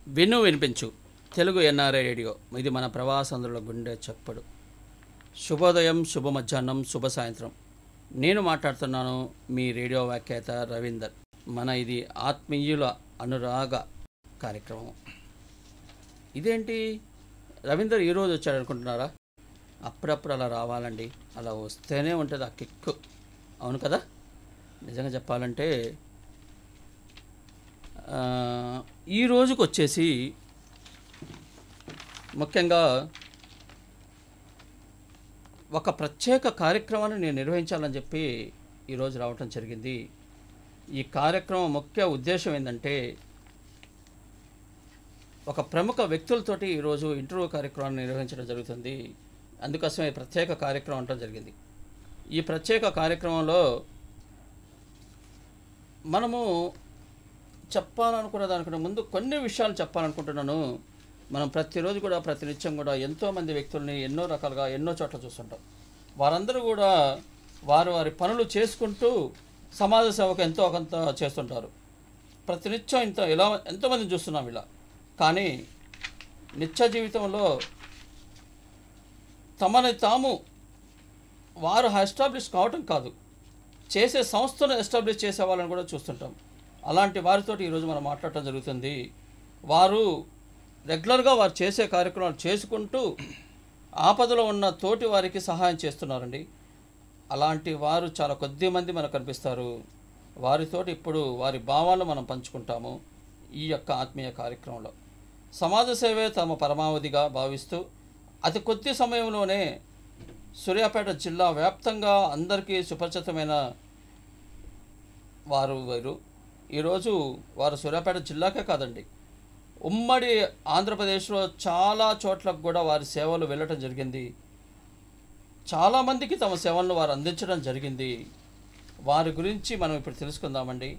విను వినిపించు Telugu NRI radio ఇది మన ప్రవాసంధ్రుల గుండె చప్పుడు శుభోదయం శుభ మధ్యాహ్నం శుభ సాయంత్రం నేను మాట్లాడుతున్నాను మీ రేడియో వ్యాఖ్యాత రవీందర్ మన ఇది ఆత్మీయుల అనురాగ కార్యక్రమం ఇదేంటి రవీందర్ ఈరోజు వచ్చాడు అనుకుంటున్నారా అప్పుడప్పుడు అలా రావాలండి అలా వస్తేనే ఉంటుంది ఆ కిక్కు అవును కదా నిజంగా చెప్పాలంటే ఆ, ఈ రోజుకి వచ్చేసి ముఖ్యంగా ఒక ప్రత్యేక కార్యక్రమాన్ని నేను నిర్వహించాలని చెప్పి ఈరోజు రావటం జరిగింది ఈ కార్యక్రమం ముఖ్య ఉద్దేశం ఏంటంటే ఒక ప్రముఖ వ్యక్తులతోటి ఈరోజు ఇంటర్వ్యూ కార్యక్రమాన్ని నిర్వహించడం జరుగుతుంది అందుకోసమే ఈ ప్రత్యేక కార్యక్రమం అంటం జరిగింది ఈ ప్రత్యేక కార్యక్రమంలో మనము చెప్పాలనుకున్న దానికన్నా ముందు కొన్ని విషయాలు చెప్పాలనుకుంటున్నాను మనం ప్రతిరోజు కూడా ప్రతినిత్యం కూడా ఎంతోమంది వ్యక్తుల్ని ఎన్నో రకాలుగా ఎన్నో చోట్ల చూస్తుంటాం వారందరూ కూడా వారు వారి పనులు చేసుకుంటూ సమాజ సేవకు ఎంతో కొంత చేస్తుంటారు ప్రతినిత్యం ఇంత ఎలా ఎంతోమందిని చూస్తున్నాం ఇలా కానీ నిత్య జీవితంలో తమని తాము వారు ఎస్టాబ్లిష్ కావటం కాదు చేసే సంస్థను ఎస్టాబ్లిష్ చేసే వాళ్ళని కూడా చూస్తుంటాం అలాంటి వారితోటి ఈరోజు మనం మాట్లాడటం జరుగుతుంది వారు రెగ్యులర్గా వారు చేసే కార్యక్రమాలు చేసుకుంటూ ఆపదలో ఉన్న తోటి వారికి సహాయం చేస్తున్నారండి అలాంటి వారు చాలా కొద్ది మంది మనకు కనిపిస్తారు వారితోటి ఇప్పుడు వారి భావాలను మనం పంచుకుంటాము ఈ యొక్క ఆత్మీయ కార్యక్రమంలో సమాజ సేవే తమ పరమావధిగా భావిస్తూ అతి కొద్ది సమయంలోనే సూర్యాపేట జిల్లా వ్యాప్తంగా అందరికీ సుపరిచితమైన వారు వీరు ఈరోజు వారు సూర్యాపేట జిల్లాకే కాదండి ఉమ్మడి ఆంధ్రప్రదేశ్లో చాలా చోట్లకు కూడా వారి సేవలు వెళ్ళటం జరిగింది చాలామందికి తమ సేవలను వారు అందించడం జరిగింది వారి గురించి మనం ఇప్పుడు తెలుసుకుందామండి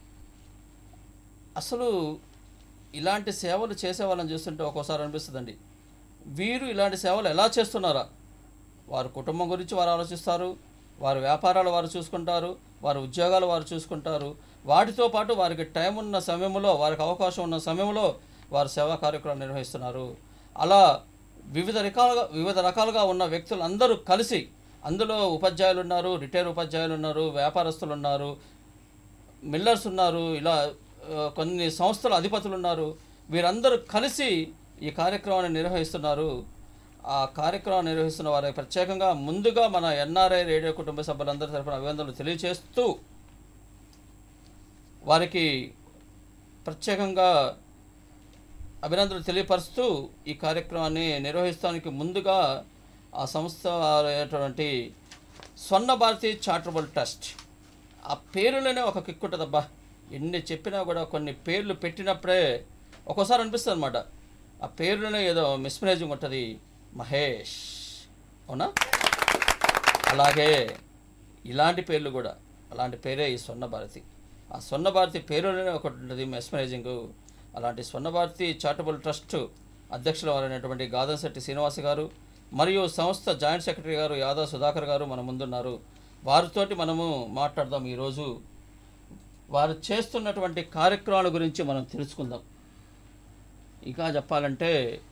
అసలు ఇలాంటి సేవలు చేసే వాళ్ళని చూస్తుంటే ఒక్కోసారి అనిపిస్తుందండి వీరు ఇలాంటి సేవలు ఎలా చేస్తున్నారా వారి కుటుంబం గురించి వారు ఆలోచిస్తారు వారి వ్యాపారాలు వారు చూసుకుంటారు వారి ఉద్యోగాలు వారు చూసుకుంటారు వాటితో పాటు వారికి టైం ఉన్న సమయంలో వారికి అవకాశం ఉన్న సమయంలో వారు సేవా కార్యక్రమాలు నిర్వహిస్తున్నారు అలా వివిధ రకాలుగా వివిధ రకాలుగా ఉన్న వ్యక్తులు అందరూ కలిసి అందులో ఉపాధ్యాయులు ఉన్నారు రిటైర్ ఉపాధ్యాయులు ఉన్నారు వ్యాపారస్తులు ఉన్నారు మిల్లర్స్ ఉన్నారు ఇలా ఆ, కొన్ని సంస్థల అధిపతులు ఉన్నారు వీరందరూ కలిసి ఈ కార్యక్రమాన్ని నిర్వహిస్తున్నారు ఆ కార్యక్రమం నిర్వహిస్తున్న వారికి ప్రత్యేకంగా ముందుగా మన ఎన్ఆర్ఐ రేడియో కుటుంబ సభ్యులందరి తరపున అభినందనలు తెలియజేస్తూ వారికి ప్రత్యేకంగా అభినందనలు తెలియపరుస్తూ ఈ కార్యక్రమాన్ని నిర్వహిస్తానికి ముందుగా ఆ సంస్థ అయినటువంటి స్వర్ణ భారతి చారిటబుల్ ట్రస్ట్ ఆ పేరులోనే ఒక కిక్ ఉంటుందబ్బా ఎన్ని చెప్పినా కూడా కొన్ని పేర్లు పెట్టినప్పుడే ఒక్కోసారి అనిపిస్తుంది అనమాట ఆ పేరులోనే ఏదో మిస్మరేజింగ్ ఉంటుంది మహేష్ అవునా అలాగే ఇలాంటి పేర్లు కూడా అలాంటి పేరే ఈ స్వర్ణ భారతి ఆ స్వర్ణ భారతి పేరులోనే ఒకటి ఉంటుంది మెస్మరైజింగ్ అలాంటి స్వర్ణ భారతి చారిటబుల్ ట్రస్ట్ అధ్యక్షుల వారైనటువంటి గాదంశెట్టి శ్రీనివాస గారు మరియు సంస్థ జాయింట్ సెక్రటరీ గారు యాదవ్ సుధాకర్ గారు మన ముందున్నారు వారితోటి మనము మాట్లాడదాం ఈరోజు వారు చేస్తున్నటువంటి కార్యక్రమాల గురించి మనం తెలుసుకుందాం ఇంకా చెప్పాలంటే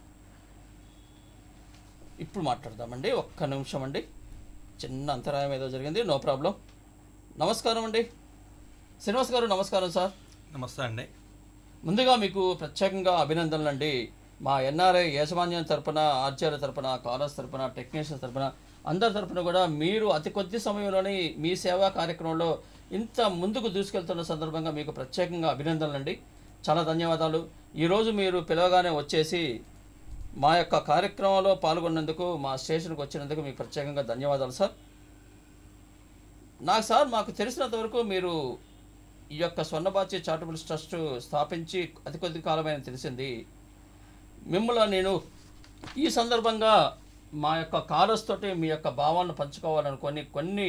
ఇప్పుడు మాట్లాడదామండి ఒక్క నిమిషం అండి చిన్న అంతరాయం ఏదో జరిగింది నో ప్రాబ్లం నమస్కారం అండి శ్రీనివాస్ గారు నమస్కారం సార్ నమస్తే అండి ముందుగా మీకు ప్రత్యేకంగా అభినందనలు అండి మా ఎన్ఆర్ఐ యాజమాన్యం తరపున ఆర్జీఆర్ తరపున కాలర్స్ తరపున టెక్నీషియన్స్ తరపున అందరి తరపున కూడా మీరు అతి కొద్ది సమయంలోనే మీ సేవా కార్యక్రమంలో ఇంత ముందుకు దూసుకెళ్తున్న సందర్భంగా మీకు ప్రత్యేకంగా అభినందనలు అండి చాలా ధన్యవాదాలు ఈరోజు మీరు పిలవగానే వచ్చేసి మా యొక్క కార్యక్రమంలో పాల్గొన్నందుకు మా స్టేషన్కి వచ్చినందుకు మీకు ప్రత్యేకంగా ధన్యవాదాలు సార్ నాకు సార్ మాకు తెలిసినంత వరకు మీరు ఈ యొక్క స్వర్ణబాచి చారిటబుల్ ట్రస్ట్ స్థాపించి అతి కొద్ది కాలమైన తెలిసింది మిమ్మల్ని నేను ఈ సందర్భంగా మా యొక్క కాలర్స్ తోటి మీ యొక్క భావాలను పంచుకోవాలనుకొని కొన్ని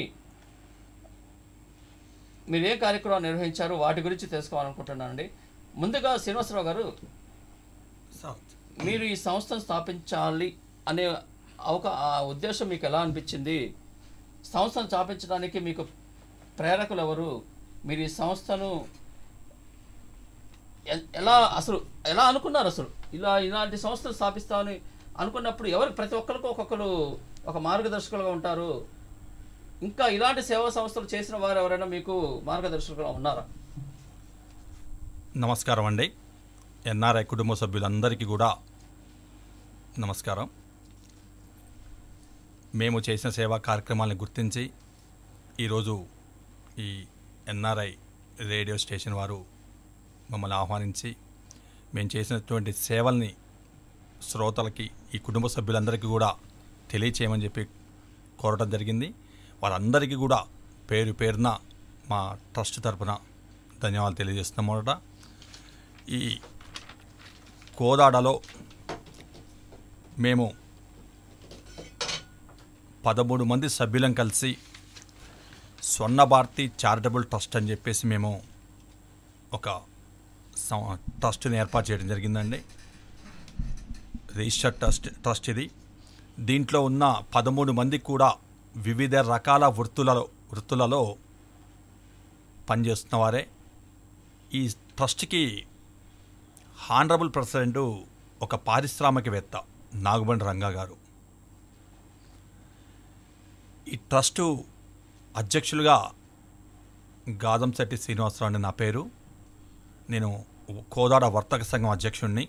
మీరు ఏ కార్యక్రమం నిర్వహించారు వాటి గురించి తెలుసుకోవాలనుకుంటున్నానండి ముందుగా శ్రీనివాసరావు గారు సౌత్ మీరు ఈ సంస్థను స్థాపించాలి అనే అవక ఆ ఉద్దేశం మీకు ఎలా అనిపించింది సంస్థను స్థాపించడానికి మీకు ప్రేరకులు ఎవరు మీరు ఈ సంస్థను ఎ- ఎలా అసలు ఎలా అనుకున్నారు అసలు ఇలా ఇలాంటి సంస్థలు స్థాపిస్తామని అనుకున్నప్పుడు ఎవరికి ప్రతి ఒక్కరికి ఒక్కొక్కరు ఒక మార్గదర్శకులుగా ఉంటారు ఇంకా ఇలాంటి సేవా సంస్థలు చేసిన వారు ఎవరైనా మీకు మార్గదర్శకులుగా ఉన్నారా నమస్కారం అండి ఎన్ఆర్ఐ కుటుంబ సభ్యులందరికీ కూడా నమస్కారం మేము చేసిన సేవా కార్యక్రమాలను గుర్తించి ఈరోజు ఈ ఎన్ఆర్ఐ రేడియో స్టేషన్ వారు మమ్మల్ని ఆహ్వానించి మేము చేసినటువంటి సేవల్ని శ్రోతలకి ఈ కుటుంబ సభ్యులందరికీ కూడా తెలియచేయమని చెప్పి కోరడం జరిగింది వారందరికీ కూడా పేరు పేరున మా ట్రస్ట్ తరపున ధన్యవాదాలు తెలియజేస్తున్నాం మొదట ఈ కోదాడలో మేము పదమూడు మంది సభ్యులం కలిసి స్వర్ణ భారతి చారిటబుల్ ట్రస్ట్ అని చెప్పేసి మేము ఒక సం- ట్రస్ట్ని ఏర్పాటు చేయడం జరిగిందండి రిజిస్టర్ ట్రస్ట్ ట్రస్ట్ ఇది దీంట్లో ఉన్న పదమూడు మంది కూడా వివిధ రకాల వృత్తులలో వృత్తులలో పనిచేస్తున్న వారే ఈ ట్రస్ట్కి హానరబుల్ ప్రెసిడెంట్ ఒక పారిశ్రామికవేత్త నాగబండి రంగా గారు ఈ ట్రస్టు అధ్యక్షులుగా గాదంశెట్టి శ్రీనివాసరావు అని నా పేరు నేను కోదాడ వర్తక సంఘం అధ్యక్షుడిని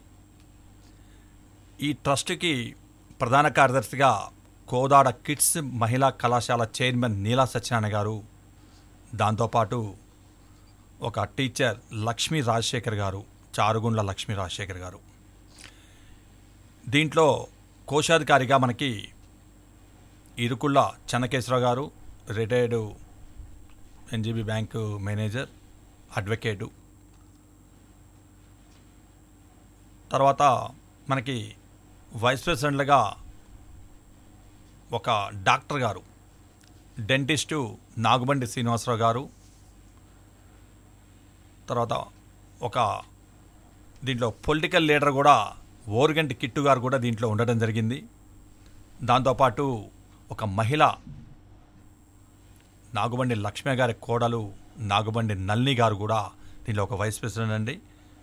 ఈ ట్రస్ట్కి ప్రధాన కార్యదర్శిగా కోదాడ కిడ్స్ మహిళా కళాశాల చైర్మన్ నీలా సత్యనారాయణ గారు దాంతోపాటు ఒక టీచర్ లక్ష్మీ రాజశేఖర్ గారు చారుగుండ్ల లక్ష్మీ రాజశేఖర్ గారు దీంట్లో కోశాధికారిగా మనకి ఇరుకుళ్ళ Chennakeswara Rao garu retired NGB bank manager advocate తర్వాత మనకి వైస్ ప్రెసిడెంట్లుగా ఒక డాక్టర్ గారు డెంటిస్టు నాగుబండి శ్రీనివాసరావు గారు తర్వాత ఒక దీంట్లో పొలిటికల్ లీడర్ కూడా ఓరుగంటి కిట్టు గారు కూడా దీంట్లో ఉండడం జరిగింది దాంతోపాటు ఒక మహిళ నాగుబండి లక్ష్మి గారి కోడలు నాగుబండి నల్ని గారు కూడా దీంట్లో ఒక వైస్ ప్రెసిడెంట్ అండి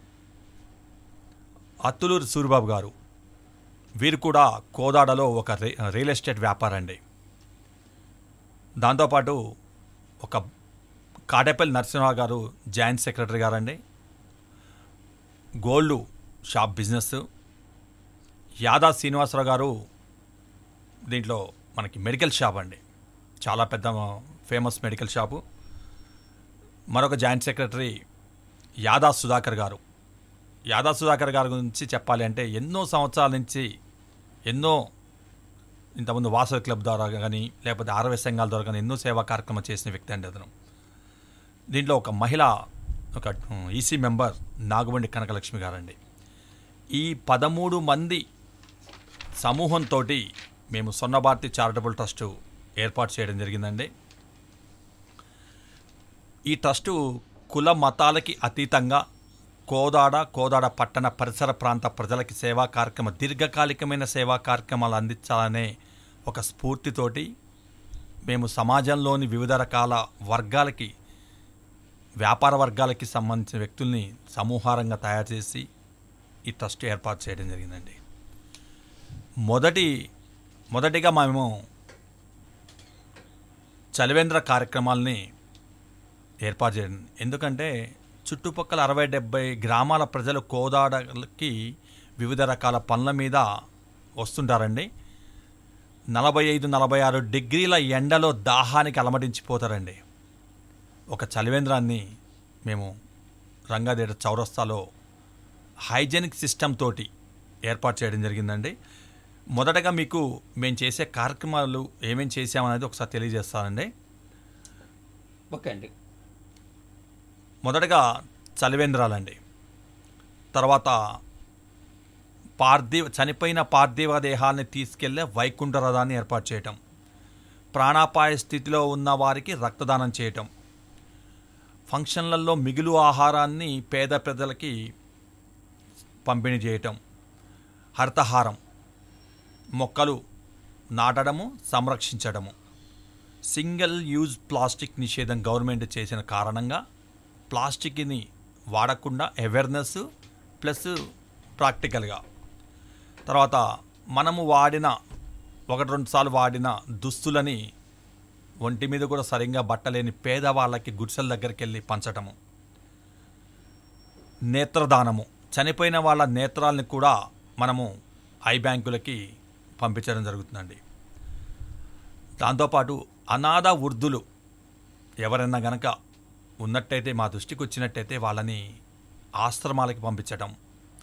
అత్తులూరు సూరిబాబు గారు వీరు కూడా కోదాడలో ఒక రి- రియల్ ఎస్టేట్ వ్యాపారం అండి దాంతోపాటు ఒక కాటేపల్లి నరసింహరావు గారు జాయింట్ సెక్రటరీ గారండి gold shop business Yada Srinivasa Rao garu దీంట్లో మనకి మెడికల్ షాప్ అండి చాలా పెద్ద ఫేమస్ మెడికల్ షాపు మరొక జాయింట్ సెక్రటరీ యాదా సుధాకర్ గారు యాదా సుధాకర్ గారి గురించి చెప్పాలి అంటే ఎన్నో సంవత్సరాల నుంచి ఎన్నో ఇంతకుముందు వాసవి క్లబ్ ద్వారా కానీ లేకపోతే ఆరవై సంఘాల ద్వారా కానీ ఎన్నో సేవా కార్యక్రమం చేసిన వ్యక్తి అండి అతను దీంట్లో ఒక మహిళ ఒక ఈసీ మెంబర్ నాగబండి కనకలక్ష్మి గారండి ఈ పదమూడు మంది సమూహంతో మేము సొన్నభారతి చారిటబుల్ ట్రస్ట్ ఏర్పాటు చేయడం జరిగిందండి ఈ ట్రస్టు కుల మతాలకి అతీతంగా కోదాడ కోదాడ పట్టణ పరిసర ప్రాంత ప్రజలకి సేవా కార్యక్రమ దీర్ఘకాలికమైన సేవా కార్యక్రమాలు అందించాలనే ఒక స్ఫూర్తితోటి మేము సమాజంలోని వివిధ రకాల వర్గాలకి వ్యాపార వర్గాలకి సంబంధించిన వ్యక్తుల్ని సమూహారంగా తయారు చేసి ఈ ట్రస్ట్ ఏర్పాటు చేయడం జరిగిందండి మొదటి మొదటిగా మేము చలివేంద్ర కార్యక్రమాల్ని ఏర్పాటు చేయడం ఎందుకంటే చుట్టుపక్కల అరవై డెబ్బై గ్రామాల ప్రజలు కోదాడకి వివిధ రకాల పనుల మీద వస్తుంటారండి నలభై ఐదు నలభై ఆరు డిగ్రీల ఎండలో దాహానికి అలమటించిపోతారండి ఒక చలివేంద్రాన్ని మేము రంగాదేట చౌరస్తాలో హైజెనిక్ సిస్టమ్ తోటి ఏర్పాటు చేయడం జరిగిందండి మొదటగా మీకు మేము చేసే కార్యక్రమాలు ఏమేమి చేసామనేది ఒకసారి తెలియజేస్తానండి ఓకే అండి మొదటగా చలివేంద్రాలండి తర్వాత పార్థివ చనిపోయిన పార్థివ దేహాన్ని తీసుకెళ్లే వైకుంఠ రథాన్ని ఏర్పాటు చేయటం ప్రాణాపాయ స్థితిలో ఉన్న వారికి రక్తదానం చేయటం ఫంక్షన్లలో మిగులు ఆహారాన్ని పేద ప్రజలకి పంపిణీ చేయటం హరితహారం మొక్కలు నాటడము సంరక్షించడము సింగిల్ యూజ్ ప్లాస్టిక్ నిషేధం గవర్నమెంట్ చేసిన కారణంగా ప్లాస్టిక్ని వాడకుండా అవేర్నెస్ ప్లస్ ప్రాక్టికల్గా తర్వాత మనము వాడిన ఒకటి రెండు సార్లు వాడిన దుస్తులని ఒంటి మీద కూడా సరిగ్గా బట్టలేని పేదవాళ్ళకి గుడిసెల దగ్గరికి వెళ్ళి పంచటము నేత్రదానము చనిపోయిన వాళ్ళ నేత్రాలని కూడా మనము ఐ బ్యాంకులకి పంపించడం జరుగుతుందండి దాంతోపాటు అనాథ వృద్ధులు ఎవరైనా గనక ఉన్నట్టయితే మా దృష్టికి వచ్చినట్టయితే వాళ్ళని ఆశ్రమాలకి పంపించటం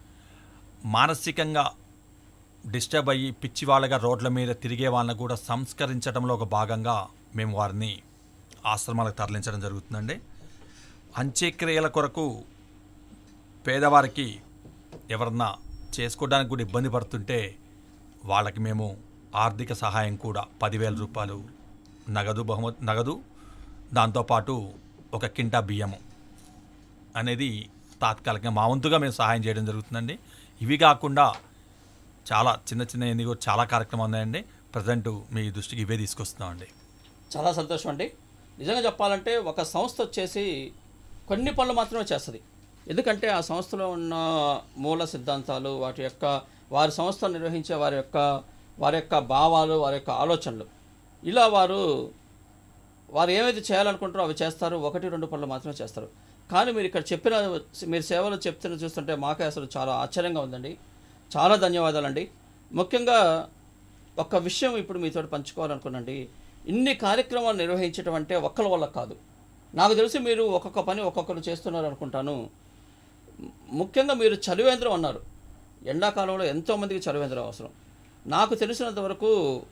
మానసికంగా డిస్టర్బ్ అయ్యి పిచ్చి వాళ్ళగా రోడ్ల మీద తిరిగే వాళ్ళని కూడా సంస్కరించడంలో ఒక భాగంగా మేము వారిని ఆశ్రమాలకు తరలించడం జరుగుతుందండి అంత్యక్రియల కొరకు పేదవారికి ఎవరన్నా చేసుకోవడానికి కూడా ఇబ్బంది పడుతుంటే వాళ్ళకి మేము ఆర్థిక సహాయం కూడా పదివేల రూపాయలు నగదు బహుమతి నగదు దాంతోపాటు ఒక కింటా బియ్యము అనేది తాత్కాలికంగా మా వంతుగా మేము సహాయం చేయడం జరుగుతుందండి ఇవి కాకుండా చాలా చిన్న చిన్న ఎన్ని కూడా చాలా కార్యక్రమాలు ఉన్నాయండి ప్రజెంట్ మీ దృష్టికి ఇవే తీసుకొస్తున్నామండి చాలా సంతోషం అండి నిజంగా చెప్పాలంటే ఒక సంస్థ వచ్చేసి కొన్ని పనులు మాత్రమే చేస్తుంది ఎందుకంటే ఆ సంస్థలో ఉన్న మూల సిద్ధాంతాలు వాటి యొక్క వారి సంస్థ నిర్వహించే వారి యొక్క వారి యొక్క భావాలు వారి యొక్క ఆలోచనలు ఇలా వారు వారు ఏమైతే చేయాలనుకుంటారో అవి చేస్తారు ఒకటి రెండు పనులు మాత్రమే చేస్తారు కానీ మీరు ఇక్కడ చెప్పిన మీరు సేవలు చెప్తున్న చూస్తుంటే మాకే అసలు చాలా ఆశ్చర్యంగా ఉందండి చాలా ధన్యవాదాలండి ముఖ్యంగా ఒక విషయం ఇప్పుడు మీతో పంచుకోవాలనుకున్నాండి ఇన్ని కార్యక్రమాలు నిర్వహించడం అంటే ఒక్కరి వల్ల కాదు నాకు తెలిసి మీరు ఒక్కొక్క పని ఒక్కొక్కరు చేస్తున్నారు అనుకుంటాను ముఖ్యంగా మీరు చలివేంద్రం అన్నారు ఎండాకాలంలో ఎంతోమందికి చలివేంద్రం అవసరం నాకు తెలిసినంత వరకు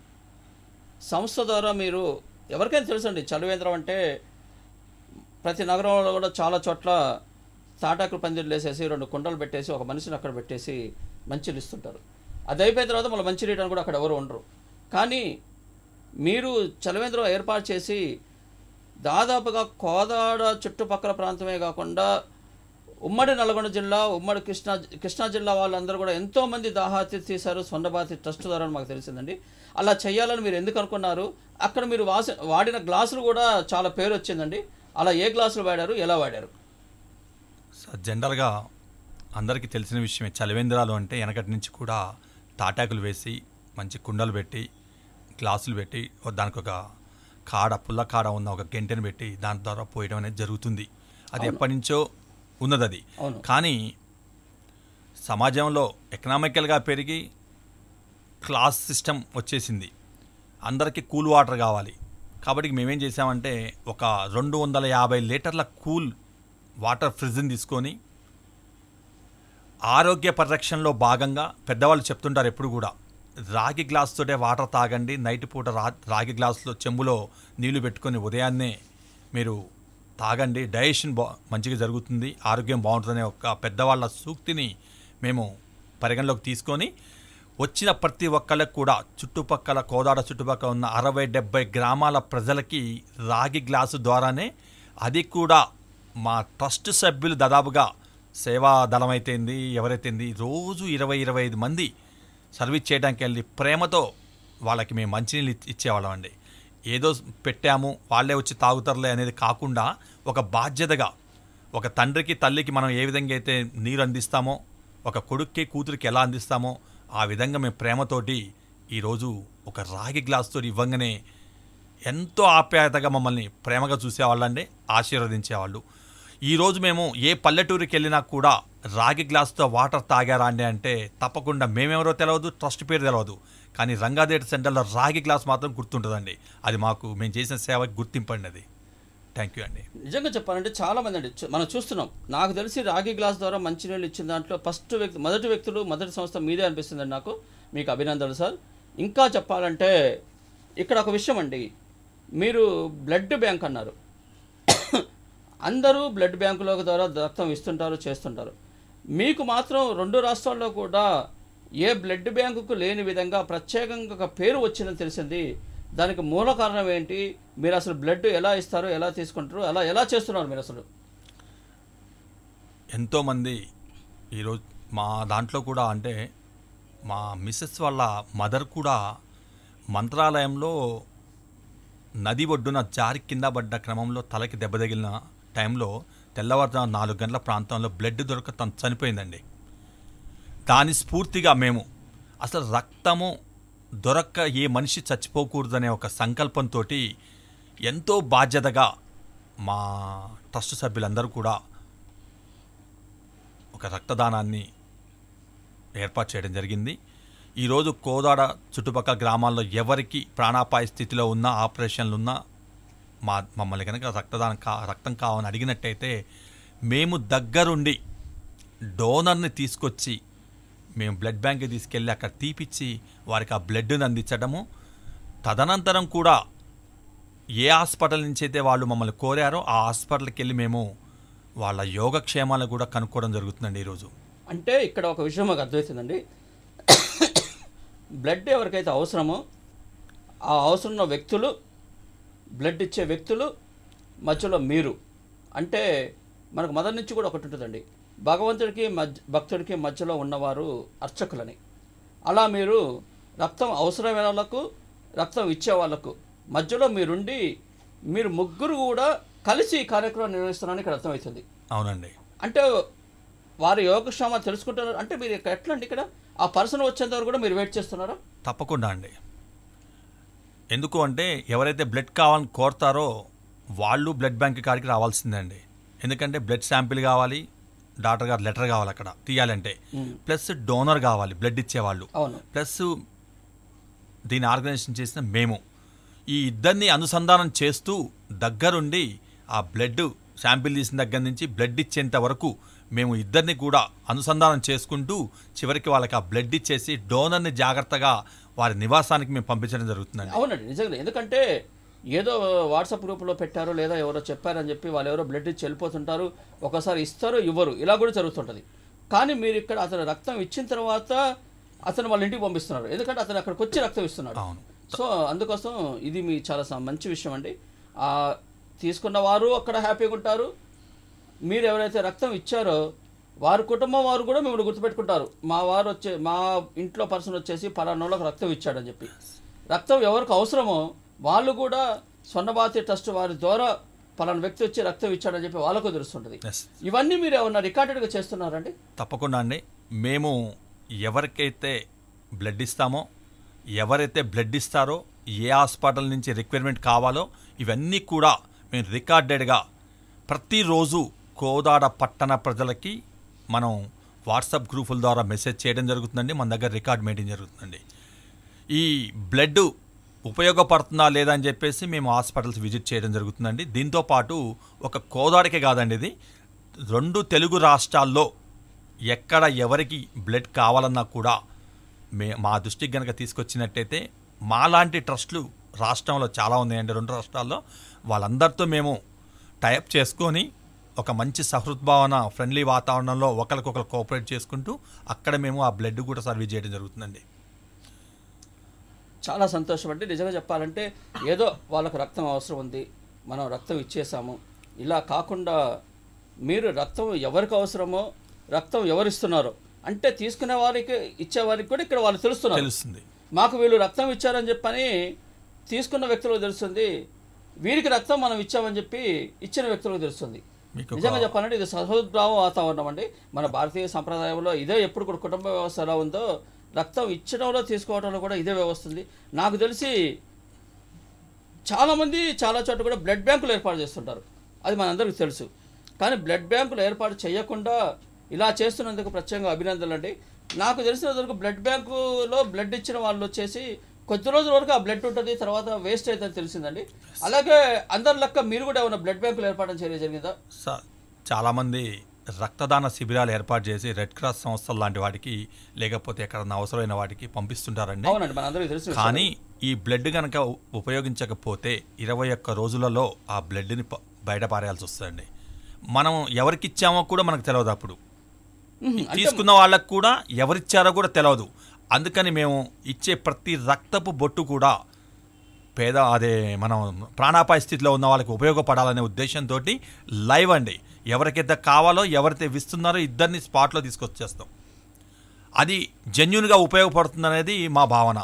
సంస్థ ద్వారా మీరు ఎవరికైనా తెలుసండి చలివేంద్రం అంటే ప్రతి నగరంలో కూడా చాలా చోట్ల తాటాకులు పందిర్లు వేసేసి రెండు కుండలు పెట్టేసి ఒక మనిషిని అక్కడ పెట్టేసి మంచిలు ఇస్తుంటారు అది అయిపోయిన తర్వాత మళ్ళీ మంచి రీటర్న్ కూడా అక్కడ ఎవరు ఉండరు కానీ మీరు చలవేంద్రం ఏర్పాటు చేసి దాదాపుగా కోదాడ చుట్టుపక్కల ప్రాంతమే కాకుండా ఉమ్మడి నల్గొండ జిల్లా ఉమ్మడి కృష్ణా కృష్ణా జిల్లా వాళ్ళందరూ కూడా ఎంతోమంది దాహాతి తీశారు స్వర్ణభారతి ట్రస్ట్ ద్వారా అని మాకు తెలిసిందండి అలా చేయాలని మీరు ఎందుకు అనుకున్నారు అక్కడ మీరు వాస వాడిన గ్లాసులు కూడా చాలా పేరు వచ్చిందండి అలా ఏ గ్లాసులు వాడారు ఎలా వాడారు సార్ జనరల్గా అందరికీ తెలిసిన విషయమే చలివేంద్రాలు అంటే వెనకటి నుంచి కూడా తాటాకులు వేసి మంచి కుండలు పెట్టి గ్లాసులు పెట్టి ఓ దానికి ఒక కాడ పుల్ల కాడ ఉన్న ఒక గంటెను పెట్టి దాని ద్వారా పోయడం అనేది జరుగుతుంది అది ఎప్పటి నుంచో ఉన్నది అది అవును. కానీ సమాజంలో ఎకనామికల్గా పెరిగి క్లాస్ సిస్టమ్ వచ్చేసింది అందరికీ కూల్ వాటర్ కావాలి కాబట్టి మేమేం చేసామంటే ఒక రెండు వందల యాభై లీటర్ల కూల్ వాటర్ ఫ్రిడ్జ్ని తీసుకొని ఆరోగ్య పరిరక్షణలో భాగంగా పెద్దవాళ్ళు చెప్తుంటారు ఎప్పుడు కూడా రాగి గ్లాస్ తోటే వాటర్ తాగండి నైట్ పూట రా రాగి గ్లాసులో చెంబులో నీళ్లు పెట్టుకొని ఉదయాన్నే మీరు తాగండి డైజెషన్ బా మంచిగా జరుగుతుంది ఆరోగ్యం బాగుంటుందనే ఒక పెద్దవాళ్ళ సూక్తిని మేము పరిగణలోకి తీసుకొని వచ్చిన ప్రతి ఒక్కళ్ళకి కూడా చుట్టుపక్కల కోదాడ చుట్టుపక్కల ఉన్న అరవై డెబ్బై గ్రామాల ప్రజలకి రాగి గ్లాసు ద్వారానే అది కూడా మా ట్రస్ట్ సభ్యులు దాదాపుగా సేవా దళం అయితేంది ఎవరైతేంది రోజు ఇరవై ఇరవై ఐదు మంది సర్వీస్ చేయడానికి వెళ్ళి ప్రేమతో వాళ్ళకి మేము మంచినీళ్ళు ఇచ్- ఇచ్చేవాళ్ళం అండి ఏదో పెట్టాము వాళ్ళే వచ్చి తాగుతారులే అనేది కాకుండా ఒక బాధ్యతగా ఒక తండ్రికి తల్లికి మనం ఏ విధంగా అయితే నీరు అందిస్తామో ఒక కొడుక్కి కూతురికి ఎలా అందిస్తామో ఆ విధంగా మేము ప్రేమతోటి ఈరోజు ఒక రాగి గ్లాస్తో ఇవ్వంగానే ఎంతో ఆప్యాయతగా మమ్మల్ని ప్రేమగా చూసేవాళ్ళండి ఆశీర్వదించేవాళ్ళు ఈరోజు మేము ఏ పల్లెటూరికి వెళ్ళినా కూడా రాగి గ్లాస్తో వాటర్ తాగారా అండి అంటే తప్పకుండా మేమెవరో తెలియదు ట్రస్ట్ పేరు తెలియదు కానీ రంగాదేట సెంటర్లో రాగి గ్లాస్ మాత్రం గుర్తుంటుందండి అది మాకు మేము చేసిన సేవకి గుర్తింపండి అది థ్యాంక్ యూ అండి నిజంగా చెప్పాలంటే చాలా మంది అండి చు- మనం చూస్తున్నాం నాకు తెలిసి రాగి గ్లాస్ ద్వారా మంచినీళ్ళు ఇచ్చిన దాంట్లో ఫస్ట్ వ్యక్తి మొదటి వ్యక్తులు మొదటి సంస్థ మీదే అనిపిస్తుందండి నాకు మీకు అభినందనలు సార్ ఇంకా చెప్పాలంటే ఇక్కడ ఒక విషయం అండి మీరు బ్లడ్ బ్యాంక్ అన్నారు అందరూ బ్లడ్ బ్యాంకుల ద్వారా రక్తం ఇస్తుంటారు చేస్తుంటారు మీకు మాత్రం రెండు రాష్ట్రాల్లో కూడా ఏ బ్లడ్ బ్యాంకుకు లేని విధంగా ప్రత్యేకంగా ఒక పేరు వచ్చిందని తెలిసింది దానికి మూల కారణం ఏంటి మీరు అసలు బ్లడ్ ఎలా ఇస్తారు ఎలా తీసుకుంటారు అలా ఎలా చేస్తున్నారు మీరు అసలు ఎంతోమంది ఈరోజు మా దాంట్లో కూడా అంటే మా మిస్సెస్ వాళ్ళ మదర్ కూడా మంత్రాలయంలో నది ఒడ్డున జారి కింద పడ్డ క్రమంలో తలకి దెబ్బ తగిలిన టైంలో తెల్లవారుజాము నాలుగు గంటల ప్రాంతంలో బ్లడ్ దొరక తను చనిపోయిందండి దాని స్ఫూర్తిగా మేము అసలు రక్తము దొరక్క ఏ మనిషి చచ్చిపోకూడదనే ఒక సంకల్పంతో ఎంతో బాధ్యతగా మా ట్రస్ట్ సభ్యులందరూ కూడా ఒక రక్తదానాన్ని ఏర్పాటు చేయడం జరిగింది ఈరోజు కోదాడ చుట్టుపక్కల గ్రామాల్లో ఎవరికి ప్రాణాపాయ స్థితిలో ఉన్న ఆపరేషన్లు ఉన్నా మా మమ్మల్ని కనుక రక్తదానం కా రక్తం కావాలని అడిగినట్టయితే మేము దగ్గరుండి డోనర్ని తీసుకొచ్చి మేము బ్లడ్ బ్యాంక్కి తీసుకెళ్ళి అక్కడ తీపిచ్చి వారికి ఆ బ్లడ్ని అందించడము తదనంతరం కూడా ఏ హాస్పిటల్ నుంచి అయితే వాళ్ళు మమ్మల్ని కోరారో ఆ హాస్పిటల్కి వెళ్ళి మేము వాళ్ళ యోగక్షేమాలను కూడా కనుక్కోవడం జరుగుతుందండి ఈరోజు అంటే ఇక్కడ ఒక విషయం మాకు అర్థమవుతుందండి బ్లడ్ ఎవరికైతే అవసరమో ఆ అవసరం ఉన్న వ్యక్తులు బ్లడ్ ఇచ్చే వ్యక్తులు మధ్యలో మీరు అంటే మనకు మొదటి నుంచి కూడా ఒకటి ఉంటుందండి భగవంతుడికి మధ్య భక్తుడికి మధ్యలో ఉన్నవారు అర్చకులని అలా మీరు రక్తం అవసరమైన వాళ్ళకు రక్తం ఇచ్చే వాళ్ళకు మధ్యలో మీరుండి మీరు ముగ్గురు కూడా కలిసి ఈ కార్యక్రమం నిర్వహిస్తున్నారని ఇక్కడ అర్థమవుతుంది అవునండి అంటే వారి యోగక్షేమ తెలుసుకుంటున్నారు అంటే మీరు ఇక్కడ ఎట్లా అండి ఇక్కడ ఆ పర్సన్ వచ్చేంత వరకు కూడా మీరు వెయిట్ చేస్తున్నారా తప్పకుండా అండి ఎందుకు అంటే ఎవరైతే బ్లడ్ కావాలని కోరతారో వాళ్ళు బ్లడ్ బ్యాంక్ కాడికి రావాల్సిందే అండి ఎందుకంటే బ్లడ్ శాంపిల్ కావాలి డాక్టర్ గారు లెటర్ కావాలి అక్కడ తీయాలంటే ప్లస్ డోనర్ కావాలి బ్లడ్ ఇచ్చేవాళ్ళు అవును ప్లస్ దీని ఆర్గనైజేషన్ చేసిన మేము ఈ ఇద్దరిని అనుసంధానం చేస్తూ దగ్గరుండి ఆ బ్లడ్ శాంపిల్ తీసిన దగ్గర నుంచి బ్లడ్ ఇచ్చేంత వరకు మేము ఇద్దరిని కూడా అనుసంధానం చేసుకుంటూ చివరికి వాళ్ళకి ఆ బ్లడ్ ఇచ్చేసి డోనర్ని జాగ్రత్తగా వారి నివాసానికి మేము పంపించడం జరుగుతుందండి అవునండి నిజంగా ఎందుకంటే ఏదో వాట్సాప్ గ్రూప్లో పెట్టారు లేదా ఎవరో చెప్పారని చెప్పి వాళ్ళు ఎవరో బ్లడ్ ఇచ్చి వెళ్ళిపోతుంటారు ఒకసారి ఇస్తారు ఇవ్వరు ఇలా కూడా జరుగుతుంటుంది కానీ మీరు ఇక్కడ అతను రక్తం ఇచ్చిన తర్వాత అతను వాళ్ళ ఇంటికి పంపిస్తున్నారు ఎందుకంటే అతను అక్కడికి వచ్చి రక్తం ఇస్తున్నాడు అవును సో అందుకోసం ఇది మీ చాలా స- మంచి విషయం అండి ఆ తీసుకున్న వారు అక్కడ హ్యాపీగా ఉంటారు మీరు ఎవరైతే రక్తం ఇచ్చారో వారి కుటుంబం వారు కూడా మిమ్మల్ని గుర్తుపెట్టుకుంటారు మా వారు వచ్చే మా ఇంట్లో పర్సన్ వచ్చేసి పలానోళ్ళకి రక్తం ఇచ్చాడని చెప్పి రక్తం ఎవరికి అవసరమో వాళ్ళు కూడా స్వర్ణభారతి ట్రస్ట్ వారి ద్వారా పలానా వ్యక్తి వచ్చి రక్తం ఇచ్చాడని చెప్పి వాళ్ళకు తెలుస్తుంటుంది ఎస్ ఇవన్నీ మీరు ఏమన్నా రికార్డెడ్గా చేస్తున్నారండి తప్పకుండా అండి మేము ఎవరికైతే బ్లడ్ ఇస్తామో ఎవరైతే బ్లడ్ ఇస్తారో ఏ హాస్పిటల్ నుంచి రిక్వైర్మెంట్ కావాలో ఇవన్నీ కూడా మేము రికార్డెడ్గా ప్రతిరోజు కోదాడ పట్టణ ప్రజలకి మనం వాట్సాప్ గ్రూపుల ద్వారా మెసేజ్ చేయడం జరుగుతుందండి మన దగ్గర రికార్డ్ మెయింటైన్ జరుగుతుందండి ఈ బ్లడ్ ఉపయోగపడుతుందా లేదా అని చెప్పేసి మేము హాస్పిటల్స్ విజిట్ చేయడం జరుగుతుందండి దీంతో పాటు ఒక కోదాడికే కాదండి ఇది రెండు తెలుగు రాష్ట్రాల్లో ఎక్కడ ఎవరికి బ్లడ్ కావాలన్నా కూడా మే మా దృష్టికి కనుక తీసుకొచ్చినట్టయితే మాలాంటి ట్రస్టులు రాష్ట్రంలో చాలా ఉన్నాయండి రెండు రాష్ట్రాల్లో వాళ్ళందరితో మేము టైప్ చేసుకొని ఒక మంచి సహృద్భావన ఫ్రెండ్లీ వాతావరణంలో ఒకరికొకరు కోఆపరేట్ చేసుకుంటూ అక్కడ మేము ఆ బ్లడ్ కూడా సర్వీస్ చేయడం జరుగుతుందండి చాలా సంతోషం అండి నిజంగా చెప్పాలంటే ఏదో వాళ్ళకు రక్తం అవసరం ఉంది మనం రక్తం ఇచ్చేసాము ఇలా కాకుండా మీరు రక్తం ఎవరికి అవసరమో రక్తం ఎవరిస్తున్నారో అంటే తీసుకునే వారికి ఇచ్చే వారికి కూడా ఇక్కడ వాళ్ళు తెలుస్తున్నారు తెలుస్తుంది మాకు వీళ్ళు రక్తం ఇచ్చారని చెప్పని తీసుకున్న వ్యక్తులకు తెలుస్తుంది వీరికి రక్తం మనం ఇచ్చామని చెప్పి ఇచ్చిన వ్యక్తులకు తెలుస్తుంది మీకు ఒక- నిజంగా చెప్పాలంటే ఇది సహోద్భావ వాతావరణం అండి మన భారతీయ సంప్రదాయంలో ఇదే ఎప్పుడు కూడా కుటుంబ వ్యవస్థ ఎలా ఉందో రక్తం ఇచ్చడంలో తీసుకోవడంలో కూడా ఇదే వ్యవస్థ ఉంది నాకు తెలిసి చాలామంది చాలా చోట్ల కూడా బ్లడ్ బ్యాంకులు ఏర్పాటు చేస్తుంటారు అది మనందరికీ తెలుసు కానీ బ్లడ్ బ్యాంకులు ఏర్పాటు చేయకుండా ఇలా చేస్తున్నందుకు ప్రత్యేకంగా అభినందనలు అండి నాకు తెలిసినంత వరకు బ్లడ్ బ్యాంకులో బ్లడ్ ఇచ్చిన వాళ్ళు వచ్చేసి కొద్ది రోజుల వరకు ఆ బ్లడ్ ఉంటుంది తర్వాత వేస్ట్ అవుతుందని తెలిసిందండి అలాగే అందరి లెక్క మీరు కూడా ఏమైనా బ్లడ్ బ్యాంకులు ఏర్పాటు చేయడం జరిగిందా స- చాలామంది రక్తదాన శిబిరాలు ఏర్పాటు చేసి రెడ్ క్రాస్ సంస్థలు లాంటి వాటికి లేకపోతే ఎక్కడన్నా అవసరమైన వాటికి పంపిస్తుంటారండి అవునండి మనందరికీ తెలుసు కానీ ఈ బ్లడ్ కనుక ఉ- ఉపయోగించకపోతే ఇరవై ఒక్క రోజులలో ఆ బ్లడ్ని ప- బయట పారేయాల్సి వస్తుందండి మనం ఎవరికి ఇచ్చామో కూడా మనకు తెలియదు అప్పుడు మ్మ్. తీసుకున్న వాళ్ళకు కూడా ఎవరిచ్చారో కూడా తెలియదు అందుకని మేము ఇచ్చే ప్రతి రక్తపు బొట్టు కూడా పేద అదే మనం ప్రాణాపాయ స్థితిలో ఉన్న వాళ్ళకి ఉపయోగపడాలనే ఉద్దేశంతో లైవ్ అండి ఎవరికైతే కావాలో ఎవరైతే ఇస్తున్నారో ఇద్దరిని స్పాట్లో తీసుకొచ్చేస్తాం అది జెన్యున్గా ఉపయోగపడుతుంది అనేది మా భావన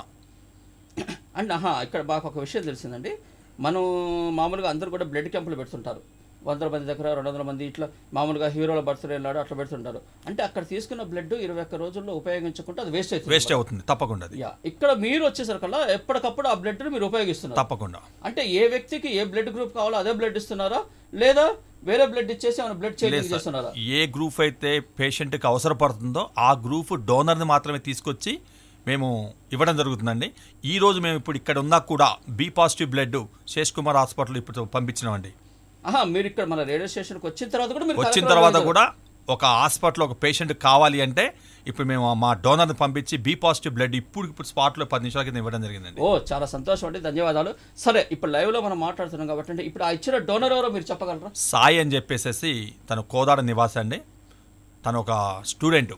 అండ్ ఆహా ఇక్కడ మాకు ఒక విషయం తెలిసిందండి మనం మామూలుగా అందరూ కూడా బ్లడ్ క్యాంపులు పెడుతుంటారు వందల మంది దగ్గర రెండు వందల మంది ఇట్లా మామూలుగా హీరోల బర్త్డే నాడు అట్లా పెడుతుంటారు అంటే అక్కడ తీసుకున్న బ్లడ్ ఇరవై ఒక్క రోజుల్లో ఉపయోగించుకుంటే అది వేస్ట్ అవుతుంది వేస్ట్ అవుతుంది తప్పకుండా అది యా ఇక్కడ మీరు వచ్చేసరికల్లా ఎప్పటికప్పుడు ఆ బ్లడ్ మీరు ఉపయోగిస్తున్నారు తప్పకుండా అంటే ఏ వ్యక్తికి ఏ బ్లడ్ గ్రూప్ కావాలో అదే బ్లడ్ ఇస్తున్నారా లేదా వేరే బ్లడ్ ఇచ్చేసి ఏమైనా బ్లడ్ చేంజ్ చేస్తున్నారా ఏ గ్రూప్ అయితే పేషెంట్కి అవసరపడుతుందో ఆ గ్రూప్ డోనర్ని మాత్రమే తీసుకొచ్చి మేము ఇవ్వడం జరుగుతుందండి ఈ రోజు మేము ఇప్పుడు ఇక్కడ ఉన్నా కూడా B positive blood Sesh Kumar hospital ఇప్పుడు పంపించినామండి ఆహా మీరు ఇక్కడ మన రేడియో స్టేషన్కి వచ్చిన తర్వాత కూడా మీరు వచ్చిన కార్యక్రమాలు తర్వాత చేశారు. కూడా ఒక హాస్పిటల్ ఒక పేషెంట్ కావాలి అంటే ఇప్పుడు మేము మా డోనర్ని పంపించి బి పాజిటివ్ బ్లడ్ ఇప్పుడు ఇప్పుడు స్పాట్లో పది నిమిషాల కింద ఇవ్వడం జరిగిందండి ఓ చాలా సంతోషం అండి ధన్యవాదాలు సరే ఇప్పుడు లైవ్ లో మనం మాట్లాడుతున్నాం కాబట్టి అంటే ఇప్పుడు ఆ ఇచ్చిన డోనర్ ఎవరో మీరు చెప్పగలరా సాయి అని చెప్పేసేసి తను కోదాడ నివాసి అండి తను ఒక స్టూడెంట్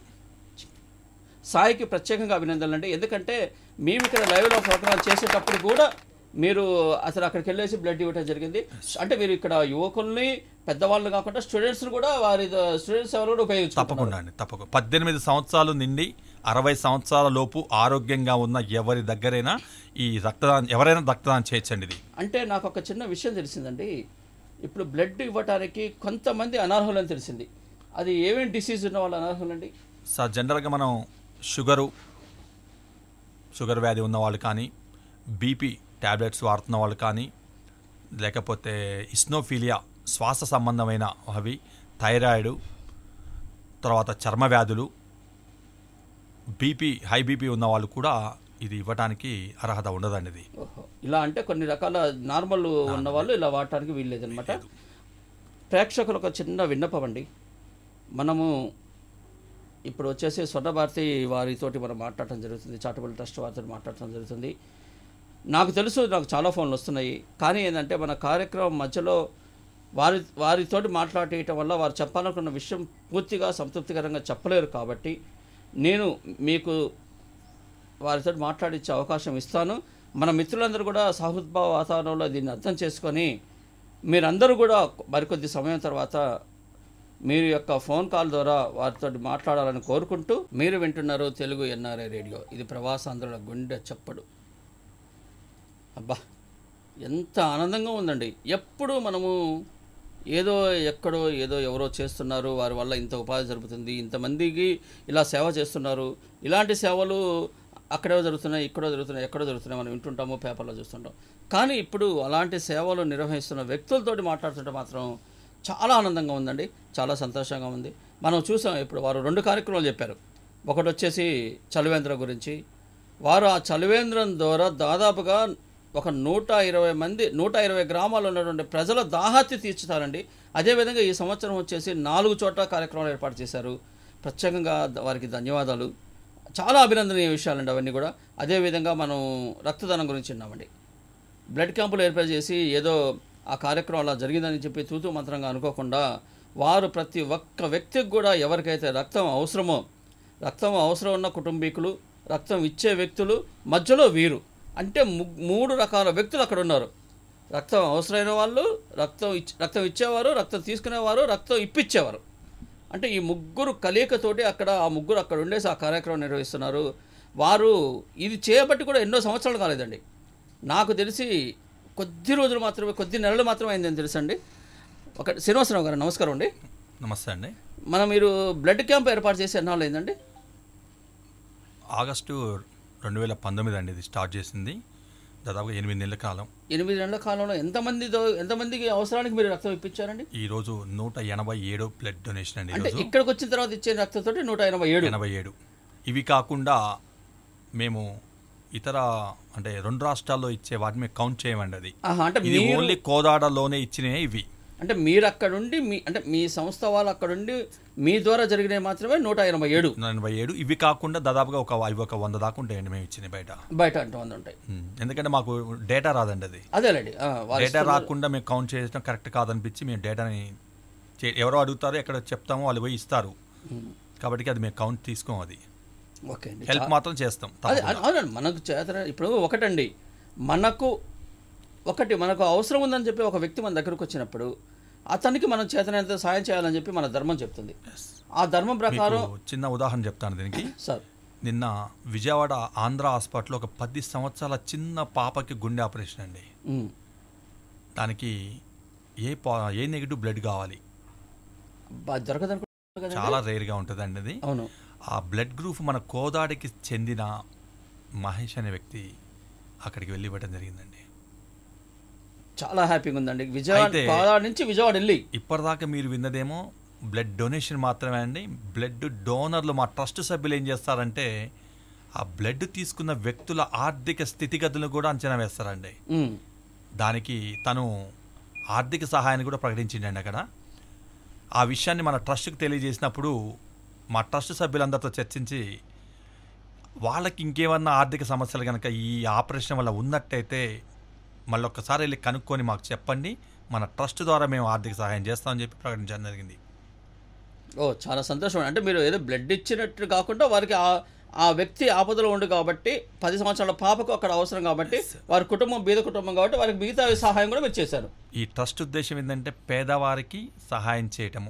సాయికి ప్రత్యేకంగా అభినందనలు అండి ఎందుకంటే మేము ఇక్కడ లైవ్ లో ప్రోగ్రామ్ చేసేటప్పుడు కూడా మీరు అసలు అక్కడికి వెళ్ళేసి బ్లడ్ ఇవ్వడం జరిగింది అంటే మీరు ఇక్కడ యువకుల్ని పెద్దవాళ్ళు కాకుండా స్టూడెంట్స్ కూడా వారి స్టూడెంట్స్ ఎవరు కూడా ఉపయోగించుకుంటారు తప్పకుండా అండి తప్పకుండా పద్దెనిమిది సంవత్సరాలు నిండి అరవై సంవత్సరాల లోపు ఆరోగ్యంగా ఉన్న ఎవరి దగ్గరైనా ఈ రక్తదానం ఎవరైనా రక్తదానం చేయొచ్చండి ఇది అంటే నాకు ఒక చిన్న విషయం తెలిసిందండి ఇప్పుడు బ్లడ్ ఇవ్వడానికి కొంతమంది అనర్హులని తెలిసింది అది ఏమేమి డిసీజ్ ఉన్న వాళ్ళు అనర్హులండి సార్ జనరల్గా మనం షుగరు షుగర్ వ్యాధి ఉన్న వాళ్ళు కానీ బీపీ ట్యాబ్లెట్స్ వాడుతున్న వాళ్ళు కానీ లేకపోతే ఇస్నోఫీలియా శ్వాస సంబంధమైన అవి థైరాయిడ్ తర్వాత చర్మ వ్యాధులు బీపీ హై బీపీ ఉన్న వాళ్ళు కూడా ఇది ఇవ్వడానికి అర్హత ఉండదండి ఇది ఓహో ఇలా అంటే కొన్ని రకాల నార్మల్ ఉన్న వాళ్ళు ఇలా వాడటానికి వీల్లేదనమాట ప్రేక్షకులకు ఒక చిన్న విన్నపం అండి మనము ఇప్పుడు వచ్చేసి స్వర్ణభారతి వారితోటి మనం మాట్లాడటం జరుగుతుంది చారిటబుల్ ట్రస్ట్ వారితో మాట్లాడటం జరుగుతుంది నాకు తెలుసు నాకు చాలా ఫోన్లు వస్తున్నాయి కానీ ఏంటంటే మన కార్యక్రమం మధ్యలో వారి వారితోటి మాట్లాడేయటం వల్ల వారు చెప్పాలనుకున్న విషయం పూర్తిగా సంతృప్తికరంగా చెప్పలేరు కాబట్టి నేను మీకు వారితో మాట్లాడించే అవకాశం ఇస్తాను మన మిత్రులందరూ కూడా సహృద్భావ వాతావరణంలో దీన్ని అర్థం చేసుకొని మీరందరూ కూడా మరికొద్ది సమయం తర్వాత మీరు యొక్క ఫోన్ కాల్ ద్వారా వారితో మాట్లాడాలని కోరుకుంటూ మీరు వింటున్నారు తెలుగు ఎన్ఆర్ఐ రేడియో ఇది ప్రవాసాంధ్రుల గుండె చప్పుడు అబ్బా ఎంత ఆనందంగా ఉందండి ఎప్పుడు మనము ఏదో ఎక్కడో ఏదో ఎవరో చేస్తున్నారు వారి వల్ల ఇంత ఉపాధి జరుగుతుంది ఇంతమందికి ఇలా సేవ చేస్తున్నారు ఇలాంటి సేవలు అక్కడే జరుగుతున్నాయి ఇక్కడో జరుగుతున్నాయి ఎక్కడో జరుగుతున్నాయి మనం వింటుంటాము పేపర్లో చూస్తుంటాం కానీ ఇప్పుడు అలాంటి సేవలు నిర్వహిస్తున్న వ్యక్తులతోటి మాట్లాడుతుంటే మాత్రం చాలా ఆనందంగా ఉందండి చాలా సంతోషంగా ఉంది మనం చూసాం ఇప్పుడు వారు రెండు కార్యక్రమాలు చెప్పారు ఒకటి వచ్చేసి చలివేంద్ర గురించి వారు ఆ చలివేంద్రం ద్వారా దాదాపుగా ఒక నూట ఇరవై మంది నూట ఇరవై గ్రామాల్లో ఉన్నటువంటి ప్రజల దాహార్తి తీర్చుతారండి అదేవిధంగా ఈ సంవత్సరం వచ్చేసి నాలుగు చోట్ల కార్యక్రమాలు ఏర్పాటు చేశారు ప్రత్యేకంగా ద- వారికి ధన్యవాదాలు చాలా అభినందనీయ విషయాలండి అవన్నీ కూడా అదేవిధంగా మనం రక్తదానం గురించి విన్నామండి బ్లడ్ క్యాంపులు ఏర్పాటు చేసి ఏదో ఆ కార్యక్రమం అలా జరిగిందని చెప్పి తూతూ మంత్రంగా అనుకోకుండా వారు ప్రతి ఒక్క వ్యక్తికి కూడా ఎవరికైతే రక్తం అవసరమో రక్తం అవసరం ఉన్న కుటుంబీకులు రక్తం ఇచ్చే వ్యక్తులు మధ్యలో వీరు అంటే ము- మూడు రకాల వ్యక్తులు అక్కడ ఉన్నారు రక్తం అవసరమైన వాళ్ళు రక్తం ఇచ్ రక్తం ఇచ్చేవారు రక్తం తీసుకునేవారు రక్తం ఇప్పించేవారు అంటే ఈ ముగ్గురు కలయికతోటి అక్కడ ఆ ముగ్గురు అక్కడ ఉండేసి ఆ కార్యక్రమం నిర్వహిస్తున్నారు వారు ఇది చేయబట్టి కూడా ఎన్నో సంవత్సరాలు కాలేదండి నాకు తెలిసి కొద్ది రోజులు మాత్రమే కొద్ది నెలలు మాత్రమే అయిందని తెలుసండి ఒక శ్రీనివాసరావు గారు నమస్కారం అండి నమస్తే అండి మనం మీరు బ్లడ్ క్యాంప్ ఏర్పాటు చేసి ఎన్నాళ్ళు అయిందండి ఆగస్టు రెండు వేల పంతొమ్మిది అండి ఇది స్టార్ట్ చేసింది దాదాపుగా ఎనిమిది నెలల కాలం ఎనిమిది నెలల కాలంలో ఎంతమందితో ఎంతమందికి అవసరానికి మీరు రక్తం ఇప్పించారండి ఈరోజు నూట ఎనభై ఏడు బ్లడ్ డొనేషన్ అండి అంటే ఈరోజు ఇక్కడికి వచ్చిన తర్వాత ఇచ్చే రక్తంతో నూట ఎనభై ఏడు ఎనభై ఏడు ఇవి కాకుండా మేము ఇతర అంటే రెండు రాష్ట్రాల్లో ఇచ్చే వాటిని మేము కౌంట్ చేయమండి అది ఆహా, అంటే ఇది మీరు ఓన్లీ కోదాడలోనే ఇచ్చినవి ఇవి అంటే మీరు అక్కడుండి మీ అంటే మీ సంస్థ వాళ్ళు అక్కడుండి మీ ద్వారా జరిగినవి మాత్రమే నూట ఎనభై ఏడు ఎనభై ఏడు ఇవి కాకుండా దాదాపుగా ఒక ఇవి ఒక వంద దాకా ఉంటాయండి మేము ఇచ్చినవి బయట బయట అంటూ వంద ఉంటాయి ఉమ్, ఎందుకంటే మాకు డేటా రాదండి అది అదేలేండి ఆ, వారు డేటా రాకుండా మేము కౌంట్ చేయడం కరెక్ట్ కాదనిపించి మేము డేటాని చే- ఎవరో అడుగుతారో ఎక్కడ చెప్తామో వాళ్ళు పోయి ఇస్తారు కాబట్టి అది మేము కౌంట్ తీసుకోం అది ఓకే అండి హెల్ప్ మాత్రం చేస్తాం అదే తప్పకుండా. అవునండి మనకు చేత ఇప్పుడు ఒకటండి మనకు ఒకటి మనకు అవసరం ఉందని చెప్పి ఒక వ్యక్తి మన దగ్గరకు వచ్చినప్పుడు అతనికి మనం చేతనంత సాయం చేయాలని చెప్పి మన ధర్మం చెప్తుంది ఆ ధర్మం ప్రకారం మీకు చిన్న ఉదాహరణ చెప్తాను దీనికి సార్ నిన్న విజయవాడ ఆంధ్ర హాస్పిటల్లో ఒక పది సంవత్సరాల చిన్న పాపకి గుండె ఆపరేషన్ అండి ఉమ్, దానికి ఏ పా ఏ నెగిటివ్ బ్లడ్ కావాలి బా- దొరకదనుకుంటున్నారు కదండి? చాలా రేర్గా ఉంటుందండి అది అవును ఆ బ్లడ్ గ్రూప్ మన కోదాడికి చెందిన మహేష్ అనే వ్యక్తి అక్కడికి వెళ్ళి ఇవ్వడం జరిగిందండి చాలా హ్యాపీగా ఉందండి విజయవాడ అయితే- కోదాడ నుంచి విజయవాడ వెళ్ళి ఇప్పటిదాకా మీరు విన్నదేమో బ్లడ్ డొనేషన్ మాత్రమే అండి బ్లడ్ డోనర్లు మా ట్రస్ట్ సభ్యులు ఏం చేస్తారంటే ఆ బ్లడ్ తీసుకున్న వ్యక్తుల ఆర్థిక స్థితిగతులను కూడా అంచనా వేస్తారండి ఉమ్, దానికి తను ఆర్థిక సహాయాన్ని కూడా ప్రకటించిండండి అక్కడ ఆ విషయాన్ని మన ట్రస్ట్కి తెలియజేసినప్పుడు మా ట్రస్ట్ సభ్యులందరితో చర్చించి వాళ్ళకి ఇంకేమన్నా ఆర్థిక సమస్యలు కనుక ఈ ఆపరేషన్ వల్ల ఉన్నట్టయితే మళ్ళీ ఒక్కసారి వెళ్ళి కనుక్కొని మాకు చెప్పండి మన ట్రస్ట్ ద్వారా మేము ఆర్థిక సహాయం చేస్తామని చెప్పి ప్రకటించడం జరిగింది ఓ చాలా సంతోషం అంటే మీరు ఏదో బ్లడ్ ఇచ్చినట్టు కాకుండా వారికి ఆ ఆ వ్యక్తి ఆపదలో ఉండు కాబట్టి పది సంవత్సరాల పాపకు అక్కడ అవసరం కాబట్టి వారి కుటుంబం బీద కుటుంబం కాబట్టి వారికి మిగతా సహాయం కూడా మీరు చేశారు ఈ ట్రస్ట్ ఉద్దేశం ఏంటంటే పేదవారికి సహాయం చేయటము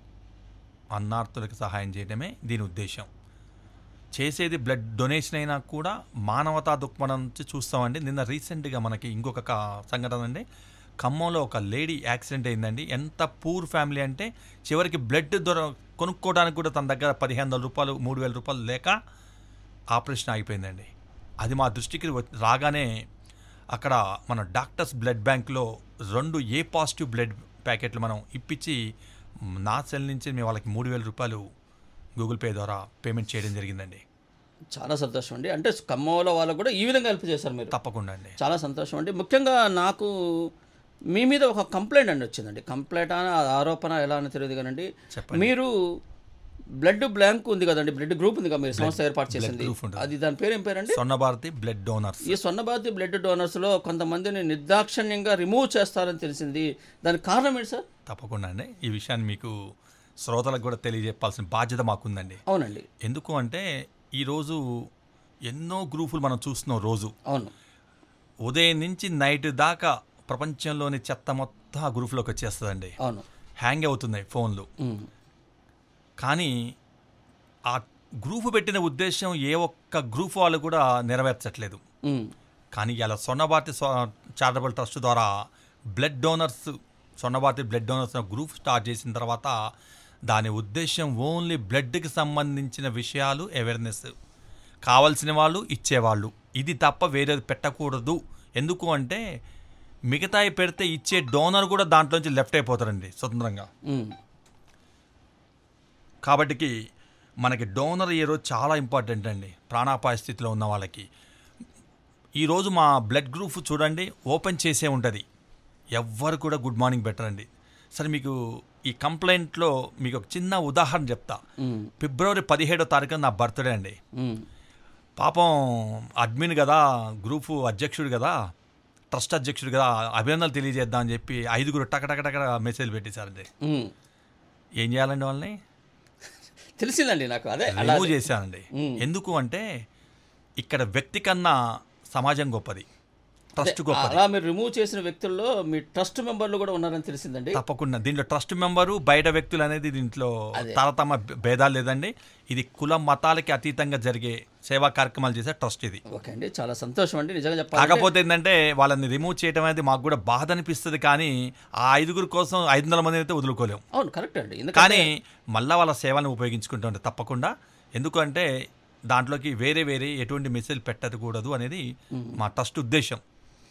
అన్నార్థులకు సహాయం చేయడమే దీని ఉద్దేశం చేసేది బ్లడ్ డొనేషన్ అయినా కూడా మానవతా దృక్పథం నుంచి చూస్తామండి నిన్న రీసెంట్గా మనకి ఇంకొక క- సంఘటన అండి ఖమ్మంలో ఒక లేడీ యాక్సిడెంట్ అయిందండి ఎంత పూర్ ఫ్యామిలీ అంటే చివరికి బ్లడ్ దొర కొనుక్కోవడానికి కూడా తన దగ్గర పదిహేను వందల రూపాయలు మూడు వేల రూపాయలు లేక ఆపరేషన్ ఆగిపోయిందండి అది మా దృష్టికి వ- రాగానే అక్కడ మన డాక్టర్స్ బ్లడ్ బ్యాంక్లో రెండు ఏ పాజిటివ్ బ్లడ్ ప్యాకెట్లు మనం ఇప్పించి మ్, నా సెల్ నుంచి మేము వాళ్ళకి మూడు వేల రూపాయలు గూగుల్ పే ద్వారా పేమెంట్ చేయడం జరిగిందండి చాలా సంతోషం అండి అంటే ఖమ్మంలో వాళ్ళకు కూడా ఈ విధంగా హెల్ప్ చేశారు మీరు తప్పకుండా అండి చాలా సంతోషం అండి ముఖ్యంగా నాకు మీ మీద ఒక కంప్లైంట్ అండి వచ్చిందండి కంప్లైంట్ అని ఆరోపణ ఎలా అని తెలియదు కానండి చెప్పండి. మీరు బ్లడ్ బ్లాంక్ ఉంది కదండి బ్లడ్ గ్రూప్ ఉంది కదా మీరు సంస్థ ఏర్పాటు చేసింది group ఉంటుంది. అది దాని పేరు ఏం పేరండి స్వర్ణభారతి బ్లడ్ డోనర్స్ ఈ స్వర్ణభారతి బ్లడ్ డోనర్స్లో కొంతమందిని నిర్దాక్షిణ్యంగా రిమూవ్ చేస్తారని తెలిసింది దానికి కారణం ఏంటి సార్ తప్పకుండా అండి ఈ విషయాన్ని మీకు శ్రోతలకు కూడా తెలియజెప్పాల్సిన బాధ్యత మాకుందండి అవునండి ఎందుకు అంటే ఈరోజు ఎన్నో గ్రూపులు మనం చూస్తున్నాం రోజు అవును ఉదయం నుంచి నైట్ దాకా ప్రపంచంలోని చెత్త మొత్తం ఆ గ్రూప్లోకి వచ్చేస్తుందండి అవును హ్యాంగ్ అవుతున్నాయి ఫోన్లు ఉమ్. కానీ ఆ గ్రూప్ పెట్టిన ఉద్దేశం ఏ ఒక్క గ్రూప్ వాళ్ళు కూడా నెరవేర్చట్లేదు ఉమ్. కానీ ఇలా స్వర్ణభారతి స్వ- చారిటబుల్ ట్రస్ట్ ద్వారా blood donors Swarnabharathi blood donors అనే గ్రూప్ స్టార్ట్ చేసిన తర్వాత దాని ఉద్దేశం ఓన్లీ బ్లడ్కి సంబంధించిన విషయాలు అవేర్నెస్ కావలసిన వాళ్ళు ఇచ్చేవాళ్ళు ఇది తప్ప వేరేది పెట్టకూడదు ఎందుకు అంటే మిగతాయి పెడితే ఇచ్చే డోనర్ కూడా దాంట్లోంచి లెఫ్ట్ అయిపోతారండి స్వతంత్రంగా ఉమ్. కాబట్టికి మనకి డోనర్ ఈ రోజు చాలా ఇంపార్టెంట్ అండి ప్రాణాపాయ స్థితిలో ఉన్న వాళ్ళకి ఈరోజు మా బ్లడ్ గ్రూప్ చూడండి ఓపెన్ చేసే ఉంటుంది ఎవ్వరు కూడా గుడ్ మార్నింగ్ బెటర్ అండి సరే మీకు ఈ కంప్లైంట్లో మీకు ఒక చిన్న ఉదాహరణ చెప్తా ఉమ్. ఫిబ్రవరి పదిహేడో తారీఖున నా బర్త్డే అండి ఉమ్. పాపం అడ్మిన్ కదా గ్రూపు అధ్యక్షుడు కదా ట్రస్ట్ అధ్యక్షుడు కదా అభినందనలు తెలియజేద్దాం అని చెప్పి ఐదుగురు టకటకటక మెసేజ్ పెట్టేశారండి ఉమ్. ఏం చేయాలండి వాళ్ళని తెలిసిందండి నాకు అదే అలా రిమూవ్ చేశానండి మ్మ్. ఎందుకు అంటే ఇక్కడ వ్యక్తి కన్నా సమాజం గొప్పది ట్రస్ట్ గొప్పది అలా మీరు రిమూవ్ చేసిన వ్యక్తుల్లో మీ ట్రస్ట్ మెంబర్లు కూడా ఉన్నారని తెలిసిందండి తప్పకుండా దీంట్లో ట్రస్ట్ మెంబరు బయట వ్యక్తులు అనేది దీంట్లో అదే. తారతమ్య భేదాలు లేదండి ఇది కుల మతాలకి అతీతంగా జరిగే సేవా కార్యక్రమాలు చేసే ట్రస్ట్ ఇది ఓకే అండి చాలా సంతోషం అండి నిజంగా చెప్పాలి కాకపోతే ఏంటంటే వాళ్ళని రిమూవ్ చేయడం అనేది మాకు కూడా బాధ అనిపిస్తుంది కానీ ఆ ఐదుగురు కోసం ఐదు వందల మంది అయితే వదులుకోలేము అవును కరెక్ట్ అండి ఎందుకంటే కానీ మళ్ళా వాళ్ళ సేవలను ఉపయోగించుకుంటుంటే తప్పకుండా ఎందుకంటే దాంట్లోకి వేరే వేరే ఎటువంటి మెసేజ్ పెట్టకూడదు అనేది మా ట్రస్ట్ ఉద్దేశం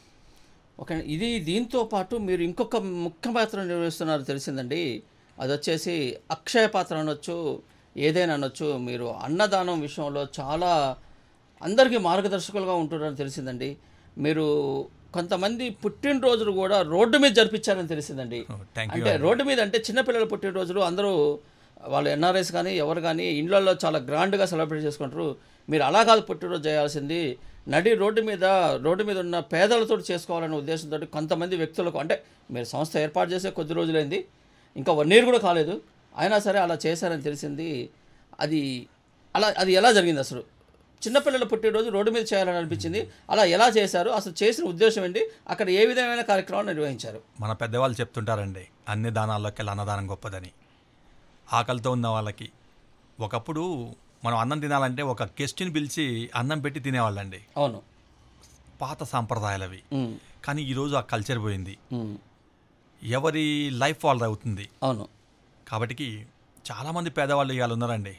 ఓకే అండి. ఇది దీంతో పాటు మీరు ఇంకొక ముఖ్య పాత్ర నిర్వహిస్తున్నారు తెలిసిందండి అది వచ్చేసి అక్షయ పాత్ర అనొచ్చు ఏదైనా అనొచ్చు మీరు అన్నదానం విషయంలో చాలా అందరికీ మార్గదర్శకులుగా ఉంటున్నారని తెలిసిందండి మీరు కొంతమంది పుట్టినరోజులు కూడా రోడ్డు మీద జరిపించారని తెలిసిందండి థ్యాంక్ యూ అంటే రోడ్డు మీద అంటే చిన్నపిల్లల పుట్టినరోజులు అందరూ వాళ్ళు ఎన్ఆర్ఐస్ కానీ ఎవరు కానీ ఇండ్లలో చాలా గ్రాండ్గా సెలబ్రేట్ చేసుకుంటారు మీరు అలా కాదు పుట్టినరోజు చేయాల్సింది నడి రోడ్డు మీద రోడ్డు మీద ఉన్న పేదలతో చేసుకోవాలనే ఉద్దేశంతో కొంతమంది వ్యక్తులకు అంటే మీరు సంస్థ ఏర్పాటు చేసే కొద్ది రోజులైంది ఇంకా వన్ ఇయర్ కూడా కాలేదు అయినా సరే అలా చేశారని తెలిసింది అది అలా అది ఎలా జరిగింది అసలు చిన్నపిల్లల పుట్టినరోజు రోడ్డు మీద చేయాలని అనిపించింది అలా ఎలా చేశారు అసలు చేసిన ఉద్దేశం ఏంటి అక్కడ ఏ విధమైన కార్యక్రమాలు నిర్వహించారు మన పెద్దవాళ్ళు చెప్తుంటారండి అన్ని దానాల్లోకి వెళ్ళి అన్నదానం గొప్పదని ఆకలితో ఉన్న వాళ్ళకి ఒకప్పుడు మనం అన్నం తినాలంటే ఒక గెస్ట్ని పిలిచి అన్నం పెట్టి తినేవాళ్ళండి అవును పాత సాంప్రదాయాలు అవి ఉమ్, కానీ ఈరోజు ఆ కల్చర్ పోయింది ఉమ్, ఎవరి లైఫ్ వాళ్ళది అవుతుంది అవును కాబట్టికి చాలామంది పేదవాళ్ళు ఇవాళ ఉన్నారండి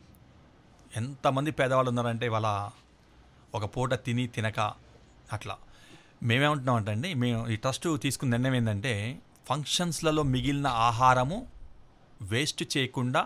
ఎంతమంది పేదవాళ్ళు ఉన్నారంటే ఇవాళ ఒక పూట తిని తినక అట్లా మేమేమంటున్నామంటే అండి మేము ఈ ట్రస్ట్ తీసుకున్న నిర్ణయం ఏంటంటే ఫంక్షన్స్లలో మిగిలిన ఆహారము వేస్ట్ చేయకుండా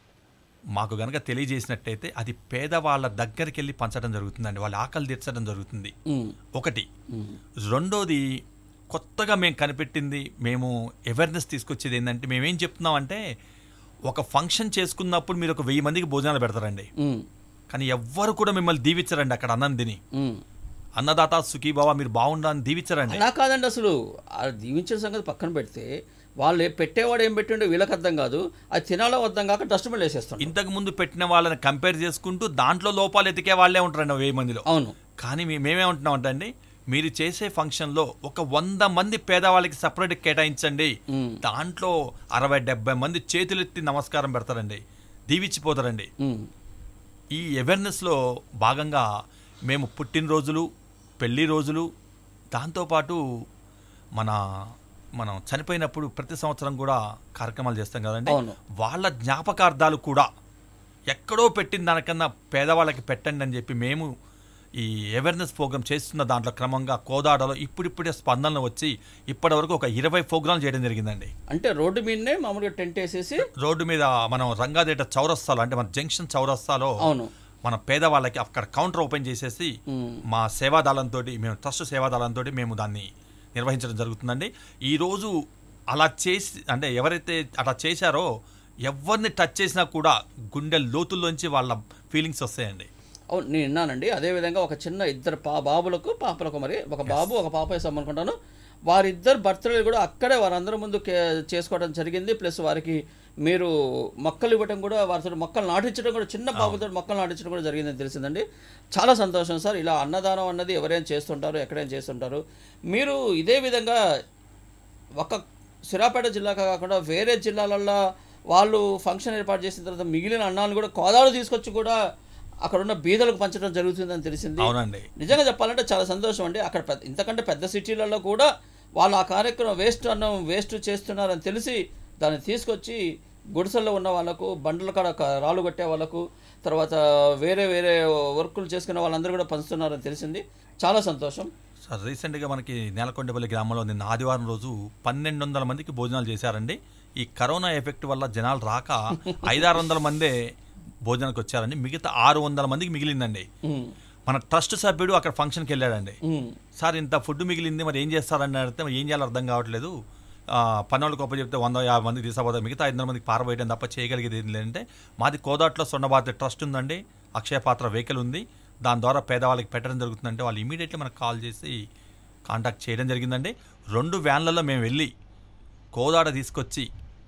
మాకు గనక తెలియజేసినట్టయితే అది పేదవాళ్ళ దగ్గరికి వెళ్ళి పంచడం జరుగుతుందండి వాళ్ళ ఆకలి తీర్చడం జరుగుతుంది ఉమ్, ఒకటి ఉమ్, రెండోది కొత్తగా మేము కనిపెట్టింది మేము అవేర్నెస్ తీసుకొచ్చేది ఏంటంటే మేమేం చెప్తున్నామంటే ఒక ఫంక్షన్ చేసుకున్నప్పుడు మీరు ఒక వెయ్యి మందికి భోజనాలు పెడతారండి ఉమ్, కానీ ఎవ్వరు కూడా మిమ్మల్ని దీవించరండి అక్కడ అన్నం తిని ఉమ్. అన్నదాత సుఖీబాబా మీరు బాగుండాలని దీవించరండి అలా కాదండి అసలు ఆ దీవించిన సంగతి పక్కన పెడితే వాళ్ళు ఏ- పెట్టేవాడు ఏం పెట్టిండో వీళ్ళకి అర్థం కాదు అది తినాలో అర్థం కాక డస్ట్బిన్ వేసేస్తాం ఇంతకు ముందు పెట్టిన వాళ్ళని కంపేర్ చేసుకుంటూ దాంట్లో లోపాలు ఎతికే వాళ్ళే ఉంటారండి ఆ వెయ్యి మందిలో అవును కానీ మేము మేమేమంటున్నామంటే అండి మీరు చేసే ఫంక్షన్లో ఒక వంద మంది పేదవాళ్ళకి సపరేట్ కేటాయించండి ఉమ్, దాంట్లో అరవై డెబ్బై మంది చేతులెత్తి నమస్కారం పెడతారండి దీవించిపోతారండి ఉమ్, ఈ అవేర్నెస్లో భాగంగా మేము పుట్టినరోజులు పెళ్లి రోజులు దాంతోపాటు మన మనం చనిపోయినప్పుడు ప్రతి సంవత్సరం కూడా కార్యక్రమాలు చేస్తాం కదండి అవును. వాళ్ళ జ్ఞాపకార్థాలు కూడా ఎక్కడో పెట్టిన దానికన్నా పేదవాళ్ళకి పెట్టండి అని చెప్పి మేము ఈ అవేర్నెస్ ప్రోగ్రామ్ చేస్తున్న దాంట్లో క్రమంగా కోదాడలో ఇప్పుడిప్పుడే స్పందనలు వచ్చి ఇప్పటి వరకు ఒక ఇరవై ప్రోగ్రాంలు చేయడం జరిగిందండి అంటే రోడ్డు మీదనే మామూలుగా టెంట్ వేసేసి రోడ్డు మీద మనం రంగాదేట చౌరస్తాలో అంటే మన జంక్షన్ చౌరస్తాలో అవును మన పేదవాళ్ళకి అక్కడ కౌంటర్ ఓపెన్ చేసేసి ఉమ్, మా సేవాదళంతో మేము ట్రస్ట్ సేవాదళంతో మేము దాన్ని నిర్వహించడం జరుగుతుందండి ఈరోజు అలా చేసి అంటే ఎవరైతే అలా చేశారో ఎవరిని టచ్ చేసినా కూడా గుండె లోతుల్లోంచి వాళ్ళ ఫీలింగ్స్ వస్తాయండి అవును నేను విన్నానండి అదేవిధంగా ఒక చిన్న ఇద్దరు పా బాబులకు పాపలకు మరి ఒక బాబు ఒక పాప వేసాం అనుకుంటాను వారిద్దరు బర్త్డే కూడా అక్కడే వారందరి ముందు కే- చేసుకోవడం జరిగింది ప్లస్ వారికి మీరు మొక్కలు ఇవ్వడం కూడా వారితో మొక్కలు నాటించడం కూడా చిన్న బాబుతో మొక్కలు నాటించడం కూడా జరిగిందని తెలిసిందండి చాలా సంతోషం సార్ ఇలా అన్నదానం అన్నది ఎవరైనా చేస్తుంటారు ఎక్కడైనా చేస్తుంటారు మీరు ఇదే విధంగా ఒక సిరాపేట జిల్లాగా కాకుండా వేరే జిల్లాలల్లో వాళ్ళు ఫంక్షన్ ఏర్పాటు చేసిన తర్వాత మిగిలిన అన్నాలను కూడా కోదాడు తీసుకొచ్చి కూడా అక్కడ ఉన్న బీదలకు పంచడం జరుగుతుందని తెలిసింది అవునండి నిజంగా చెప్పాలంటే చాలా సంతోషం అండి అక్కడ పెద్ద ఇంతకంటే పెద్ద సిటీలలో కూడా వాళ్ళు ఆ కార్యక్రమం వేస్ట్ అన్నం వేస్ట్ చేస్తున్నారని తెలిసి దాన్ని తీసుకొచ్చి గుడిసెల్లో ఉన్న వాళ్ళకు బండ్ల కాడ క- రాళ్ళు కొట్టే వాళ్ళకు తర్వాత వేరే వేరే వర్కులు చేసుకునే వాళ్ళందరూ కూడా పంచుతున్నారని తెలిసింది చాలా సంతోషం సార్ రీసెంట్గా మనకి నేలకొండపల్లి గ్రామంలో నిన్న ఆదివారం రోజు పన్నెండు వందల మందికి భోజనాలు చేశారండి ఈ కరోనా ఎఫెక్ట్ వల్ల జనాలు రాక ఐదారు వందల మందే భోజనానికి వచ్చారండి మిగతా ఆరు వందల మందికి మిగిలిందండి ఉమ్, మన ట్రస్ట్ సభ్యుడు అక్కడ ఫంక్షన్కి వెళ్ళాడండి ఉమ్, సార్ ఇంత ఫుడ్ మిగిలింది మరి ఏం చేస్తారని అడిగితే మరి ఏం చేయాలో అర్థం కావట్లేదు ఆ, పన్నోళ్ళకి గొప్ప చెప్తే వంద యాభై మందికి తీసుకుపోతారు మిగతా ఐదు వందల మందికి పారబోయడం తప్ప చేయగలిగేది ఏం లేదంటే మాది కోదాట్లో సొన్నబాత ట్రస్ట్ ఉందండి అక్షయ పాత్ర వెహికల్ ఉంది దాని ద్వారా పేదవాళ్ళకి పెట్టడం జరుగుతుందంటే వాళ్ళు ఇమీడియట్లీ మనకు కాల్ చేసి కాంటాక్ట్ చేయడం జరిగిందండి రెండు వ్యాన్లలో మేము వెళ్ళి కోదాడ తీసుకొచ్చి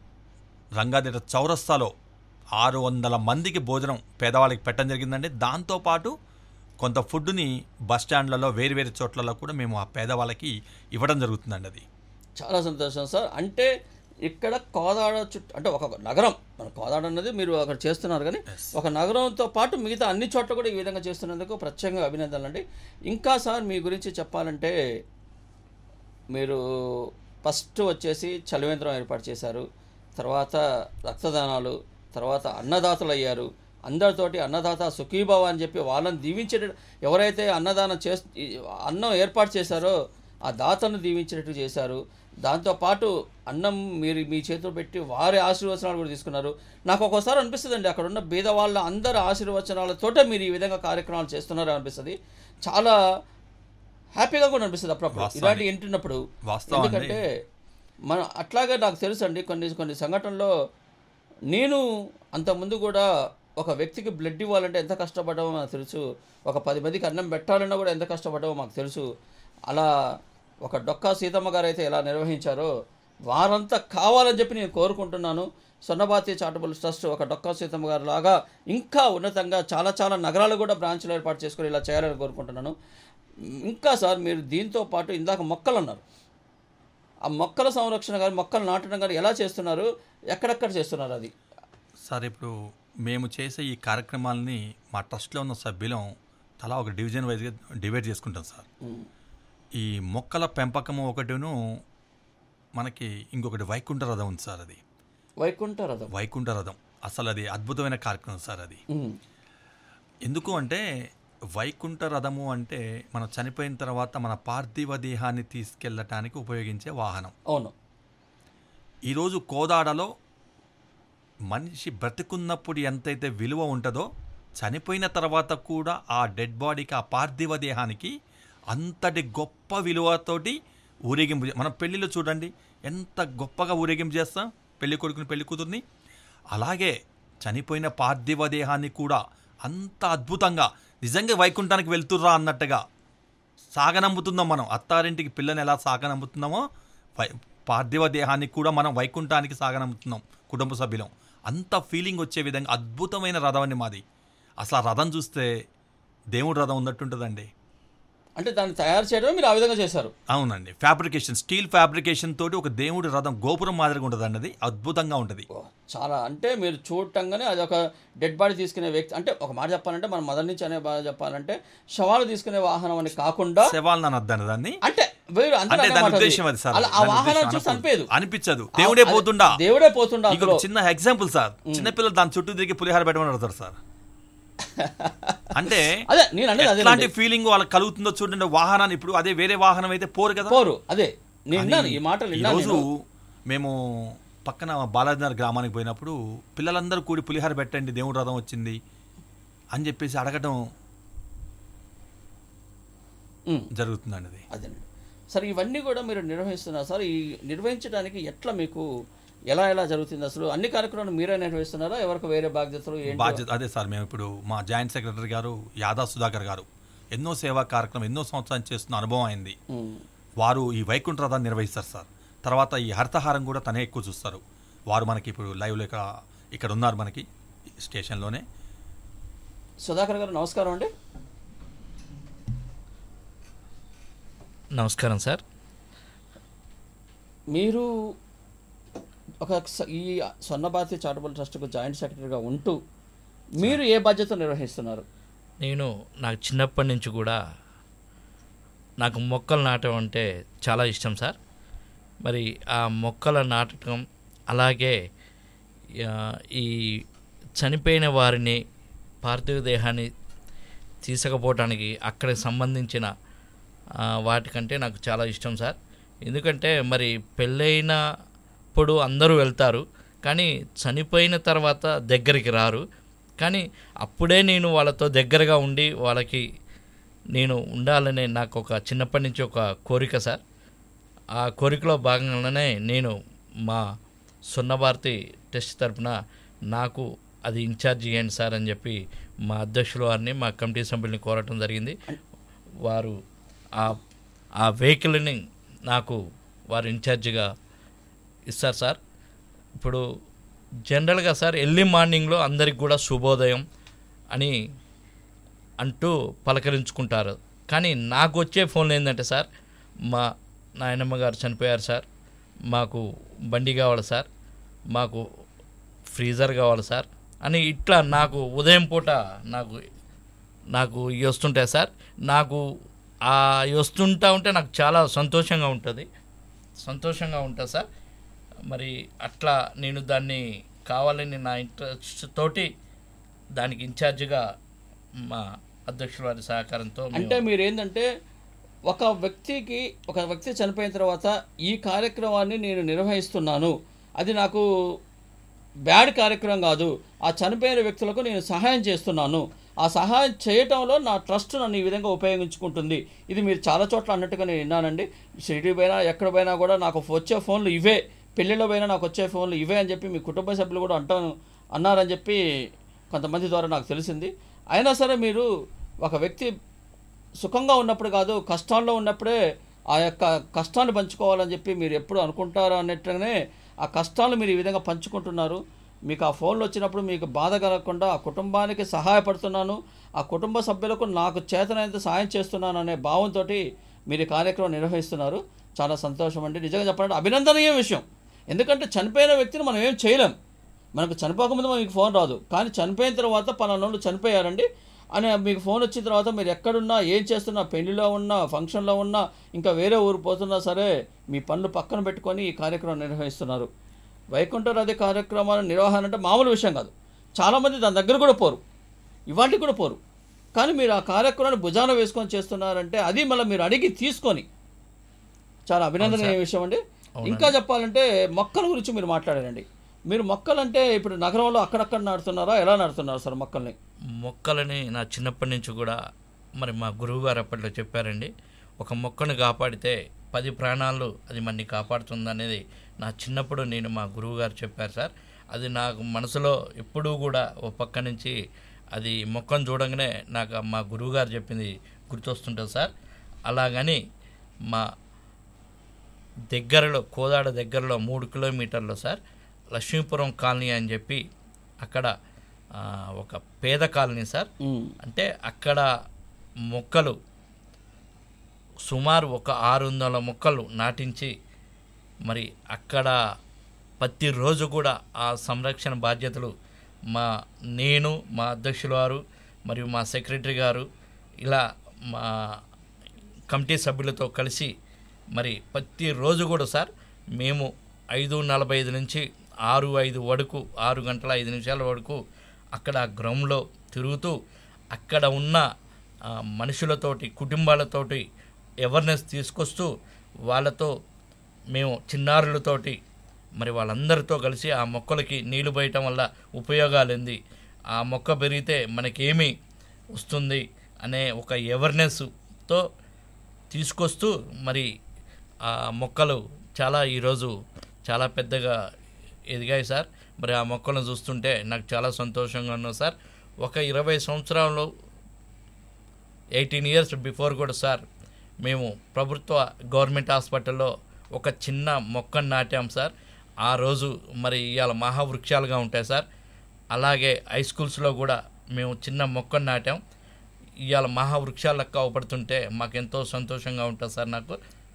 రంగాదేట చౌరస్తాలో ఆరు వందల మందికి భోజనం పేదవాళ్ళకి పెట్టడం జరిగిందండి దాంతోపాటు కొంత ఫుడ్ని బస్ స్టాండ్లలో వేరు వేరు చోట్లలో కూడా మేము ఆ పేదవాళ్ళకి ఇవ్వడం జరుగుతుందండి అది చాలా సంతోషం సార్ అంటే ఇక్కడ కోదాడ చుట్టూ అంటే ఒక నగరం మన కోదాడ అన్నది మీరు అక్కడ చేస్తున్నారు కానీ ఒక నగరంతో పాటు మిగతా అన్ని చోట్ల కూడా ఈ విధంగా చేస్తున్నందుకు ప్రత్యేకంగా అభినందనలు అండి ఇంకా సార్ మీ గురించి చెప్పాలంటే మీరు ఫస్ట్ వచ్చేసి చలివేంద్రం ఏర్పాటు చేశారు తర్వాత రక్తదానాలు తర్వాత అన్నదాతలు అయ్యారు అందరితోటి అన్నదాత సుఖీభావ అని చెప్పి వాళ్ళని దీవించే ఎవరైతే అన్నదానం చే అన్నం ఏర్పాటు చేశారో ఆ దాతను దీవించినట్టు చేశారు దాంతోపాటు అన్నం మీరు మీ చేతిలో పెట్టి వారి ఆశీర్వచనాలు కూడా తీసుకున్నారు నాకు ఒక్కోసారి అనిపిస్తుందండి అక్కడ ఉన్న బీద వాళ్ళ అందరి ఆశీర్వచనాలతోటే మీరు ఈ విధంగా కార్యక్రమాలు చేస్తున్నారు అనిపిస్తుంది చాలా హ్యాపీగా కూడా అనిపిస్తుంది అప్పుడప్పుడు వాస్తవానికి. ఇలాంటి వింటున్నప్పుడు వాస్తవం అండి. ఎందుకంటే మన అట్లాగే నాకు తెలుసు అండి కొన్ని కొన్ని సంఘటనలో నేను అంతకుముందు కూడా ఒక వ్యక్తికి బ్లడ్ ఇవ్వాలంటే ఎంత కష్టపడ్డామో నాకు తెలుసు ఒక పది మందికి అన్నం పెట్టాలన్నా కూడా ఎంత కష్టపడ్డామో మాకు తెలుసు అలా ఒక డొక్కా సీతమ్మ గారు అయితే ఎలా నిర్వహించారో వారంతా కావాలని చెప్పి నేను కోరుకుంటున్నాను సొన్నబాతి చారిటబుల్ ట్రస్ట్ ఒక డొక్కా సీతమ్మ గారు లాగా ఇంకా ఉన్నతంగా చాలా చాలా నగరాలు కూడా బ్రాంచ్లు ఏర్పాటు చేసుకొని ఇలా చేయాలని కోరుకుంటున్నాను ఇంకా సార్ మీరు దీంతో పాటు ఇందాక మొక్కలు అన్నారు ఆ మొక్కల సంరక్షణ కానీ మొక్కలు నాటడం కానీ ఎలా చేస్తున్నారు ఎక్కడెక్కడ చేస్తున్నారు అది సార్ ఇప్పుడు మేము చేసే ఈ కార్యక్రమాలని మా ట్రస్ట్లో ఉన్న సభ్యులం తలా ఒక డివిజన్ వైజ్గా డివైడ్ చేసుకుంటాం సార్ ఉమ్, ఈ మొక్కల పెంపకము ఒకటిను మనకి ఇంకొకటి వైకుంఠ రథం ఉంది సార్ అది వైకుంఠ రథం వైకుంఠ రథం అసలు అది అద్భుతమైన కార్యక్రమం సార్ అది ఉమ్, ఎందుకు అంటే వైకుంఠ రథము అంటే మనం చనిపోయిన తర్వాత మన పార్థివ దేహాన్ని తీసుకెళ్ళటానికి ఉపయోగించే వాహనం అవును ఈరోజు కోదాడలో మనిషి బ్రతికున్నప్పుడు ఎంతైతే విలువ ఉంటుందో చనిపోయిన తర్వాత కూడా ఆ డెడ్ బాడీకి ఆ పార్థివ దేహానికి అంతటి గొప్ప విలువతోటి ఊరేగింపు చే- మనం పెళ్ళిలో చూడండి ఎంత గొప్పగా ఊరేగింపు చేస్తాం పెళ్లి కొడుకుని పెళ్లి కూతుర్ని అలాగే చనిపోయిన పార్థివ దేహాన్ని కూడా అంత అద్భుతంగా నిజంగా వైకుంఠానికి వెళ్తుర్రా అన్నట్టుగా సాగనంపుతున్నాం మనం అత్తారింటికి పిల్లని ఎలా సాగనంపుతున్నామో వై- పార్థివ దేహాన్ని కూడా మనం వైకుంఠానికి సాగనంపుతున్నాం కుటుంబ సభ్యులం అంత ఫీలింగ్ వచ్చే విధంగా అద్భుతమైన రథం అండి మాది అసలు ఆ రథం చూస్తే దేవుడి రథం ఉన్నట్టుంటుందండి అంటే దాన్ని తయారు చేయడమే మీరు ఆ విధంగా చేశారు అవునండి ఫ్యాబ్రికేషన్ స్టీల్ ఫ్యాబ్రికేషన్ తోటి ఒక దేవుడి రథం గోపురం మాదిరిగా ఉంటుందండి అది అద్భుతంగా ఉంటుంది ఓ, చాలా అంటే మీరు చూడటంగానే అది ఒక డెడ్ బాడీ తీసుకునే వ్యక్తి అంటే ఒక మాట చెప్పాలంటే మన మదర్ నుంచి అనే బాధ చెప్పాలంటే శవాలు తీసుకునే వాహనం అని కాకుండా శవాలను అనొద్దండి దాన్ని అంటే వేరు అందరూ అంటే అనే దాని మాట అది. ఉద్దేశం అది సార్ అలా ఆ దాని వాహనం ఉద్దేశం చూసి అనకూడదు. అనిపించదు అనిపించదు దేవుడే అది- పోతుండా దేవుడే పోతుండా ఇంకొక అందులో చిన్న ఎగ్జాంపుల్ సార్ చిన్నపిల్లలు దాని చుట్టూ తిరిగి పులిహార పెట్టమని అడుగుతారు సార్ అంటే అదే నేను అనేది అదే ఎట్లాంటి ఫీలింగ్ వాళ్ళకి కలుగుతుందో చూడండి వాహనాన్ని ఇప్పుడు అదే వేరే వాహనం అయితే పోరు కదా పోరు అదే నేను విన్నాను ఈ మాటలు విన్నాను ఈరోజు నేను. మేము పక్కన బాలాజీనగర్ గ్రామానికి పోయినప్పుడు పిల్లలందరూ కూడి పులిహార పెట్టండి దేవుడు రథం వచ్చింది అని చెప్పేసి అడగటం ఉమ్, జరుగుతుందండి అది అదేనండి సరే ఇవన్నీ కూడా మీరు నిర్వహిస్తున్నారు సార్ ఈ నిర్వహించడానికి ఎట్లా మీకు ఎలా ఎలా జరుగుతుంది అసలు అన్ని కార్యక్రమాలు మీరే నిర్వహిస్తున్నారా ఎవరికి వేరే బాధ్యతలు ఏంటి బాధ్యత అదే సార్ మేము ఇప్పుడు మా జాయింట్ సెక్రటరీ గారు యాదా సుధాకర్ గారు ఎన్నో సేవా కార్యక్రమం ఎన్నో సంవత్సరాలు చేస్తున్న అనుభవం అయింది ఉమ్, వారు ఈ వైకుంఠ రథాన్ని నిర్వహిస్తారు సార్ తర్వాత ఈ హరితహారం కూడా తనే ఎక్కువ చూస్తారు వారు మనకి ఇప్పుడు లైవ్లో ఇక్కడ ఇక్కడ ఉన్నారు మనకి స్టేషన్లోనే సుధాకర్ గారు నమస్కారం అండి నమస్కారం సార్ మీరు ఒక స- ఈ స్వర్ణ భారతి చారిటబుల్ ట్రస్ట్కు జాయింట్ సెక్రటరీగా ఉంటూ మీరు ఏ బాధ్యత నిర్వహిస్తున్నారు నేను నాకు చిన్నప్పటి నుంచి కూడా నాకు మొక్కలు నాటడం అంటే చాలా ఇష్టం సార్ మరి ఆ మొక్కల నాటకం అలాగే ఆ, ఈ చనిపోయిన వారిని పార్థివ దేహాన్ని తీసుకుపోవటానికి అక్కడికి సంబంధించిన ఆ, వాటికంటే నాకు చాలా ఇష్టం సార్ ఎందుకంటే మరి పెళ్ళైనప్పుడు అందరూ వెళ్తారు కానీ చనిపోయిన తర్వాత దగ్గరికి రారు కానీ అప్పుడే నేను వాళ్ళతో దగ్గరగా ఉండి వాళ్ళకి నేను ఉండాలనే నాకు ఒక చిన్నప్పటి నుంచి ఒక కోరిక సార్ ఆ కోరికలో భాగంగానే నేను మా సున్నభారతి టెస్ట్ తరపున నాకు అది ఇన్ఛార్జ్ చేయండి సార్ అని చెప్పి మా అధ్యక్షుల వారిని మా కమిటీ సభ్యుల్ని కోరటం జరిగింది వారు ఆ ఆ వెహికల్ని నాకు వారు ఇన్ఛార్జిగా ఇస్తారు సార్ ఇప్పుడు జనరల్గా సార్ ఎర్లీ మార్నింగ్లో అందరికి కూడా శుభోదయం అని అంటూ పలకరించుకుంటారు కానీ నాకు వచ్చే ఫోన్లు ఏంటంటే సార్ మా నాయనమ్మ గారు చనిపోయారు సార్ మాకు బండి కావాలి సార్ మాకు ఫ్రీజర్ కావాలి సార్ అని ఇట్లా నాకు ఉదయం పూట నాకు నాకు ఇవి వస్తుంటాయి సార్ నాకు ఆ ఇవి వస్తుంటా ఉంటే నాకు చాలా సంతోషంగా ఉంటుంది సంతోషంగా ఉంటుంది సార్ మరి అట్లా నేను దాన్ని కావాలని నా ఇంట్రెస్ట్ తోటి దానికి ఇన్ఛార్జిగా మా అధ్యక్షుల వారి సహకారంతో మేము- అంటే మీరు ఏంటంటే ఒక వ్యక్తికి ఒక వ్యక్తి చనిపోయిన తర్వాత ఈ కార్యక్రమాన్ని నేను నిర్వహిస్తున్నాను అది నాకు బ్యాడ్ కార్యక్రమం కాదు ఆ చనిపోయిన వ్యక్తులకు నేను సహాయం చేస్తున్నాను ఆ సహాయం చేయటంలో నా ట్రస్ట్ నన్ను ఈ విధంగా ఉపయోగించుకుంటుంది ఇది మీరు చాలా చోట్ల అన్నట్టుగా నేను విన్నానండి షిరిడి పోయినా ఎక్కడ పోయినా కూడా నాకు వచ్చే ఫోన్లు ఇవే పెళ్ళిళ్ళ పోయినా నాకు వచ్చే ఫోన్లు ఇవే అని చెప్పి మీ కుటుంబ సభ్యులు కూడా అంటాను అన్నారని చెప్పి కొంతమంది ద్వారా నాకు తెలిసింది అయినా సరే మీరు ఒక వ్యక్తి సుఖంగా ఉన్నప్పుడు కాదు కష్టాల్లో ఉన్నప్పుడే ఆ యొక్క కష్టాన్ని పంచుకోవాలని చెప్పి మీరు ఎప్పుడు అనుకుంటారు అన్నట్టుగానే ఆ కష్టాలు మీరు ఈ విధంగా పంచుకుంటున్నారు మీకు ఆ ఫోన్లు వచ్చినప్పుడు మీకు బాధ కలగకుండా ఆ కుటుంబానికి సహాయపడుతున్నాను ఆ కుటుంబ సభ్యులకు నాకు చేతనైనంత సహాయం చేస్తున్నాను అనే భావంతో మీరు ఈ కార్యక్రమం నిర్వహిస్తున్నారు చాలా సంతోషం అండి నిజంగా చెప్పాలంటే అభినందనీయ విషయం ఎందుకంటే చనిపోయిన వ్యక్తిని మనం ఏం చేయలేం మనకు చనిపోకముందు మనకి ఫోన్ రాదు కానీ చనిపోయిన తర్వాత పలానోళ్ళు చనిపోయారండి అని మీకు ఫోన్ వచ్చిన తర్వాత మీరు ఎక్కడున్నా ఏం చేస్తున్నా పెళ్లిలో ఉన్నా ఫంక్షన్లో ఉన్నా ఇంకా వేరే ఊరు పోతున్నా సరే మీ పనులు పక్కన పెట్టుకొని ఈ కార్యక్రమం నిర్వహిస్తున్నారు వైకుంఠ రథ కార్యక్రమాల నిర్వహణ అంటే మామూలు విషయం కాదు చాలామంది దాని దగ్గర కూడా పోరు ఇవాటికి కూడా పోరు కానీ మీరు ఆ కార్యక్రమాన్ని భుజాన వేసుకొని చేస్తున్నారంటే అది మళ్ళీ మీరు అడిగి తీసుకొని చాలా అభినందనీయ విషయం అండి ఇంకా చెప్పాలంటే మొక్కల గురించి మీరు మాట్లాడారండి మీరు మొక్కలంటే ఇప్పుడు నగరంలో అక్కడక్కడ నాడుతున్నారా ఎలా నాడుతున్నారు సార్ మొక్కల్ని మొక్కలని నా చిన్నప్పటి నుంచి కూడా మరి మా గురువు గారు అప్పట్లో చెప్పారండి ఒక మొక్కను కాపాడితే పది ప్రాణాలు అది మనని కాపాడుతుంది అనేది నా చిన్నప్పుడు నేను మా గురువు గారు చెప్పారు సార్ అది నాకు మనసులో ఎప్పుడూ కూడా ఓ పక్క నుంచి అది మొక్కను చూడంగానే నాకు మా గురువు గారు చెప్పింది గుర్తొస్తుంటుంది సార్ అలాగని మా దగ్గరలో కోదాడ దగ్గరలో మూడు కిలోమీటర్లు సార్ లక్ష్మీపురం కాలనీ అని చెప్పి అక్కడ ఆ, ఒక పేద కాలనీ సార్ ఉమ్. అంటే అక్కడ మొక్కలు సుమారు ఒక ఆరు వందల మొక్కలు నాటించి మరి అక్కడ ప్రతిరోజు కూడా ఆ సంరక్షణ బాధ్యతలు మా నేను మా అధ్యక్షుల వారు మరియు మా సెక్రటరీ గారు ఇలా మా కమిటీ సభ్యులతో కలిసి మరి ప్రతిరోజు కూడా సార్ మేము ఐదు నలభై ఐదు నుంచి ఆరు ఐదు వరకు ఆరు గంటల ఐదు నిమిషాల వరకు అక్కడ గ్రౌండ్లో తిరుగుతూ అక్కడ ఉన్న ఆ, మనుషులతోటి కుటుంబాలతోటి అవేర్నెస్ తీసుకొస్తూ వాళ్ళతో మేము చిన్నారులతోటి మరి వాళ్ళందరితో కలిసి ఆ మొక్కలకి నీళ్లు పోయటం వల్ల ఉపయోగాలు ఏంది ఆ మొక్క పెరిగితే మనకేమి వస్తుంది అనే ఒక అవేర్నెస్తో తీసుకొస్తూ మరి ఆ మొక్కలు చాలా ఈరోజు చాలా పెద్దగా ఎదిగాయి సార్ మరి ఆ మొక్కలను చూస్తుంటే నాకు చాలా సంతోషంగా ఉన్నాం సార్ ఒక ఇరవై సంవత్సరాలు ఎయిటీన్ ఇయర్స్ బిఫోర్ కూడా సార్ మేము ప్రభుత్వ గవర్నమెంట్ హాస్పిటల్లో ఒక చిన్న మొక్కను నాటాం సార్ ఆ రోజు మరి ఇవాళ మహావృక్షాలుగా ఉంటాయి సార్ అలాగే హై స్కూల్స్లో కూడా మేము చిన్న మొక్కను నాటాం ఇవాళ మహావృక్షాలు లెక్క అవపడుతుంటే మాకు ఎంతో సంతోషంగా ఉంటుంది సార్ నాకు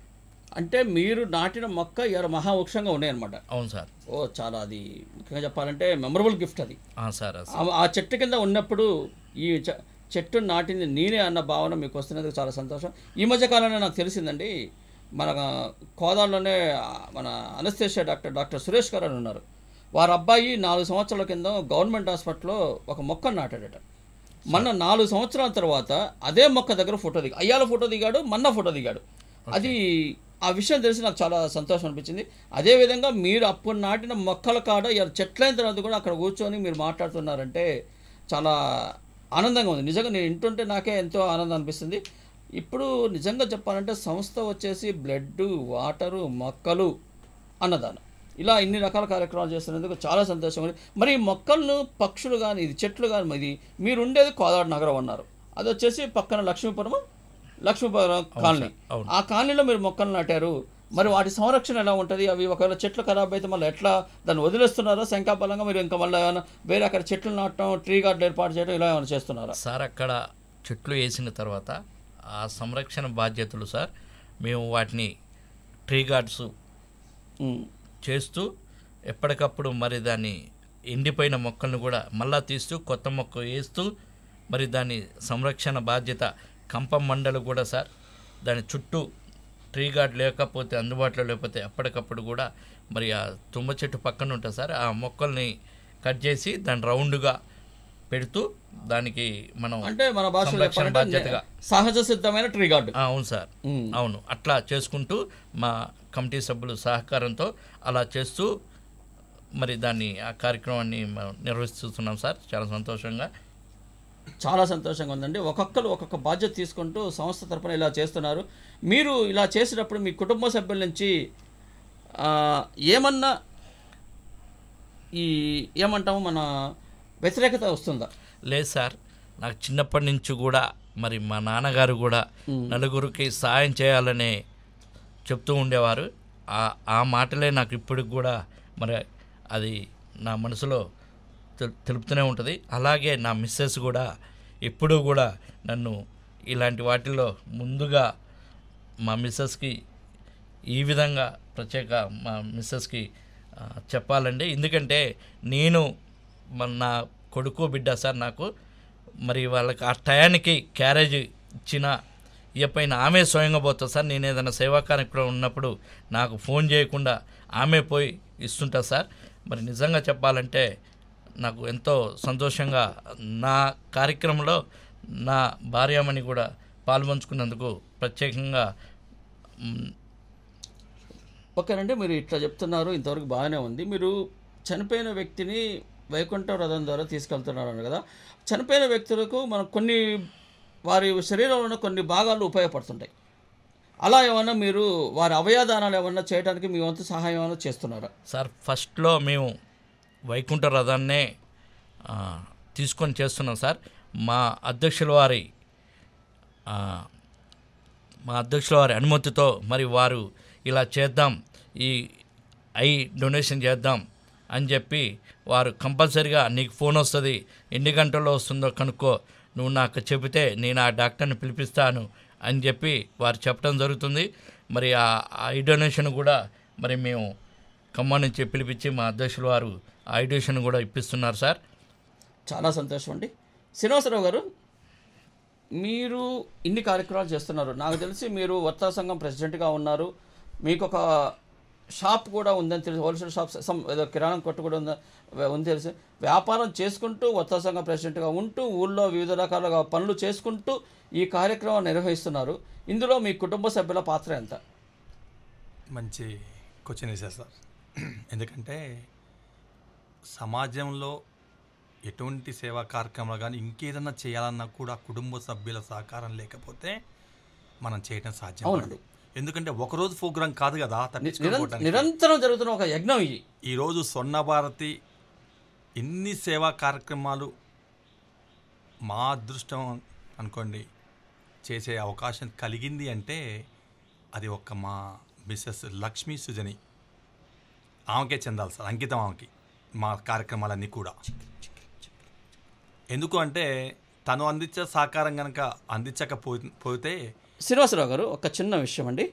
అంటే మీరు నాటిన మొక్క ఇవాళ మహావృక్షంగా ఉన్నాయన్నమాట అవును సార్ ఓ చాలా అది ముఖ్యంగా చెప్పాలంటే మెమరబుల్ గిఫ్ట్ అది ఆ సార్ ఆ సార్. ఆ- ఆ చెట్టు కింద ఉన్నప్పుడు ఈ చె- చెట్టు నాటింది నేనే అన్న భావన మీకు వస్తున్నందుకు చాలా సంతోషం ఈ మధ్య కాలంలో నాకు తెలిసిందండి మన కోదాల్లోనే ఆ, మన అనస్థేషియా డాక్టర్ డాక్టర్ సురేష్ గారు అని ఉన్నారు వారి అబ్బాయి నాలుగు సంవత్సరాల కింద గవర్నమెంట్ హాస్పిటల్లో ఒక మొక్కను నాటాడట మొన్న నాలుగు సంవత్సరాల తర్వాత అదే మొక్క దగ్గర ఫోటో దిగా అయ్యాల ఫోటో దిగాడు మొన్న ఫోటో దిగాడు అది ఆ విషయం తెలిసి నాకు చాలా సంతోషం అనిపించింది అదేవిధంగా మీరు అప్పుడు నాటిన మొక్కల కాడ ఇవాళ చెట్లైన తర్వాత కూడా అక్కడ కూర్చొని మీరు మాట్లాడుతున్నారంటే చాలా ఆనందంగా ఉంది నిజంగా నేను వింటుంటే నాకే ఎంతో ఆనందం అనిపిస్తుంది ఇప్పుడు నిజంగా చెప్పాలంటే సంస్థ వచ్చేసి బ్లడ్ వాటరు మొక్కలు అన్నదానం ఇలా ఇన్ని రకాల కార్యక్రమాలు చేస్తున్నందుకు చాలా సంతోషం ఉంది మరి ఈ మొక్కలను పక్షులు కానీ ఇది చెట్లు కానీ ఇది మీరు ఉండేది కోదాడ నగరం అన్నారు అది వచ్చేసి పక్కన లక్ష్మీపురం లక్ష్మీపురం కాలనీ అవును. ఆ కాలనీలో మీరు మొక్కలు నాటారు మరి వాటి సంరక్షణ ఎలా ఉంటుంది అవి ఒకవేళ చెట్లు ఖరాబ్ అయితే మళ్ళీ ఎట్లా దాన్ని వదిలేస్తున్నారా శంకాబలంగా మీరు ఇంకా మళ్ళీ ఏమైనా వేరే అక్కడ చెట్లు నాటడం ట్రీ గార్డెన్ ఏర్పాటు చేయడం ఇలా ఏమైనా చేస్తున్నారా సార్ అక్కడ చెట్లు వేసిన తర్వాత ఆ సంరక్షణ బాధ్యతలు సార్ మేము వాటిని ట్రీ గార్డ్స్ ఉమ్. చేస్తూ ఎప్పటికప్పుడు మరి దాన్ని ఎండిపోయిన మొక్కలను కూడా మళ్ళా తీస్తూ కొత్త మొక్క వేస్తూ మరి దాని సంరక్షణ బాధ్యత కంపం మండలు కూడా సార్ దాని చుట్టూ ట్రీ గార్డ్ లేకపోతే అందుబాటులో లేకపోతే ఎప్పటికప్పుడు కూడా మరి ఆ తుమ్మ చెట్టు పక్కన ఉంటుంది సార్ ఆ మొక్కల్ని కట్ చేసి దాన్ని రౌండ్గా పెడుతూ దానికి మనం అంటే మన భాషలో సంరక్షణ చెప్పాలంటే బాధ్యతగా. సహజ సిద్ధమైన ట్రీ గార్డు ఆ, అవును సార్ ఉమ్. అవును అట్లా చేసుకుంటూ మా కమిటీ సభ్యుల సహకారంతో అలా చేస్తూ మరి దాన్ని ఆ కార్యక్రమాన్ని మనం నిర్వహిస్తున్నాం సార్ చాలా సంతోషంగా చాలా సంతోషంగా ఉందండి ఒక్కొక్కరు ఒక్కొక్క బాధ్యత తీసుకుంటూ సంస్థ తరపున ఇలా చేస్తున్నారు మీరు ఇలా చేసేటప్పుడు మీ కుటుంబ సభ్యుల నుంచి ఆ, ఏమన్నా ఈ ఏమంటాము మన వ్యతిరేకత వస్తుందా లేదు సార్ నాకు చిన్నప్పటి నుంచి కూడా మరి మా నాన్నగారు కూడా నలుగురికి సాయం చేయాలనే చెప్తూ ఉండేవారు ఆ ఆ మాటలే నాకు ఇప్పటికి కూడా మరి అది నా మనసులో తెలు- తెలుపుతూనే ఉంటుంది అలాగే నా మిస్సెస్ కూడా ఎప్పుడూ కూడా నన్ను ఇలాంటి వాటిల్లో ముందుగా మా మిస్సెస్కి ఈ విధంగా ప్రత్యేక మా మిస్సెస్కి ఆ, చెప్పాలండి ఎందుకంటే నేను మన నా కొడుకు బిడ్డ సార్ నాకు మరి వాళ్ళకి ఆ టయానికి క్యారేజ్ ఇచ్చిన ఇప్పైన ఆమె స్వయంగా పోతుంది సార్ నేను ఏదైనా సేవా కార్యక్రమం ఉన్నప్పుడు నాకు ఫోన్ చేయకుండా ఆమె పోయి ఇస్తుంటా సార్ మరి నిజంగా చెప్పాలంటే నాకు ఎంతో సంతోషంగా నా కార్యక్రమంలో నా భార్యామణి కూడా పాల్పంచుకున్నందుకు ప్రత్యేకంగా మ్, ఓకేనండి మీరు ఇట్లా చెప్తున్నారు ఇంతవరకు బాగానే ఉంది మీరు చనిపోయిన వ్యక్తిని వైకుంఠ రథం ద్వారా తీసుకెళ్తున్నారు అన్నారు కదా చనిపోయిన వ్యక్తులకు మనం కొన్ని వారి శరీరంలో ఉన్న కొన్ని భాగాలు ఉపయోగపడుతుంటాయి అలా ఏమన్నా మీరు వారి అవయదానాలు ఏమన్నా చేయడానికి మీ వంతు సహాయం ఏమైనా చేస్తున్నారా సార్ ఫస్ట్లో మేము వైకుంఠ రథాన్నే ఆ, తీసుకొని చేస్తున్నాం సార్ మా అధ్యక్షుల వారి ఆ, మా అధ్యక్షుల వారి అనుమతితో మరి వారు ఇలా చేద్దాం ఈ ఐ డొనేషన్ చేద్దాం అని చెప్పి వారు కంపల్సరిగా నీకు ఫోన్ వస్తుంది ఎన్ని గంటల్లో వస్తుందో కనుక్కో నువ్వు నాకు చెబితే నేను ఆ డాక్టర్ని పిలిపిస్తాను అని చెప్పి వారు చెప్పడం జరుగుతుంది మరి ఆ ఐ డొనేషన్ కూడా మరి మేము ఖమ్మం నుంచి పిలిపించి మా అధ్యక్షులు వారు ఆ ఐ డొనేషన్ కూడా ఇప్పిస్తున్నారు సార్ చాలా సంతోషం అండి శ్రీనివాసరావు గారు మీరు ఇన్ని కార్యక్రమాలు చేస్తున్నారు నాకు తెలిసి మీరు వర్తా సంఘం ప్రెసిడెంట్గా ఉన్నారు మీకు ఒక షాప్ కూడా ఉందని తెలిసి హోల్సేల్ షాప్ సమ్ ఏదో కిరాణం కొట్టు కూడా ఉందా ఉంది తెలిసి వ్యాపారం చేసుకుంటూ వర్తా సంఘం ప్రెసిడెంట్గా ఉంటూ ఊళ్ళో వివిధ రకాలుగా పనులు చేసుకుంటూ ఈ కార్యక్రమం నిర్వహిస్తున్నారు ఇందులో మీ కుటుంబ సభ్యుల పాత్ర ఎంత మంచి క్వశ్చన్ వేశారు సార్ ఎందుకంటే సమాజంలో ఎటువంటి సేవా కార్యక్రమాలు కానీ ఇంకేదన్నా చేయాలన్నా కూడా కుటుంబ సభ్యుల సహకారం లేకపోతే మనం చేయడం సాధ్యం అవునండి. కాదు. ఎందుకంటే ఒకరోజు ప్రోగ్రాం కాదు కదా నిరం- తప్పించుకోవడానికి నిరంతరం జరుగుతున్న ఒక యజ్ఞం ఇది ఈరోజు స్వర్ణ భారతి ఇన్ని సేవా కార్యక్రమాలు మా అదృష్టం అనుకోండి చేసే అవకాశం కలిగింది అంటే అది ఒక్క మా మిస్సెస్ లక్ష్మీ సుజని ఆమెకే చెందాలి సార్ అంకితం ఆమెకి మా కార్యక్రమాలన్నీ కూడా ఎందుకు అంటే తను అందించే సహకారం కనుక అందించకపో పోతే శ్రీనివాసరావు గారు ఒక చిన్న విషయం అండి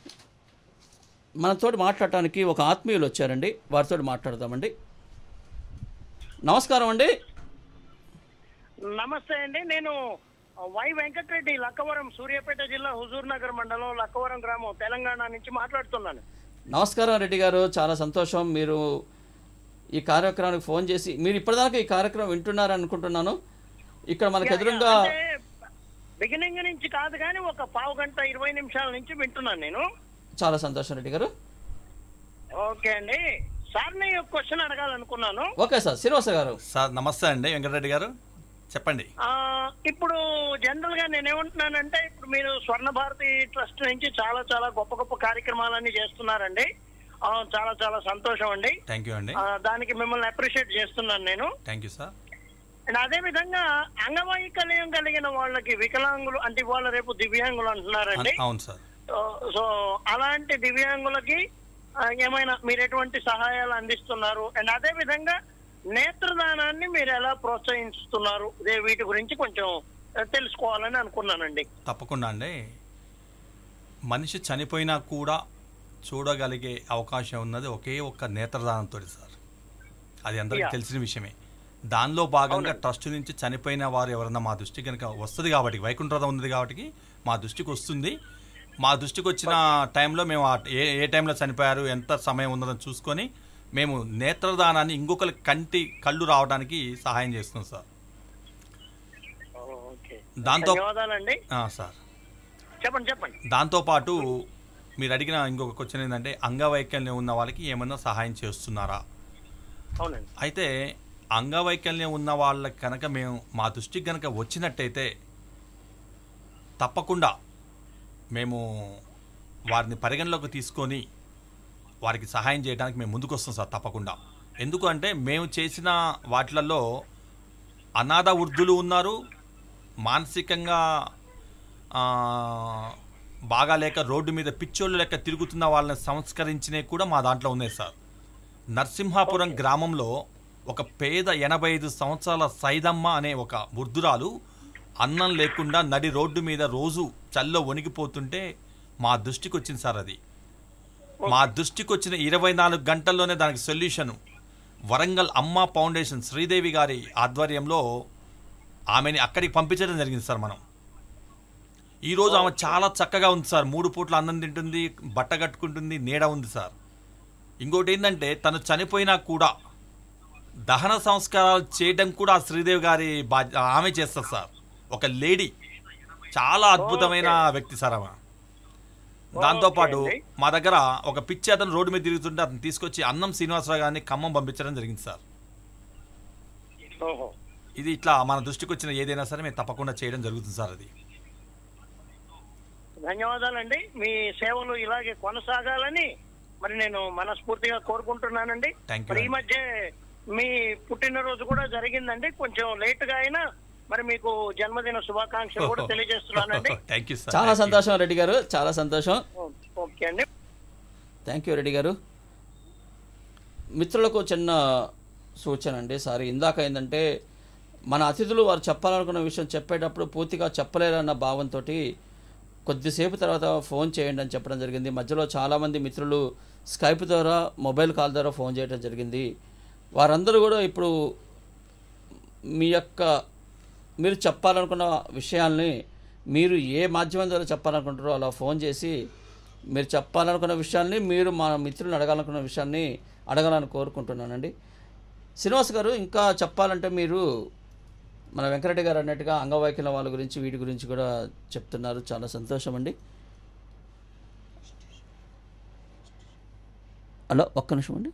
మనతోటి మాట్లాడటానికి ఒక ఆత్మీయులు వచ్చారండి వారితో మాట్లాడదామండి నమస్కారం అండి నమస్తే అండి నేను వై వెంకటరెడ్డి లక్కవరం సూర్యాపేట జిల్లా హుజూర్ నగర్ మండలం లక్కవరం గ్రామం తెలంగాణ నుంచి మాట్లాడుతున్నాను నమస్కారం రెడ్డి గారు చాలా సంతోషం మీరు ఈ కార్యక్రమానికి ఫోన్ చేసి మీరు ఇప్పటిదాకా ఈ కార్యక్రమం వింటున్నారు అనుకుంటున్నాను ఇక్కడ మనకు ఎదురుగా బిగినింగ్ నుంచి కాదు కానీ ఒక పావు గంట ఇరవై నిమిషాల నుంచి వింటున్నాను నేను చాలా సంతోషం రెడ్డి గారు ఓకే అండి సార్ని ఒక క్వశ్చన్ అడగాలనుకున్నాను okay sir Srinivasa garu sir నమస్తే అండి వెంకటరెడ్డి గారు చెప్పండి ఆ, ఇప్పుడు జనరల్ గా నేనేమంటున్నానంటే ఇప్పుడు మీరు స్వర్ణ భారతి ట్రస్ట్ నుంచి చాలా చాలా గొప్ప గొప్ప కార్యక్రమాలన్నీ చేస్తున్నారండి ఆ, చాలా చాలా సంతోషం అండి థ్యాంక్ యూ అండి ఆ, దానికి మిమ్మల్ని అప్రిషియేట్ చేస్తున్నాను నేను థ్యాంక్ యూ సార్ అండ్ అదే విధంగా అంగవైకల్యం కలిగిన వాళ్ళకి వికలాంగులు అంటే వాళ్ళ రేపు దివ్యాంగులు అంటున్నారండి అవును సార్ సో- సో అలాంటి దివ్యాంగులకి ఆ, ఏమైనా మీరు ఎటువంటి సహాయాలు అందిస్తున్నారు అండ్ అదే విధంగా నేత్రదానాన్ని మీరు ఎలా ప్రోత్సహిస్తున్నారు ఇదే వీటి గురించి కొంచెం ఆ, తెలుసుకోవాలని అనుకున్నానండి తప్పకుండా అండి మనిషి చనిపోయినా కూడా చూడగలిగే అవకాశం ఉన్నది ఒకే ఒక్క నేత్రదానంతో సార్ అది అందరికీ Yeah. తెలిసిన విషయమే దానిలో భాగంగా ట్రస్ట్ నుంచి చనిపోయిన వారు ఎవరన్నా మా దృష్టికి కనుక వస్తుంది కాబట్టి వైకుంఠరథం ఉంది కాబట్టి మా దృష్టికి వస్తుంది మా దృష్టికి వచ్చిన టైంలో మేము ఆ ఏ ఏ టైంలో చనిపోయారు ఎంత సమయం ఉన్నదని చూసుకొని మేము నేత్రదానాన్ని ఇంకొకరి కంటి కళ్ళు రావడానికి సహాయం చేస్తున్నాం సార్ ఓకే దాంతో ధన్యవాదాలండి ఆ, సార్ చెప్పండి చెప్పండి దాంతోపాటు మీరు అడిగిన ఇంకొక క్వశ్చన్ ఏంటంటే అంగవైకల్యం ఉన్న వాళ్ళకి ఏమన్నా సహాయం చేస్తున్నారా అవునండి అయితే అంగవైకల్యం ఉన్న వాళ్ళకి కనుక మేము మా దృష్టికి కనుక వచ్చినట్టయితే తప్పకుండా మేము వారిని పరిగణలోకి తీసుకొని వారికి సహాయం చేయడానికి మేము ముందుకు వస్తాం సార్ తప్పకుండా ఎందుకు అంటే మేము చేసిన వాటిలలో అనాథ వృద్ధులు ఉన్నారు మానసికంగా ఆ, బాగా లేక రోడ్డు మీద పిచ్చోళ్ళు లెక్క తిరుగుతున్న వాళ్ళని సంస్కరించినవి కూడా మా దాంట్లో ఉన్నాయి సార్ నరసింహాపురం గ్రామంలో ఒక పేద ఎనభై ఐదు సంవత్సరాల సైదమ్మ అనే ఒక వృద్ధురాలు అన్నం లేకుండా నడి రోడ్డు మీద రోజు చల్లో వణికిపోతుంటే మా దృష్టికి వచ్చింది సార్ అది మా దృష్టికి వచ్చిన ఇరవై నాలుగు గంటల్లోనే దానికి సొల్యూషన్ వరంగల్ అమ్మ ఫౌండేషన్ శ్రీదేవి గారి ఆధ్వర్యంలో ఆమెని అక్కడికి పంపించడం జరిగింది సార్ మనం ఈరోజు ఆమె చాలా చక్కగా ఉంది సార్ మూడు పూట్ల అన్నం తింటుంది బట్ట కట్టుకుంటుంది నీడ ఉంది సార్ ఇంకోటి ఏంటంటే తను చనిపోయినా కూడా దహన సంస్కారాలు చేయడం కూడా ఆ శ్రీదేవి గారి బాధ్య ఆమె చేస్తారు సార్ ఒక లేడీ చాలా అద్భుతమైన వ్యక్తి సార్ ఆమె దాంతోపాటు ఓకే అండి. మా దగ్గర ఒక పిచ్చి అతను రోడ్డు మీద తిరుగుతుంటే అతను తీసుకొచ్చి అన్నం శ్రీనివాసరావు గారిని ఖమ్మం పంపించడం జరిగింది సార్ ఓహో ఇది ఇట్లా మన దృష్టికి వచ్చిన ఏదైనా సరే మేము తప్పకుండా చేయడం జరుగుతుంది సార్ అది ధన్యవాదాలండి మీ సేవలు ఇలాగే కొనసాగాలని మరి నేను మనస్ఫూర్తిగా కోరుకుంటున్నానండి Thank you మరి ఈ అండి. మధ్య మీ పుట్టినరోజు కూడా జరిగిందండి కొంచెం లేట్ గా అయినా మరి మీకు జన్మదిన శుభాకాంక్షలు కూడా తెలియజేస్తున్నానండి థ్యాంక్ యూ సార్ చాలా Thank you. సంతోషం రెడ్డి గారు చాలా సంతోషం ఓకే అండి థ్యాంక్ యూ రెడ్డి గారు మిత్రులకు చిన్న సూచన అండి సారీ ఇందాక ఏంటంటే మన అతిథులు వారు చెప్పాలనుకున్న విషయం చెప్పేటప్పుడు పూర్తిగా చెప్పలేరన్న భావంతో కొద్దిసేపు తర్వాత ఫోన్ చేయండి అని చెప్పడం జరిగింది మధ్యలో చాలామంది మిత్రులు స్కైప్ ద్వారా మొబైల్ కాల్ ద్వారా ఫోన్ చేయడం జరిగింది వారందరూ కూడా ఇప్పుడు మీ యొక్క మీరు చెప్పాలనుకున్న విషయాల్ని మీరు ఏ మాధ్యమం ద్వారా చెప్పాలనుకుంటారో అలా ఫోన్ చేసి మీరు చెప్పాలనుకున్న విషయాల్ని మీరు మా మిత్రులను అడగాలనుకున్న విషయాన్ని అడగాలని కోరుకుంటున్నానండి శ్రీనివాస్ గారు ఇంకా చెప్పాలంటే మీరు మన వెంకరెడ్డి గారు అన్నట్టుగా అంగవైకల్యం వాళ్ళ గురించి వీటి గురించి కూడా చెప్తున్నారు చాలా సంతోషం అండి హలో ఒక్క నిమిషం అండి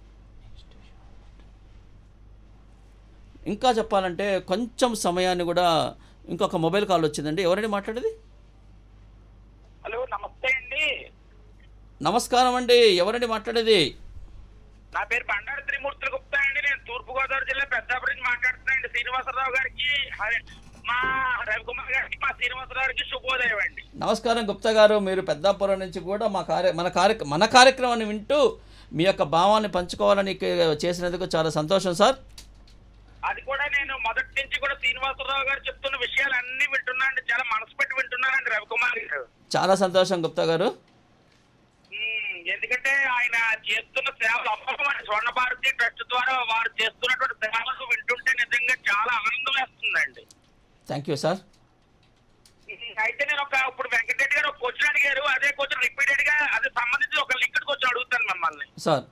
ఇంకా చెప్పాలంటే కొంచెం సమయాన్ని కూడా ఇంకొక మొబైల్ కాల్ వచ్చిందండి ఎవరండి మాట్లాడేది హలో నమస్తే అండి నమస్కారం అండి ఎవరండి మాట్లాడేది నా పేరు బండారు త్రిమూర్తులు గుప్తా అండి నేను తూర్పు గోదావరి జిల్లా పెద్దాపురం నుంచి మాట్లాడుతున్నానండి శ్రీనివాసరావు గారికి హరి- మా రవికుమార్ గారికి మా శ్రీనివాసరావు గారికి శుభోదయం అండి నమస్కారం గుప్తా గారు మీరు పెద్దాపురం నుంచి కూడా మా కార్య మన కార్య మన కార్యక్రమాన్ని వింటూ మీ యొక్క భావాన్ని పంచుకోవాలని కే- చేసినందుకు చాలా సంతోషం సార్ అది కూడా నేను మొదటి నుంచి కూడా శ్రీనివాసరావు గారు చెప్తున్న విషయాలు అన్ని వింటున్నానండి చాలా మనసు పెట్టి వింటున్నానండి రవికుమార్ గారు చాలా సంతోషం గుప్తా గారు ఉమ్, ఎందుకంటే ఆయన చేస్తున్న సేవలు అమ్మకం స్వర్ణ భారతి ట్రస్ట్ ద్వారా వారు చేస్తున్నటువంటి సేవలు వింటుంటే నిజంగా చాలా ఆనందం వేస్తుందండి థ్యాంక్ యూ సార్ అయితే నేను ఒక ఇప్పుడు వెంకటరెడ్డి గారు ఒక క్వశ్చన్ అడిగారు అదే క్వశ్చన్ రిపీటెడ్ గా అదే సంబంధించి ఒక లింక్డ్ క్వశ్చన్ అడుగుతాను మిమ్మల్ని సార్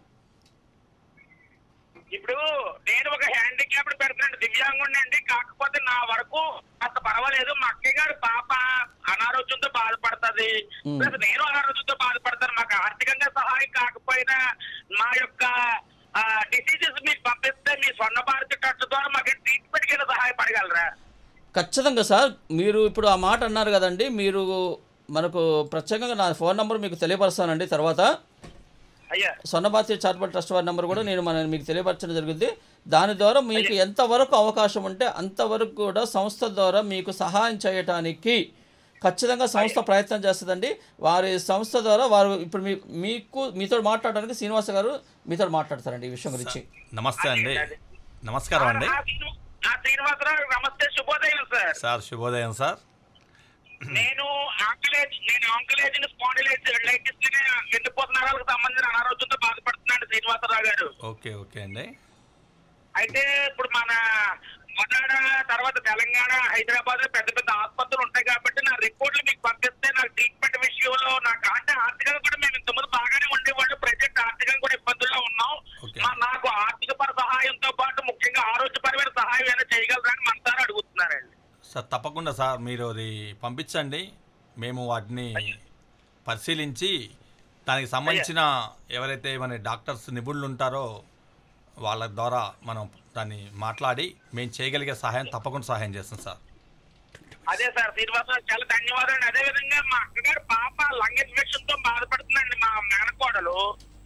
ఇప్పుడు నేను ఒక హ్యాండిక్యాప్డ్ పెడుతున్నాను దివ్యాంగుండి అండి కాకపోతే నా వరకు అంత పర్వాలేదు మా అక్కయ్య గారు పాప అనారోగ్యంతో బాధపడుతుంది Hmm. ప్లస్ నేను అనారోగ్యంతో బాధపడతాను మాకు ఆర్థికంగా సహాయం కాకపోయినా మా యొక్క డిసీజెస్ మీకు పంపిస్తే మీ స్వర్ణ భారతి ట్రస్ట్ ద్వారా మాకు ట్రీట్మెంట్ కింద సహాయపడగలరా ఖచ్చితంగా సార్ మీరు ఇప్పుడు ఆ మాట అన్నారు కదండి మీరు మనకు ప్రత్యేకంగా నా ఫోన్ నెంబర్ మీకు తెలియపరుస్తానండి తర్వాత అయ్యా స్వర్ణభారతి చారిటబుల్ ట్రస్ట్ వారి నెంబర్ కూడా నేను మన మీకు తెలియపరచడం జరిగింది దాని ద్వారా మీకు ఎంతవరకు అవకాశం ఉంటే అంతవరకు కూడా సంస్థ ద్వారా మీకు సహాయం చేయటానికి ఖచ్చితంగా సంస్థ ప్రయత్నం చేస్తుందండి వారి సంస్థ ద్వారా వారు ఇప్పుడు మీ మీకు మీతో మాట్లాడడానికి శ్రీనివాస గారు మీతో మాట్లాడతారండి ఈ విషయం గురించి నమస్తే అండి నమస్కారం అండి ఆ శ్రీను- ఆ శ్రీనివాసరావు నమస్తే శుభోదయం సార్ సార్ శుభోదయం సార్ నేను ఆంకలేజ్ నేను ఆంకలేజ్ స్పాండిలైటిస్ వెన్నుపోత నరాలకు సంబంధించిన అనారోగ్యంతో బాధపడుతున్నాను శ్రీనివాసరావు గారు ఓకే ఓకే అండి అయితే ఇప్పుడు మన మొదట తర్వాత తెలంగాణ హైదరాబాద్ లో పెద్ద పెద్ద ఆసుపత్రులు ఉంటాయి కాబట్టి నా రిపోర్ట్లు మీకు పంపిస్తే నాకు ట్రీట్మెంట్ విషయంలో నాకు అంటే ఆర్థికంగా కూడా మేము ఇంతకుముందు బాగానే ఉండేవాళ్ళు ప్రజెంట్ ఆర్థికంగా కూడా ఇబ్బందుల్లో ఉన్నాం Okay. మా- నాకు ఆర్థిక పర సహాయంతో పాటు ముఖ్యంగా ఆరోగ్యపరమైన సహాయం ఏమైనా చేయగలరని మనసారా అడుగుతున్నానండి సార్ తప్పకుండా సార్ మీరు అది పంపించండి మేము వాటిని పరిశీలించి దానికి సంబంధించిన ఎవరైతే మన డాక్టర్స్ నిపుణులు ఉంటారో వాళ్ళ ద్వారా మనం దాన్ని మాట్లాడి మేము చేయగలిగే సహాయం తప్పకుండా సహాయం చేస్తాం సార్ అదే సార్ శ్రీనివాసరావు చాలా ధన్యవాదాలు అదే విధంగా మా అక్కగారు పాప లంగ్ ఇన్ఫెక్షన్ తో బాధపడుతుందండి మా మేనకోడలు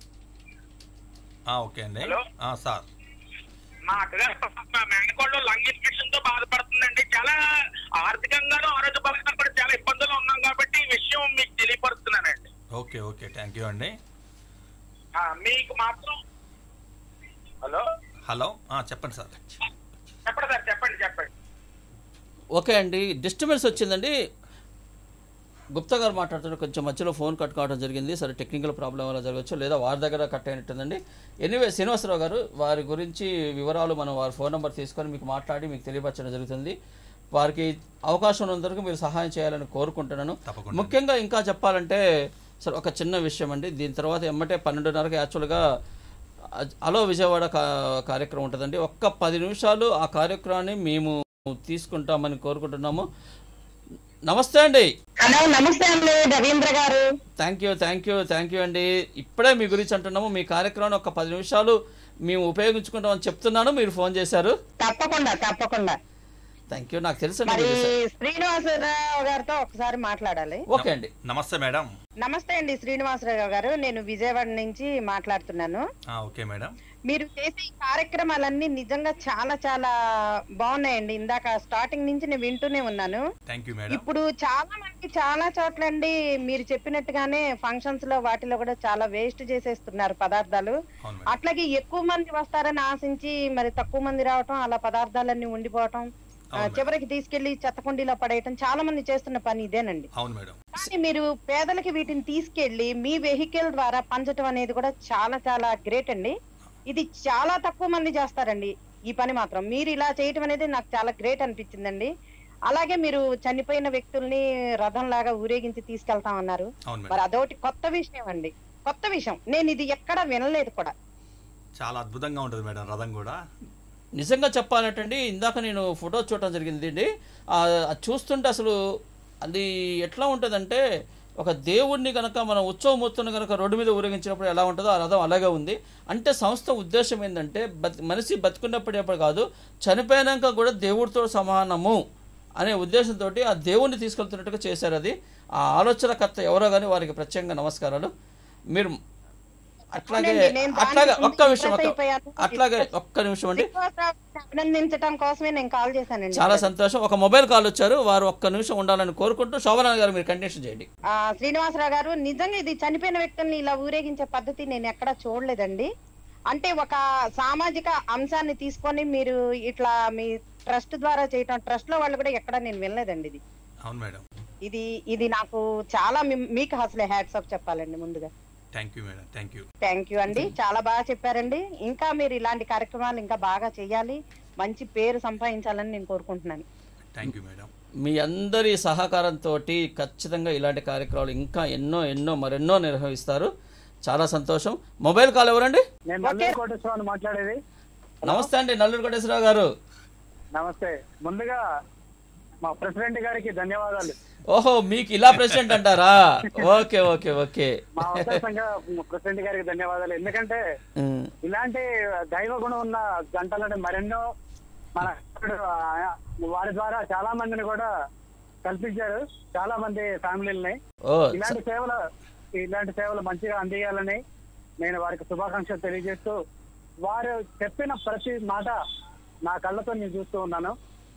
ఆ, ఓకే అండి హలో? ఆ, సార్ మా అక్కగారు పాప, మా మేనకోడలు లంగ్ ఇన్ఫెక్షన్ తో బాధపడుతుందండి చాలా ఆర్థికంగాను ఆరోగ్యపరంగా కూడా చాలా ఇబ్బందులు ఉన్నాం కాబట్టి ఈ విషయం మీకు తెలియపరుస్తున్నానండి ఓకే ఓకే థ్యాంక్ యూ అండి ఆ, మీకు మాత్రం హలో హలో ఆ, చెప్పండి సార్ చెప్పండి సార్ చెప్పండి చెప్పండి ఓకే అండి డిస్టర్బెన్స్ వచ్చిందండి గుప్తా గారు మాట్లాడుతున్న కొంచెం మధ్యలో ఫోన్ కట్ కావడం జరిగింది సరే టెక్నికల్ ప్రాబ్లం వల్ల జరగచ్చు లేదా వారి దగ్గర కట్ అయినట్టుందండి ఎనీవే శ్రీనివాసరావు గారు వారి గురించి వివరాలు మనం వారి ఫోన్ నెంబర్ తీసుకొని మీకు మాట్లాడి మీకు తెలియపరచడం జరుగుతుంది వారికి అవకాశం ఉన్నంతవరకు మీరు సహాయం చేయాలని కోరుకుంటున్నాను తప్పకుండా. ముఖ్యంగా ఇంకా చెప్పాలంటే సార్ ఒక చిన్న విషయం అండి దీని తర్వాత ఎమ్మటే పన్నెండున్నరకి యాక్చువల్గా అ- అలో విజయవాడ కా- కార్యక్రమం ఉంటుందండి ఒక్క పది నిమిషాలు ఆ కార్యక్రమాన్ని మేము తీసుకుంటామని కోరుకుంటున్నాము నమస్తే అండి హలో నమస్తే అండి Ravindra garu thank you thank you thank you అండి ఇప్పుడే మీ గురించి అంటున్నాము మీ కార్యక్రమాన్ని ఒక పది నిమిషాలు మేము ఉపయోగించుకుంటామని చెప్తున్నాను మీరు ఫోన్ చేశారు తప్పకుండా తప్పకుండా థ్యాంక్ యూ నాకు తెలుసండి మరి మీరు చేశారు. శ్రీనివాసరావు గారితో ఒకసారి మాట్లాడాలి ఓకే అండి నమస్తే మేడం నమస్తే అండి శ్రీనివాసరావు గారు నేను విజయవాడ నుంచి మాట్లాడుతున్నాను ఆ, ఓకే మేడం మీరు చేసే ఈ కార్యక్రమాలన్నీ నిజంగా చాలా చాలా బాగున్నాయండి ఇందాక స్టార్టింగ్ నుంచి నేను వింటూనే ఉన్నాను థ్యాంక్ యూ మేడం ఇప్పుడు చాలా మంది చాలా చోట్ల అండి మీరు చెప్పినట్టుగానే ఫంక్షన్స్ లో వాటిలో కూడా చాలా వేస్ట్ చేసేస్తున్నారు పదార్థాలు అవును మేడం అట్లాగే ఎక్కువ మంది వస్తారని ఆశించి మరి తక్కువ మంది రావటం అలా పదార్థాలన్నీ ఉండిపోవటం ఆ, అవును. చివరికి తీసుకెళ్లి చెత్తకుండీలో పడేయటం చాలా మంది చేస్తున్న పని ఇదేనండి అవును మేడం కానీ మీరు పేదలకి వీటిని తీసుకెళ్లి మీ వెహికల్ ద్వారా పంచటం అనేది కూడా చాలా చాలా గ్రేట్ అండి ఇది చాలా తక్కువ మంది చేస్తారండి ఈ పని మాత్రం మీరు ఇలా చేయటం అనేది నాకు చాలా గ్రేట్ అనిపించిందండి అలాగే మీరు చనిపోయిన వ్యక్తుల్ని రథం లాగా ఊరేగించి తీసుకెళ్తాం అన్నారు అవును మరి మేడం అదొకటి కొత్త విషయం అండి కొత్త విషయం నేను ఇది ఎక్కడా వినలేదు కూడా చాలా అద్భుతంగా ఉంటుంది మేడం రథం కూడా నిజంగా చెప్పాలంటండి ఇందాక నేను ఫోటో చూడటం జరిగింది అండి ఆ, అది చూస్తుంటే అసలు అది ఎట్లా ఉంటుందంటే ఒక దేవుడిని కనుక మనం ఉత్సవమూర్తిని కనుక రోడ్డు మీద ఊరేగించినప్పుడు ఎలా ఉంటుందో ఆ రథం అలాగే ఉంది అంటే సంస్థ ఉద్దేశం ఏంటంటే బతి మనిషి బతుకున్నప్పుడేప్పుడు కాదు చనిపోయినాక కూడా దేవుడితో సమానము అనే ఉద్దేశంతో ఆ దేవుణ్ణి తీసుకెళ్తున్నట్టుగా చేశారు అది ఆ ఆలోచనకర్త ఎవరో కానీ వారికి ప్రత్యేకంగా నమస్కారాలు మీరు అట్లాగే అవునండి, నేను దానికి అట్లాగే ముందు ఒక్క విషయం impress ఒక్క- అయిపోయాను. అట్లాగే ఒక్క నిమిషం అండి శ్రీనివాసరావుని అభినందించడం కోసమే నేను కాల్ చేశానండి చాలా సంతోషం ఒక మొబైల్ కాల్ వచ్చారు వారు ఒక్క నిమిషం ఉండాలని కోరుకుంటూ శోభనా గారు మీరు కంటిన్యూ చేయండి ఆ, శ్రీనివాసరావు గారు నిజంగా ఇది చనిపోయిన వ్యక్తుల్ని ఇలా ఊరేగించే పద్ధతి నేను ఎక్కడా చూడలేదండి అంటే ఒక సామాజిక అంశాన్ని తీసుకొని మీరు ఇట్లా మీ ట్రస్ట్ ద్వారా చేయటం ట్రస్ట్ లో వాళ్ళు కూడా ఎక్కడా నేను వినలేదండి ఇది అవును మేడం ఇది ఇది నాకు చాలా మీ- మీకు అసలే హ్యాట్స్ ఆఫ్ చెప్పాలండి ముందుగా thank you madam thank you thank you అండి చాలా బాగా చెప్పారండి ఇంకా మీరు ఇలాంటి కార్యక్రమాలు ఇంకా బాగా చేయాలి మంచి పేరు సంపాదించాలని నేను కోరుకుంటున్నాను థ్యాంక్ యూ మేడం మీ అందరి సహకారంతో ఖచ్చితంగా ఇలాంటి కార్యక్రమాలు ఇంకా ఎన్నో ఎన్నో మరెన్నో నిర్వహిస్తారు చాలా సంతోషం మొబైల్ కాల్ ఎవరండి నేను నల్లూరు కోటేశ్వరరావు మాట్లాడేది నమస్తే అండి నల్లూరు కోటేశ్వరరావు గారు నమస్తే ముందుగా మా ప్రెసిడెంట్ గారికి ధన్యవాదాలు ఓహో మీకు ఇలా ప్రెసిడెంట్ అంటారా ఓకే ఓకే ఓకే మా అవసర సంఘ ప్రెసిడెంట్ గారికి ధన్యవాదాలు ఎందుకంటే ఉమ్, ఇలాంటి దైవ గుణం ఉన్న గంటలను మరెన్నో మన ఆ, వారి ద్వారా చాలా మందిని కూడా కల్పించారు చాలా మంది ఫ్యామిలీలని ఓ ఇలాంటి సేవలు ఇలాంటి సేవలు మంచిగా అందియాలని నేను వారికి శుభాకాంక్షలు తెలియజేస్తూ వారు చెప్పిన ప్రతి మాట నా కళ్ళతో నేను చూస్తూ ఉన్నాను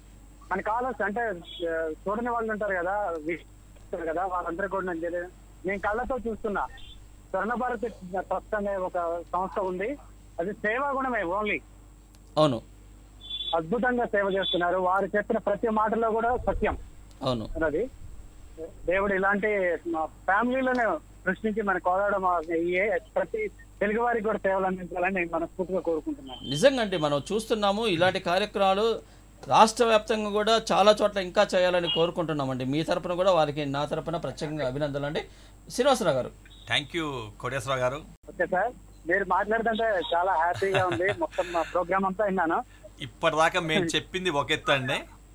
మన కాలర్స్ అంటే ఆ, చూడని వాళ్ళు ఉంటారు కదా వీక్షిస్తారు కదా వాళ్ళందరూ కూడా నేను తెలియ- నేను కళ్ళతో చూస్తున్నా స్వర్ణ భారత్ ట్రస్ట్ అనే ఒక సంస్థ ఉంది అది సేవా గుణమే ఓన్లీ అవును అద్భుతంగా సేవ చేస్తున్నారు వారు చెప్పిన ప్రతి మాటలో కూడా సత్యం అవును అన్నది దేవుడు ఇలాంటి మా ఫ్యామిలీలోనే సృష్టించి మన కోదాడ మా ఏ ప్రతి తెలుగు వారికి కూడా సేవలు అందించాలని నేను మనస్ఫూర్తిగా కోరుకుంటున్నాను నిజంగా అండి మనం చూస్తున్నాము ఇలాంటి కార్యక్రమాలు రాష్ట్ర వ్యాప్తంగా కూడా చాలా చోట్ల ఇంకా చేయాలని కోరుకుంటున్నామండి మీ తరపున కూడా వారికి నా తరపున ప్రత్యేకంగా అభినందనలు అండి శ్రీనివాసరావు గారు థ్యాంక్ యూ కోటేశ్వరరావు గారు ఓకే సార్ మీరు మాట్లాడుతుంటే చాలా హ్యాపీగా ఉంది మొత్తం మా ప్రోగ్రామ్ అంతా విన్నాను ఇప్పటిదాకా మేము చెప్పింది ఒక ఎత్తు అండి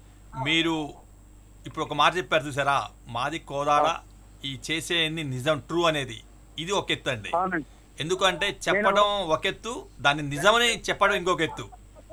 మీరు ఇప్పుడు ఒక మాట చెప్పారు చూసారా మాది కోదాడ ఈ చేసేది నిజం ట్రూ అనేది ఇది ఒక ఎత్తు అండి అవునండి ఎందుకంటే చెప్పడం ఒక ఎత్తు దాన్ని నిజమని చెప్పడం ఇంకొక ఎత్తు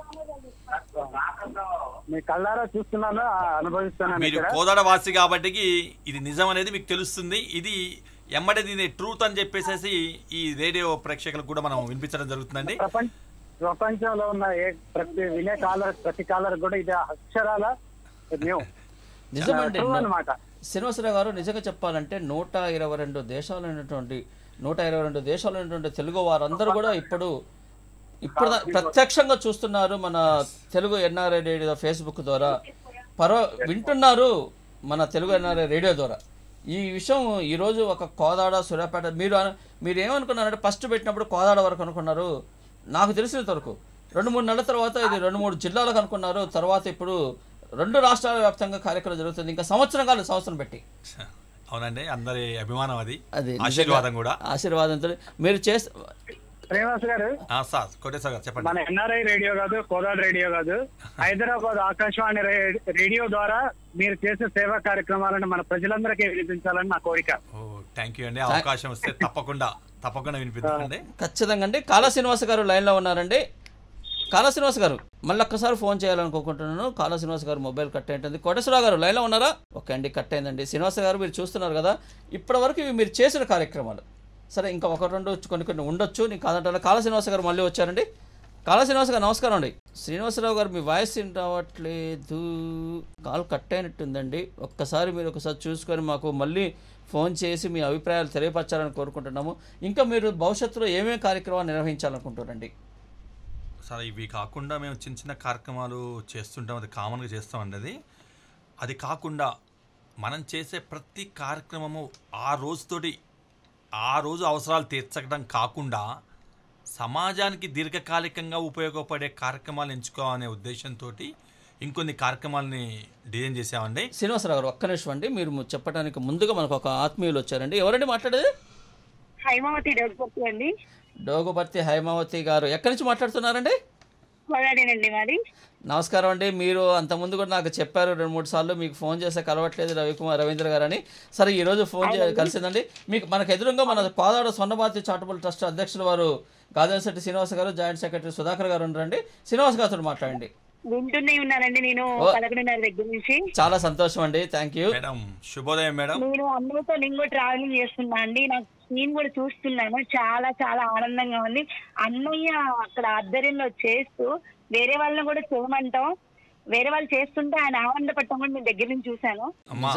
మీ కళ్ళారా చూస్తున్నాను ఆ, అనుభవిస్తున్నాను మీరు ఇక్కడ కోదాడ వాసి కాబట్టి ఇది నిజం అనేది మీకు తెలుస్తుంది ఇది ఎమ్మటే దీని ట్రూత్ అని చెప్పేసి ఈ రేడియో ప్రేక్షకులకు కూడా మనం వినిపించడం జరుగుతుందండి ప్రపంచ ప్రపంచంలో ఉన్న ఏ ప్రతి వినే కాలర్ ప్రతి కాలర్ కూడా ఇది అక్షరాల న్యూ నిజమండి ట్రూ అన్నమాట శ్రీనివాసరావు గారు నిజంగా చెప్పాలంటే నూట ఇరవై రెండు దేశాలు ఉన్నటువంటి నూట ఇరవై రెండు దేశాలు ఉన్నటువంటి తెలుగు వారందరూ కూడా ఇప్పుడు ఇప్పుడు దా- ప్రత్యక్షంగా చూస్తున్నారు మన తెలుగు ఎన్ఆర్ఐ రేడియో ఫేస్బుక్ ద్వారా పరో వింటున్నారు మన తెలుగు ఎన్ఆర్ఐ రేడియో ద్వారా ఈ విషయం ఈరోజు ఒక కోదాడ సూర్యాపేట మీరు అన- మీరు ఏమనుకున్నారంటే ఫస్ట్ పెట్టినప్పుడు కోదాడ వరకు అనుకున్నారు నాకు తెలిసినంత వరకు రెండు మూడు నెలల తర్వాత ఇది రెండు మూడు జిల్లాలకు అనుకున్నారు తర్వాత ఇప్పుడు రెండు రాష్ట్రాల వ్యాప్తంగా కార్యక్రమం జరుగుతుంది ఇంకా సంవత్సరం కాదు సంవత్సరం పెట్టి అవునండి అందరి అభిమానం అది అది ఆశీర్వాదం కూడా ఆశీర్వాదంతో మీరు చేస్తే శ్రీనివాస్ గారు ఆ, సార్ కోటేశ్వర గారు చెప్పండి మన ఎన్ఆర్ఐ రేడియో కాదు కోదాడు రేడియో కాదు హైదరాబాద్ ఆకాశవాణి రే- రేడియో ద్వారా మీరు చేసే సేవా కార్యక్రమాలను మన ప్రజలందరికీ వినిపించాలని నా కోరిక ఓ థ్యాంక్ యూ అండి అవకాశం వస్తే తప్పకుండా తప్పకుండా వినిపిద్దామండి ఖచ్చితంగా అండి కాళా శ్రీనివాస్ గారు లైన్లో ఉన్నారండి కాళా శ్రీనివాస్ గారు మళ్ళీ ఒక్కసారి ఫోన్ చేయాలనుకుంటున్నాను కాళా శ్రీనివాస్ గారు మొబైల్ కట్ అయింటుంది కోటేశ్వరరావు గారు లైన్లో ఉన్నారా ఓకే అండి కట్ అయిందండి శ్రీనివాస్ గారు మీరు చూస్తున్నారు కదా ఇప్పటివరకు ఇవి మీరు చేసిన కార్యక్రమాలు సరే ఇంకా ఒక రెండు కొన్ని కొన్ని ఉండొచ్చు నీకు కాదంటే కాళా శ్రీనివాస్ గారు మళ్ళీ వచ్చారండి కాళా శ్రీనివాస్ గారు నమస్కారం అండి శ్రీనివాసరావు గారు మీ వాయిస్ ఏం రావట్లేదు కాల్ కట్ అయినట్టుందండి ఒక్కసారి మీరు ఒకసారి చూసుకొని మాకు మళ్ళీ ఫోన్ చేసి మీ అభిప్రాయాలు తెలియపరచాలని కోరుకుంటున్నాము ఇంకా మీరు భవిష్యత్తులో ఏమేమి కార్యక్రమాలు నిర్వహించాలనుకుంటారండి సార్ ఇవి కాకుండా మేము చిన్న చిన్న కార్యక్రమాలు చేస్తుంటాం అది కామన్గా చేస్తామండి అది అది కాకుండా మనం చేసే ప్రతి కార్యక్రమము ఆ రోజుతోటి ఆ రోజు అవసరాలు తీర్చడం కాకుండా సమాజానికి దీర్ఘకాలికంగా ఉపయోగపడే కార్యక్రమాలు ఎంచుకోవాలనే ఉద్దేశంతో ఇంకొన్ని కార్యక్రమాలని డిజైన్ చేసామండి శ్రీనివాసరావు గారు ఒక్క నిమిషం అండి మీరు చెప్పడానికి ముందుగా మనకు ఒక ఆత్మీయులు వచ్చారండి ఎవరండి మాట్లాడేది హైమావతి డోర్పర్తి అండి డోగుపర్తి హైమావతి గారు ఎక్కడి నుంచి మాట్లాడుతున్నారండి కోదాడేనండి మరి నమస్కారం అండి మీరు అంతకుముందు కూడా నాకు చెప్పారు రెండు మూడు సార్లు మీకు ఫోన్ చేస్తే కలవట్లేదు రవికుమార్ రవీంద్ర గారు అని సరే ఈ రోజు ఫోన్ చే కలిసిందండి మీకు మనకు ఎదురుగా మన కోదాడ స్వర్ణభారతి చారిటబుల్ ట్రస్ట్ అధ్యక్షులు వారు గాజనశెట్టి శ్రీనివాస్ గారు జాయింట్ సెక్రటరీ సుధాకర్ గారు ఉన్నారండి శ్రీనివాస్ గారితో మాట్లాడండి వింటూనే ఉన్నానండి నేను పదకొండున్నర దగ్గర నుంచి చాలా సంతోషం అండి థ్యాంక్ యూ మేడం శుభోదయం మేడం నేను అందరితో నేను కూడా ట్రావెలింగ్ చేస్తున్నా అండి నాకు నేను కూడా చూస్తున్నాను చాలా చాలా ఆనందంగా ఉంది అన్నయ్య అక్కడ ఆధ్వర్యంలో చేస్తూ వేరే వాళ్ళని కూడా చేయమంటాం వేరే వాళ్ళు చేస్తుంటే ఆయన ఆనందపడటం కూడా నేను దగ్గర నుంచి చూశాను అమ్మా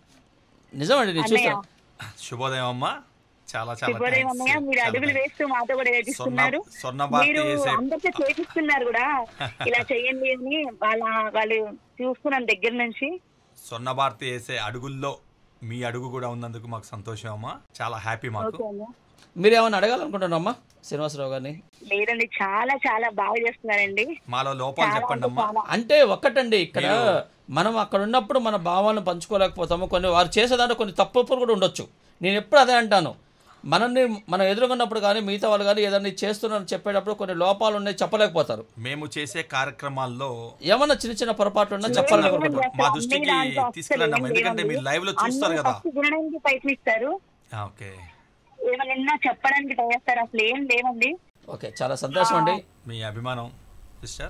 నిజమండి నేను అన్నయ్య చూస్తాను శుభోదయం అమ్మా చాలా చాలా శుభోదయం అన్నయ్య thanks. మీరు చాలా అడుగులు thanks. వేస్తూ మాతో కూడా వేపిస్తున్నారు స్వర్ణ- స్వర్ణ భారతి మీరు చేసే అందరితో చేపిస్తున్నారు కూడా ఇలా చేయండి అని వాళ్ళ వాళ్ళు చూస్తున్నాను దగ్గర నుంచి స్వర్ణ భారతి వేసే అడుగుల్లో మీ అడుగు కూడా ఉన్నందుకు మాకు సంతోషం అమ్మా చాలా హ్యాపీ మాకు ఓకే అన్న మీరు ఏమైనా అడగాలనుకుంటున్నారమ్మా శ్రీనివాసరావు గారిని లేదండి చాలా చాలా బాగా చేస్తున్నారండి మాలో లోపాలు చాలా చెప్పండి అంటే అమ్మా చాలా అంటే ఒక్కటండి ఇక్కడ మనం అక్కడ ఉన్నప్పుడు మన భావాలను పంచుకోలేకపోతాము కొన్ని వారు చేసేదాంట్లో కొన్ని తప్పులు కూడా ఉండొచ్చు నేను ఎప్పుడు అదే అంటాను మనల్ని మనం ఎదుర్కొన్నప్పుడు కానీ మిగతా వాళ్ళు కానీ ఏదైనా చేస్తున్నారని చెప్పేటప్పుడు కొన్ని లోపాలు ఉన్నాయి చెప్పలేకపోతారు మేము చేసే కార్యక్రమాల్లో ఏమన్నా చిన్న చిన్న పొరపాట్లు ఉన్నా చెప్పాలనుకుంటున్నాం మా దృష్టికి తీసుకెళ్ళండి అమ్మా. ఎందుకంటే మీరు live లో చూస్తారు కదా. వినడానికి ప్రయత్నిస్తారు ఆ, ఓకే ఏమన్నా చెప్పడానికి ట్రై చేస్తారు అసలు ఏం లేవండి ఓకే చాలా సంతోషం అండి మీ అభిమానం సిస్టర్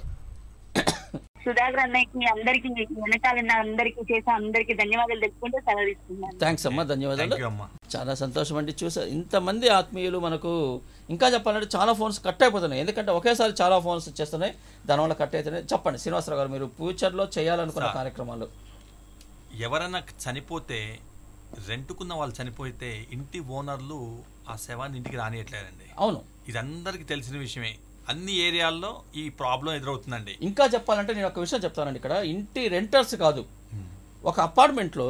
సుధాకర్ అన్నయ్యకి అందరికి వెనకాల ఉన్న అందరికి చేసే అందరికి ధన్యవాదాలు తెలుపుకుంటూ సెలవు తీసుకున్నాను థ్యాంక్స్ అమ్మా ధన్యవాదాలు థ్యాంక్ యూ అమ్మా చాలా సంతోషం అండి చూసా ఇంతమంది ఆత్మీయులు మనకు ఇంకా చెప్పాలంటే చాలా ఫోన్స్ కట్ అయిపోతున్నాయి ఎందుకంటే ఒకేసారి చాలా ఫోన్స్ వచ్చేస్తున్నాయి దానివల్ల కట్ అవుతున్నాయి చెప్పండి శ్రీనివాసరావు గారు మీరు ఫ్యూచర్లో చేయాలనుకున్న కార్యక్రమాలు ఎవరైనా చనిపోతే రెంటుకున్న వాళ్ళు చనిపోతే ఇంటి ఓనర్లు ఆ శవాన్ని ఇంటికి రానియట్లేదండి అవును ఇది అందరికీ తెలిసిన విషయమే అన్ని ఏరియాల్లో ఈ ప్రాబ్లం ఎదురవుతుందండి ఇంకా చెప్పాలంటే నేను ఒక విషయం చెప్తానండి ఇక్కడ ఇంటి రెంటర్స్ కాదు ఒక అపార్ట్మెంట్లో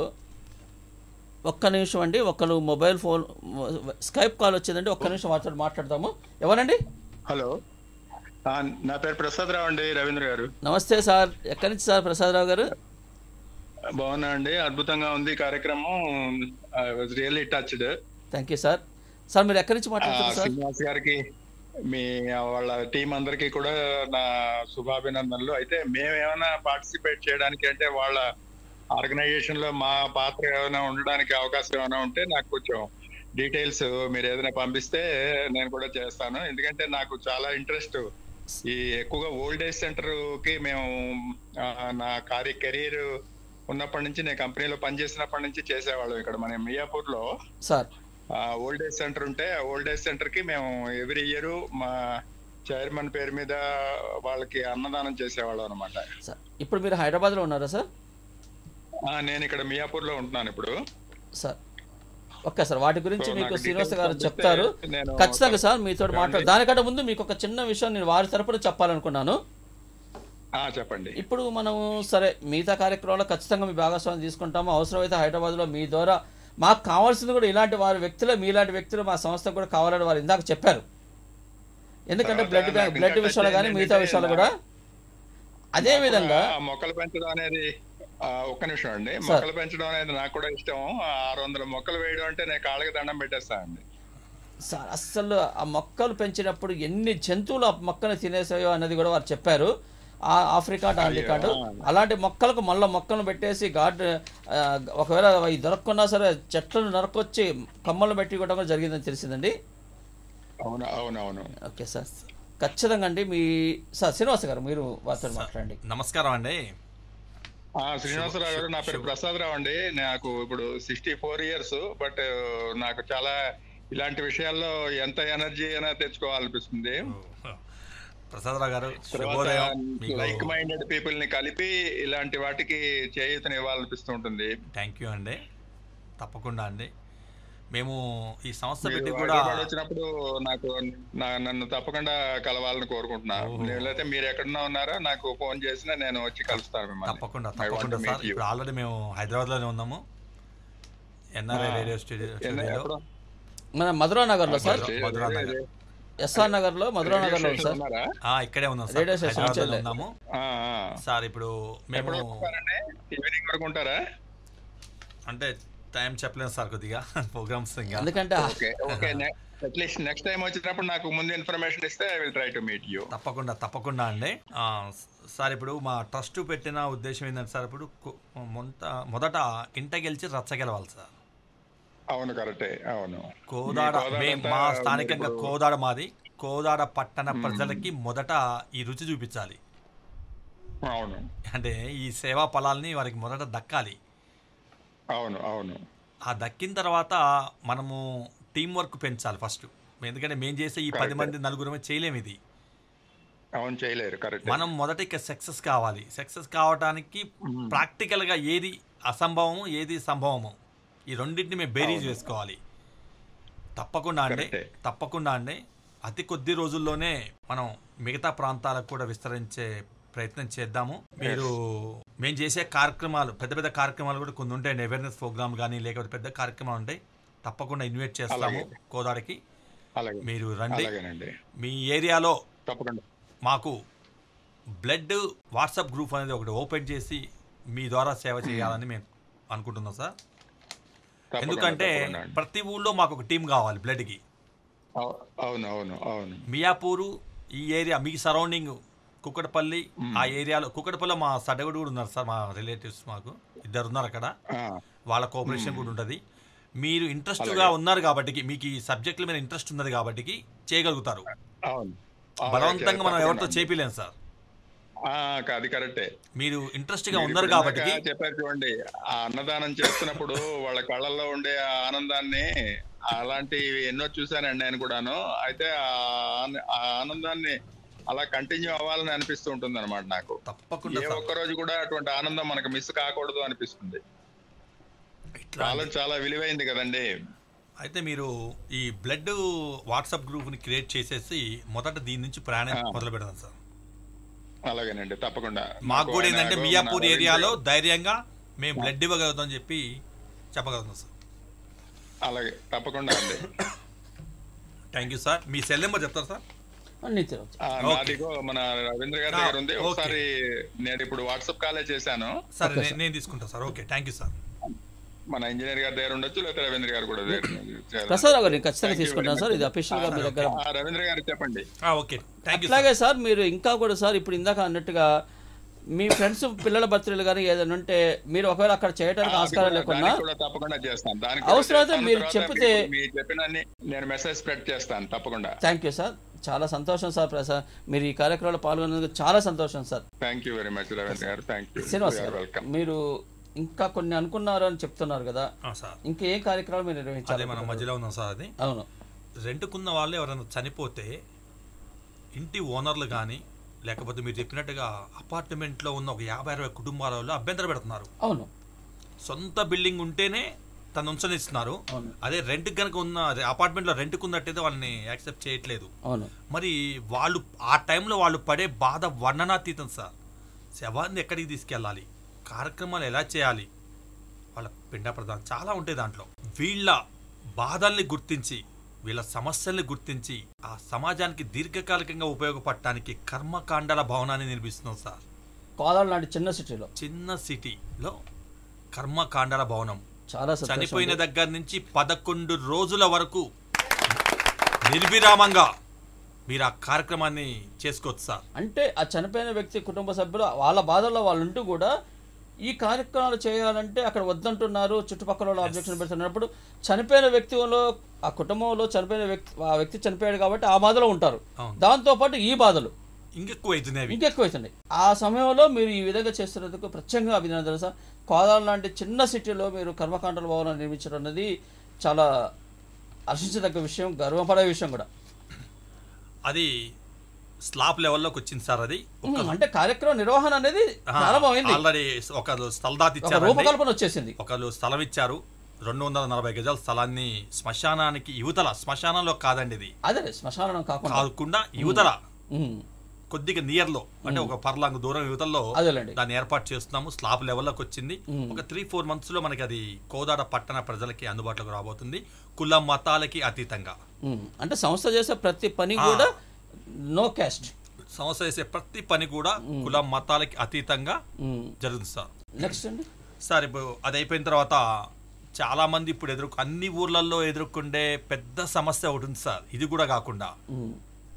ఒక్క నిమిషం అండి ఒకరు మొబైల్ ఫోన్ స్కైప్ కాల్ వచ్చిందండి ఒక్క నిమిషం వారితో మాట్లాడదాము ఎవరండి హలో ఆ, నా పేరు ప్రసాద్ రావు అండి రవీంద్ర గారు నమస్తే సార్ ఎక్కడి నుంచి సార్ ప్రసాదరావు గారు బాగున్నా అండి అద్భుతంగా ఉంది ఈ కార్యక్రమం really touched thank you sir sir మీరు ఎక్కడి నుంచి మాట్లాడుతున్నారు సార్ శ్రీనివాస్ గారికి మీ వాళ్ళ టీం అందరికీ కూడా నా శుభాభినందనలు అయితే మేము ఏమైనా పార్టిసిపేట్ చేయడానికి అంటే వాళ్ళ ఆర్గనైజేషన్ లో మా పాత్ర ఏమైనా ఉండడానికి అవకాశం ఏమైనా ఉంటే నాకు కొంచెం డీటెయిల్స్ మీరు ఏదైనా పంపిస్తే నేను కూడా చేస్తాను ఎందుకంటే నాకు చాలా ఇంట్రెస్ట్ ఈ ఎక్కువగా ఓల్డ్ ఏజ్ సెంటర్ కి మేము ఆ, నా కార్య కెరీర్ ఉన్నప్పటి నుంచి నేను కంపెనీలో పనిచేసినప్పటి నుంచి చేసేవాళ్ళం ఇక్కడ మన మియాపూర్ లో సార్ ఓల్డ్ ఏజ్ సెంటర్ ఉంటే ఓల్డ్ ఏజ్ సెంటర్ కి మేము ఎవ్రీ ఇయర్ మా చైర్మన్ పేరు మీద వాళ్ళకి అన్నదానం చేసేవాళ్ళం అనమాట సార్ ఇప్పుడు మీరు హైదరాబాద్లో ఉన్నారా సార్ నేను ఇక్కడ మియాపూర్ లో ఉంటున్నాను ఇప్పుడు సార్ ఓకే సార్ వాటి గురించి సో మీకు నాకు శ్రీనివాస్ details గారు పంపిస్తే చెప్తారు నేను ఖచ్చితంగా సార్ మీతో చూడండి. మాట్లాడు దానికంటే ముందు మీకు ఒక చిన్న విషయం నేను వారి తరపున చెప్పాలనుకున్నాను ఆ, చెప్పండి ఇప్పుడు మనము సరే మిగతా కార్యక్రమాల్లో ఖచ్చితంగా మీ భాగస్వామ్యం తీసుకుంటాము అవసరమైతే హైదరాబాద్లో మీ ద్వారా మాకు కావాల్సింది కూడా ఇలాంటి వారి వ్యక్తులే మీలాంటి వ్యక్తులు మా సంస్థకు కూడా కావాలని వారు ఇందాక చెప్పారు ఎందుకంటే తర్వాత బ్లడ్ బ్యాంక్ నాకు బ్లడ్ ఇంకా విషయాలు కానీ టచ్ మిగతా ఏంటంటే విషయాలు కూడా అదే విధంగా ఆ మొక్కలు పెంచడం అనేది ఆ, ఒక్క నిమిషం అండి సార్. మొక్కలు పెంచడం అనేది నాకు కూడా ఇష్టం ఆ ఆరు వందల మొక్కలు వేయడం అంటే నేను కాళ్ళకి దండం పెట్టేస్తానండి సార్ అస్సలు ఆ మొక్కలు పెంచినప్పుడు ఎన్ని జంతువులు ఆ మొక్కను తినేసాయో అన్నది కూడా వారు చెప్పారు ఆ ఆఫ్రికా డాండికాటు అలాంటి మొక్కలకు మళ్ళీ మొక్కలను పెట్టేసి గాడ్ ఆ, ఒకవేళ అవి దొరకకున్నా సరే చెట్లను నరకొచ్చి కొమ్మలు పెట్టి కూడా జరిగిందని తెలిసిందండి అవును అవును అవును ఓకే సార్ ఖచ్చితంగా అండి మీ సార్ శ్రీనివాస గారు మీరు వారితో మాట్లాడండి నమస్కారం అండి ఆ, శ్రీనివాసరావు గారు నా పేరు ప్రసాద్ రావు అండి నాకు ఇప్పుడు సిక్స్టీ ఫోర్ ఇయర్స్ బట్ నాకు చాలా ఇలాంటి విషయాల్లో ఎంత ఎనర్జీ అయినా తెచ్చుకోవాలనిపిస్తుంది ప్రసాదరావు గారు తర్వాత శుభోదయం లైక్ మీకు మైండెడ్ పీపుల్ ని కలిపి ఇలాంటి వాటికి చేయూతని ఇవ్వాలనిపిస్తుంటుంది థ్యాంక్ యూ అండి తప్పకుండా అండి మేము ఈ సంస్థ మీరు పెట్టి కూడా హైదరాబాద్ వచ్చినప్పుడు నాకు నా- నన్ను తప్పకుండా కలవాలని కోరుకుంటున్నా ఓహో. లేకపోతే మీరు ఎక్కడన్నా ఉన్నారో నాకు ఫోన్ చేసినా నేను వచ్చి కలుస్తాను మిమ్మల్ని తప్పకుండా I want తప్పకుండా to సార్ meet you. ఇప్పుడు ఆల్రెడీ మేము హైదరాబాద్లోనే ఉన్నాము ఎన్ఆర్ఐ ఆ. రేడియో స్టూడియో ఎన్న- స్టూడియోలో ఎప్పుడు? మన మధురా నగర్లో సార్ మధురా- మధురా నగర్ ఎస్ఆర్ నగర్లో మధురా రేడియో నగర్లో ఉంది స్టేషన్ సార్ ఉన్నారా? ఆ, ఇక్కడే ఉన్నాం సార్ రేడియో స్టేషన్ హైదరాబాద్లోనే నుంచే ఉన్నాము ఆ, ఆ. సార్ ఇప్పుడు మేము ఎప్పుడు వస్తారండి ఈవినింగ్ వరకు ఉంటారా అంటే టైం చెప్పలేము సార్ కొద్దిగా ప్రోగ్రామ్స్ ఇంకా ఎందుకంటే okay okay at least next time వచ్చినప్పుడు నాకు ముందు ఇన్ఫర్మేషన్ ఇస్తే I will try to meet you తప్పకుండా తప్పకుండా అండి ఆ, సార్ ఇప్పుడు మా ట్రస్ట్ పెట్టిన ఉద్దేశం ఏంటంటే సార్ ఇప్పుడు కు- మొంత మొదట ఇంట గెలిచి రచ్చ గెలవాలి సార్ అవును కరెక్టే అవును కోదాడ మీ కోదాడ మే అంతా మా స్థానికంగా ఇప్పుడు- కోదాడ మాది కోదాడ పట్టణ ప్రజలకి మొదట ఈ రుచి చూపించాలి అవును అంటే ఈ సేవా ఫలాల్ని వారికి మొదట దక్కాలి అవును అవును ఆ దక్కిన తర్వాత మనము టీం వర్క్ పెంచాలి ఫస్ట్ ఎందుకంటే మేము చేసే ఈ పది Correct. మంది నలుగురమే చేయలేము ఇది అవును చేయలేరు కరెక్ట్ మనం మొదట ఇక సక్సెస్ కావాలి సక్సెస్ కావడానికి ప్రాక్టికల్గా ఏది అసంభవము ఏది సంభవము ఈ రెండింటిని మేము బేరీజ్ అవును. వేసుకోవాలి తప్పకుండా అండి కరెక్టే. తప్పకుండా అండి అతి కొద్ది రోజుల్లోనే మనం మిగతా ప్రాంతాలకు కూడా విస్తరించే ప్రయత్నం చేద్దాము మీరు మేము చేసే కార్యక్రమాలు పెద్ద పెద్ద కార్యక్రమాలు కూడా కొన్ని ఉంటాయండి అవేర్నెస్ ప్రోగ్రామ్ కానీ లేకపోతే పెద్ద కార్యక్రమాలు ఉంటాయి తప్పకుండా ఇన్వైట్ చేస్తాము అలాగే. కోదాడికి అలాగే మీరు రండి అలాగేనండి మీ ఏరియాలో తప్పకుండా మాకు బ్లడ్ వాట్సాప్ గ్రూప్ అనేది ఒకటి ఓపెన్ చేసి మీ ద్వారా సేవ చేయాలని మేము అనుకుంటున్నాం సార్ తప్పకుండా, ఎందుకంటే తప్పకుండా అండి. ప్రతి ఊళ్ళో మాకు ఒక టీం కావాలి బ్లడ్కి అవు- అవును అవును అవును మియాపూరు ఈ ఏరియా మీ సరౌండింగ్ కుక్కడపల్లి ఆ ఏరియాలో కుక్కడపల్లి మా సడగుడు కూడా ఉన్నారు సార్ మా రిలేటివ్స్ మాకు ఇద్దరు ఉన్నారు అక్కడ ఆ, వాళ్ళ కోఆపరేషన్ కూడా ఉంటుంది మీరు ఇంట్రెస్ట్గా ఉన్నారు కాబట్టి మీకు ఈ సబ్జెక్టుల మీద ఇంట్రెస్ట్ ఉన్నది కాబట్టి చేయగలుగుతారు అవును బలవంతంగా మనం ఎవరితో తప్పకుండా. చేపిలేం సార్ ఆ, అది కరెక్టే మీరు ఇంట్రెస్ట్గా మీరు ఉన్నారు ఇప్పుడు కాబట్టి ఇందాక చెప్పారు చూడండి ఆ అన్నదానం చేస్తున్నప్పుడు వాళ్ళ కళ్ళల్లో ఉండే ఆ ఆనందాన్ని అలాంటి ఎన్నో చూశానండి నేను కూడాను అయితే ఆ ఆన- ఆ ఆనందాన్ని అలా కంటిన్యూ అవ్వాలని అనిపిస్తూ ఉంటుంది అనమాట నాకు తప్పకుండా ఏ సార్. ఒక్క రోజు కూడా అటువంటి ఆనందం మనకు మిస్ కాకూడదు అనిపిస్తుంది ఇట్లా కాలం చాలా విలువైంది కదండి అయితే మీరు ఈ బ్లడ్ వాట్సాప్ గ్రూప్ని క్రియేట్ చేసేసి మొదట దీని నుంచి ప్రయాణం ఆ. మొదలు పెడదాం సార్ అలాగేనండి తప్పకుండా మాకు కూడా ఆయన ఏంటంటే మన మియాపూర్ రవీంద్ర ఏరియాలో గారు- ధైర్యంగా మేము బ్లడ్ ఇవ్వగలుగుతాం అని చెప్పి చెప్పగలుగుతాం సార్ అలాగే తప్పకుండా అండి థ్యాంక్ యూ సార్ మీ సెల్ నెంబర్ చెప్తారా సార్ నిత్యం ఆ, ఓకే. నాదిగో మన రవీంద్ర గారి ఆ, దగ్గర ఉంది ఓకే. ఒకసారి నేను ఇప్పుడు వాట్సాప్ కాలే చేశాను సరే నే- నేను తీసుకుంటా sir okay thank you sir మన ఇంజనీర్ గారి దగ్గర ఉండొచ్చు లేకపోతే రవీంద్ర గారు కూడా దగ్గర ప్రసాద్ రావు గారు నేను ఖచ్చితంగా Thank you తీసుకుంటాను very సార్ much. ఇది అఫీషియల్ గా మీ ఆ, దగ్గర ఆ, రవీంద్ర గారు చెప్పండి ఆ, ఓకే థ్యాంక్ యూ అట్లాగే సార్ మీరు ఇంకా కూడా సార్ ఇప్పుడు ఇందాక అన్నట్టుగా మీ ఫ్రెండ్స్ పిల్లల బర్త్డేలు కానీ ఏదైనా ఉంటే మీరు ఒకవేళ అక్కడ చేయడానికి ఆ, ఆస్కారం అది కూడా- లేకుండా దానికి కూడా తప్పకుండా చేస్తాను దానికి కూడా అవసరమైతే చేస్తాను. మీరు తర్వాత చెప్తే- మీకు మీరు చెప్పినన్ని నేను మెసేజ్ స్ప్రెడ్ చేస్తాను తప్పకుండా థ్యాంక్ యూ సార్ చాలా సంతోషం సార్ ప్రసాద్ మీరు ఈ కార్యక్రమంలో పాల్గొన్నందుకు చాలా సంతోషం sir thank you very much Ravindra garu thank you Srinivas గారు వెల్కమ్ మీరు ఇంకా కొన్ని అనుకున్నారు అని చెప్తున్నారు కదా ఆ, సార్ ఇంకా ఏ కార్యక్రమాలు మీరు అదే నిర్వహించాలి మనం మధ్యలో ఉన్నాం సార్ అది అవును రెంట్కున్న వాళ్ళు ఎవరైనా చనిపోతే ఇంటి ఓనర్లు కానీ లేకపోతే మీరు చెప్పినట్టుగా అపార్ట్మెంట్లో ఉన్న ఒక యాభై అరవై కుటుంబాల వాళ్ళు అభ్యంతరం పెడుతున్నారు అవును సొంత బిల్డింగ్ ఉంటేనే తను ఉంచనిస్తున్నారు అవును. అదే రెంట్ కనుక ఉన్న అదే అపార్ట్మెంట్లో రెంట్కు ఉన్నట్టయితే వాళ్ళని యాక్సెప్ట్ చేయట్లేదు అవును మరి వాళ్ళు ఆ టైంలో వాళ్ళు పడే బాధ వర్ణనాతీతం సార్ శవాన్ని ఎక్కడికి తీసుకెళ్ళాలి కార్యక్రమాలు ఎలా చేయాలి వాళ్ళ పిండ ప్రధానం చాలా ఉంటాయి దాంట్లో వీళ్ళ బాధల్ని గుర్తించి వీళ్ళ సమస్యల్ని గుర్తించి ఆ సమాజానికి దీర్ఘకాలికంగా ఉపయోగపడటానికి కర్మకాండాల భవనాన్ని నిర్మిస్తున్నాం సార్ కోదాడు లాంటి చిన్న సిటీలో చిన్న సిటీలో కర్మకాండల భవనం చాలా సంతోషం చనిపోయిన అండి. దగ్గర నుంచి పదకొండు రోజుల వరకు నిర్విరామంగా మీరు ఆ కార్యక్రమాన్ని చేసుకోవచ్చు సార్ అంటే ఆ చనిపోయిన వ్యక్తి కుటుంబ సభ్యులు వాళ్ళ బాధల్లో వాళ్ళు ఉంటూ కూడా ఈ కార్యక్రమాలు చేయాలంటే అక్కడ వద్దంటున్నారు చుట్టుపక్కల వాళ్ళు అబ్జెక్షన్ పెడుతున్నప్పుడు చనిపోయిన వ్యక్తిలో ఆ కుటుంబంలో చనిపోయిన వ్యక్తి ఆ వ్యక్తి చనిపోయాడు కాబట్టి ఆ బాధలో ఉంటారు అవును. దాంతోపాటు ఈ బాధలు ఇంకెక్కువ అవుతున్నాయి అవి. ఇంకెక్కువైతున్నాయి ఆ సమయంలో మీరు ఈ విధంగా చేస్తున్నందుకు ప్రత్యేకంగా అభినందనలు సార్ కోదాల లాంటి చిన్న సిటీలో మీరు కర్మకాండల భవనం నిర్మించడం అనేది చాలా హర్షించదగ్గ విషయం గర్వపడే విషయం కూడా అది స్లాబ్ లెవెల్లోకి వచ్చింది సార్ అది ఒక ఉమ్, అంటే కార్యక్రమ నిర్వహణ అనేది ప్రారంభమైంది ఆల్రెడీ ఒకళ్ళు స్థలదాతి ఒక ఇచ్చారు రూపకల్పన వచ్చేసింది ఒకళ్ళు స్థలం ఇచ్చారు రెండు వందల నలభై గజాల స్థలాన్ని శ్మశానానికి యువతల శ్మశానంలో కాదండి ఇది అదే శ్మశానం కాకుండా కాకుండా యువతల ఉమ్, కొద్దిగా నియర్ లో అంటే ఒక పర్లాంగ్ దూరం యువతల్లో అదేలేండి. దాన్ని ఏర్పాటు చేస్తున్నాము స్లాబ్ లెవెల్లోకి వచ్చింది ఒక త్రీ ఫోర్ మంత్స్ లో మనకి అది కోదాడ పట్టణ ప్రజలకి అందుబాటులోకి రాబోతుంది కుల మతాలకి అతీతంగా ఉమ్, అంటే సంస్థ చేసే ప్రతి పని ఆ. కూడా నో క్యాస్ట్ సంస్థ చేసే ప్రతి పని కూడా కుల మతాలకి అతీతంగా ఉమ్, జరుగుతుంది సార్ నెక్స్ట్ అండి సార్ ఇప్పుడు అది అయిపోయిన తర్వాత చాలా మంది ఇప్పుడు ఎదురు అన్ని ఊర్లలో ఎదుర్కొండే పెద్ద సమస్య ఒకటి ఉంది సార్ ఇది కూడా కాకుండా ఉమ్,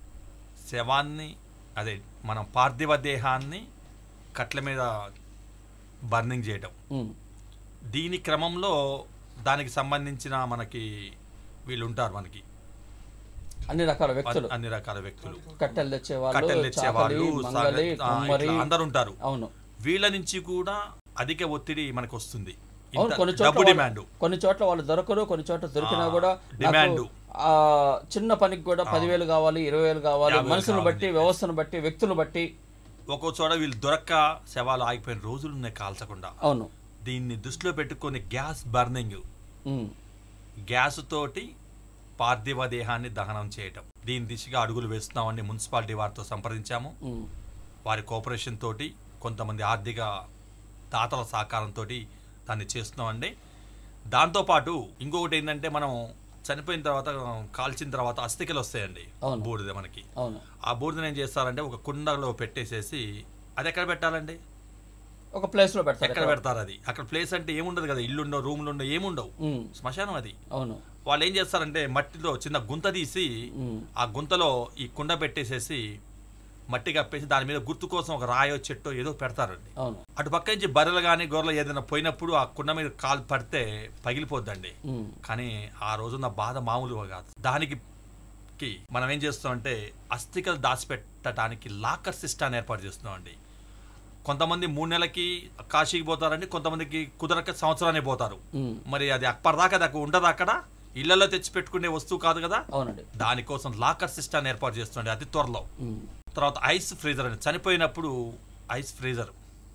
శవాన్ని అదే మనం పార్థివ దేహాన్ని కట్ల మీద బర్నింగ్ చేయడం ఉమ్, దీని క్రమంలో దానికి సంబంధించిన మనకి వీళ్ళు ఉంటారు మనకి అన్ని రకాల వ్యక్తులు అన్ని- అన్ని రకాల వ్యక్తులు కట్టెలు తెచ్చేవాళ్ళు కట్టెలు తెచ్చేవాళ్ళు చాకలి, మంగలి సాగ- ఆ, కుమ్మరి ఇట్లా అందరు ఉంటారు అవును వీళ్ళ నుంచి కూడా అధిక ఒత్తిడి మనకు వస్తుంది అవును ఇంత కొన్ని చోట్ల డబ్బు వాళ్ళు- డిమాండ్ కొన్ని చోట్ల వాళ్ళు దొరకరు కొన్ని చోట్ల దొరికినా ఆ, కూడా డిమాండు. నాకు, ఆ చిన్న పనికి కూడా పదివేలు కావాలి ఇరవై వేలు కావాలి యాభై వేలు మనుషులను బట్టి కావాలి. వ్యవస్థను బట్టి వ్యక్తులను బట్టి ఒక్కో చోట వీళ్ళు దొరక్క శవాలు ఆగిపోయిన రోజులు ఉన్నాయి కాల్చకుండా అవును దీన్ని దృష్టిలో పెట్టుకొని గ్యాస్ బర్నింగ్ ఉమ్, గ్యాస్ తోటి పార్థివ దేహాన్ని దహనం చేయటం దీని దిశగా అడుగులు వేస్తున్నామని మున్సిపాలిటీ వారితో సంప్రదించాము ఉమ్, వారి కోఆపరేషన్ తోటి కొంతమంది ఆర్థిక దాతల సహకారంతో దాన్ని చేస్తున్నామండి దాంతోపాటు ఇంకొకటి ఏంటంటే మనం చనిపోయిన తర్వాత కాల్చిన తర్వాత అస్థికలు వస్తాయండి అవును. బూడిద మనకి అవును ఆ బూడిదని ఏం చేస్తారంటే ఒక కుండలో పెట్టేసేసి అది ఎక్కడ పెట్టాలండి ఒక ప్లేస్ లో పెడతారు ఎక్కడ పెడతారు అది అక్కడ ప్లేస్ అంటే ఏముండదు కదా ఇల్లు ఉండవు రూమ్లు ఉండవు ఏముండవు ఉమ్, శ్మశానం అది అవును వాళ్ళు ఏం చేస్తారంటే మట్టిలో చిన్న గుంత తీసి ఉమ్, ఆ గుంతలో ఈ కుండ పెట్టేసేసి మట్టి కప్పేసి దాని మీద గుర్తు కోసం ఒక రాయో చెట్టో ఏదో పెడతారండి అవును అటు పక్క నుంచి బర్రెలు కానీ గొర్రెలు ఏదైనా పోయినప్పుడు ఆ కుండ మీద కాలు పడితే పగిలిపోద్దండి ఉమ్, కానీ ఆ రోజున్న బాధ మామూలుగా కాదు దానికి కి మనం ఏం చేస్తామంటే అస్థికలు దాచిపెట్టడానికి లాకర్ సిస్టాన్ని ఏర్పాటు చేస్తున్నామండి కొంతమంది మూడు నెలలకి కాశీకి పోతారండి కొంతమందికి కుదరక సంవత్సరానికి పోతారు ఉమ్, మరి అది అప్పటిదాకా అది అక్కడ ఉండదు అక్కడ ఇళ్లలో తెచ్చి పెట్టుకునే వస్తువు కాదు కదా అవునండి దానికోసం లాకర్ సిస్టాన్ని ఏర్పాటు చేస్తుండే అతి త్వరలో ఉమ్, తర్వాత ఐస్ ఫ్రీజర్ అండి చనిపోయినప్పుడు ఐస్ ఫ్రీజర్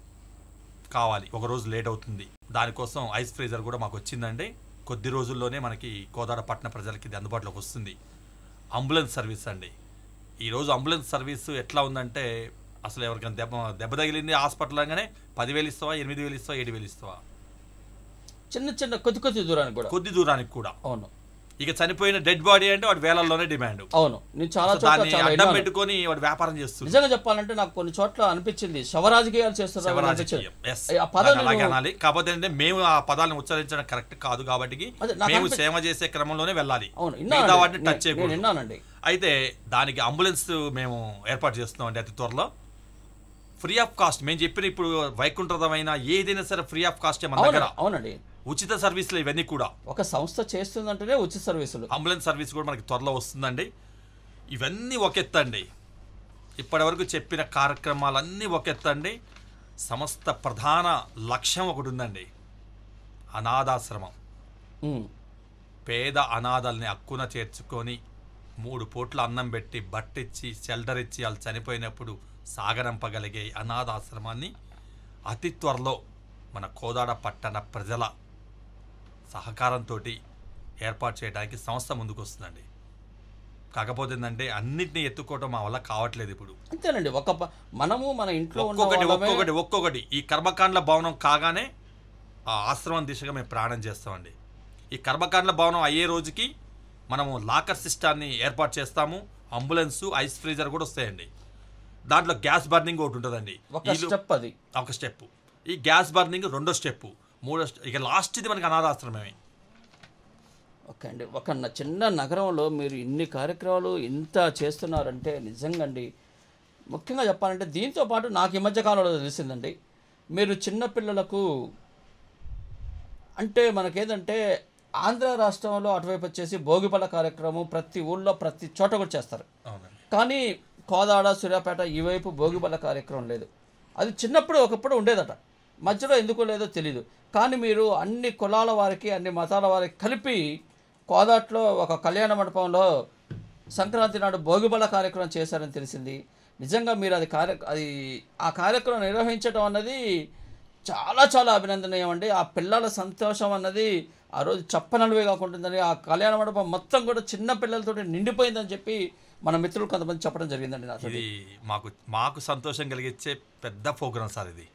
కావాలి ఒక రోజు లేట్ అవుతుంది దానికోసం ఐస్ ఫ్రీజర్ కూడా మాకు వచ్చిందండి కొద్ది రోజుల్లోనే మనకి కోదాడ పట్టణ ప్రజలకి ఇది అందుబాటులోకి వస్తుంది అంబులెన్స్ సర్వీస్ అండి ఈరోజు అంబులెన్స్ సర్వీస్ ఎట్లా ఉందంటే అసలు ఎవరికైనా దెబ్బ దెబ్బ తగిలింది హాస్పిటల్ అనగానే పదివేలు ఇస్తావా ఎనిమిది వేలు ఇస్తావా ఏడు వేలు ఇస్తావా చిన్న చిన్న కొద్ది కొద్ది దూరానికి కూడా కొద్ది దూరానికి కూడా అవును ఇక చనిపోయిన డెడ్ బాడీ అంటే వాడి వేలల్లోనే డిమాండ్ అవును నేను చాలా అసలు చోట్ల దాన్ని చాలా అడ్డం విన్నాను. పెట్టుకొని వాడు వ్యాపారం చేస్తుంది నిజంగా చెప్పాలంటే నాకు కొన్ని చోట్ల అనిపించింది శవరాజకీయాలు చేస్తున్నారు శివరాజకీయం. అనిపించింది. Yes. ఆ పదాలు దాన్ని అలాగే నేను- అనాలి కాకపోతే ఏంటంటే మేము ఆ పదాలను ఉచ్చరించడం కరెక్ట్ కాదు కాబట్టి అదే, నాకు మేము అనిపి- సేవ చేసే క్రమంలోనే వెళ్ళాలి అవును మిగతా విన్నానండి. వాటిని టచ్ నేను- నేను చేయకూడదు విన్నానండి అయితే దానికి అంబులెన్స్ మేము ఏర్పాటు చేస్తున్నాం అండి అతి త్వరలో ఫ్రీ ఆఫ్ కాస్ట్ మేము చెప్పిన ఇప్పుడు వైకుంఠమైన ఏదైనా సరే ఫ్రీ ఆఫ్ కాస్ట్ మన దగ్గర అవునండి అవునండి ఉచిత సర్వీసులు ఇవన్నీ కూడా ఒక సంస్థ చేస్తుందంటేనే ఉచిత సర్వీసులు అంబులెన్స్ సర్వీస్ కూడా మనకి త్వరలో వస్తుందండి ఇవన్నీ ఒక ఎత్తు అండి ఇప్పటివరకు చెప్పిన కార్యక్రమాలన్నీ ఒక ఎత్తు అండి సమస్త ప్రధాన లక్ష్యం ఒకటి ఉందండి అనాథాశ్రమం ఉమ్, పేద అనాథల్ని అక్కున చేర్చుకొని మూడు పూట్ల అన్నం పెట్టి బట్టిచ్చి షెల్టర్ ఇచ్చి వాళ్ళు చనిపోయినప్పుడు సాగనంపగలిగే అనాథాశ్రమాన్ని అతి త్వరలో మన కోదాడ పట్టణ ప్రజల సహకారంతో ఏర్పాటు చేయడానికి సంస్థ ముందుకు వస్తుందండి కాకపోతే ఏంటంటే అన్నిటిని ఎత్తుకోవడం మా వల్ల కావట్లేదు ఇప్పుడు అంతేనండి ఒక ప- మనము మన ఇంట్లో ఉన్న ఒక్కొక్కటి వాళ్ళమే- ఒక్కొక్కటి ఒక్కొక్కటి ఈ కర్మకాండ్ల భవనం కాగానే ఆ ఆశ్రమం దిశగా మేము ప్రాణం చేస్తామండి ఈ కర్మకాండ్ల భవనం అయ్యే రోజుకి మనము లాకర్ సిస్టాన్ని ఏర్పాటు చేస్తాము అంబులెన్స్ ఐస్ ఫ్రీజర్ కూడా వస్తాయండి దాంట్లో గ్యాస్ బర్నింగ్ ఒకటి ఉంటుందండి ఒక వీళ్ళు- స్టెప్ అది ఒక స్టెప్ ఈ గ్యాస్ బర్నింగ్ రెండో స్టెప్ మూడో స్టెప్ ఇక లాస్ట్ ఇది మనకి అనాథాశ్రమమే ఓకే అండి ఒక న- చిన్న నగరంలో మీరు ఇన్ని కార్యక్రమాలు ఇంత చేస్తున్నారంటే నిజంగా అండి ముఖ్యంగా చెప్పాలంటే దీంతో పాటు నాకు ఈ మధ్య కాలంలో తెలిసిందండి మీరు చిన్న పిల్లలకు అంటే మనకేంటంటే ఆంధ్ర రాష్ట్రంలో అటువైపు వచ్చేసి భోగిపళ్ళ కార్యక్రమం ప్రతి ఊళ్ళో ప్రతి చోట కూడా చేస్తారు అవునండి కానీ కోదాడ సూర్యాపేట ఈ వైపు భోగిపళ్ళ కార్యక్రమం లేదు అది చిన్నప్పుడు ఒకప్పుడు ఉండేదట మధ్యలో ఎందుకు లేదో తెలియదు కానీ మీరు అన్ని కులాల వారికి అన్ని మతాల వారికి కలిపి కోదాట్లో ఒక కళ్యాణ మండపంలో సంక్రాంతి నాడు భోగిపళ్ళ కార్యక్రమం చేశారని తెలిసింది నిజంగా మీరు అది కార్య అది ఆ కార్యక్రమం నిర్వహించడం అన్నది చాలా చాలా అభినందనీయం అండి ఆ పిల్లల సంతోషం అన్నది ఆ రోజు చెప్పనలువే కాకుంటుందని ఆ కళ్యాణ మండపం మొత్తం కూడా చిన్న పిల్లలతోటి నిండిపోయిందని చెప్పి మన మిత్రులు కొంతమంది చెప్పడం జరిగిందండి నాతో ఇది మాకు మాకు సంతోషం కలిగించే పెద్ద ప్రోగ్రాం సార్ ఇది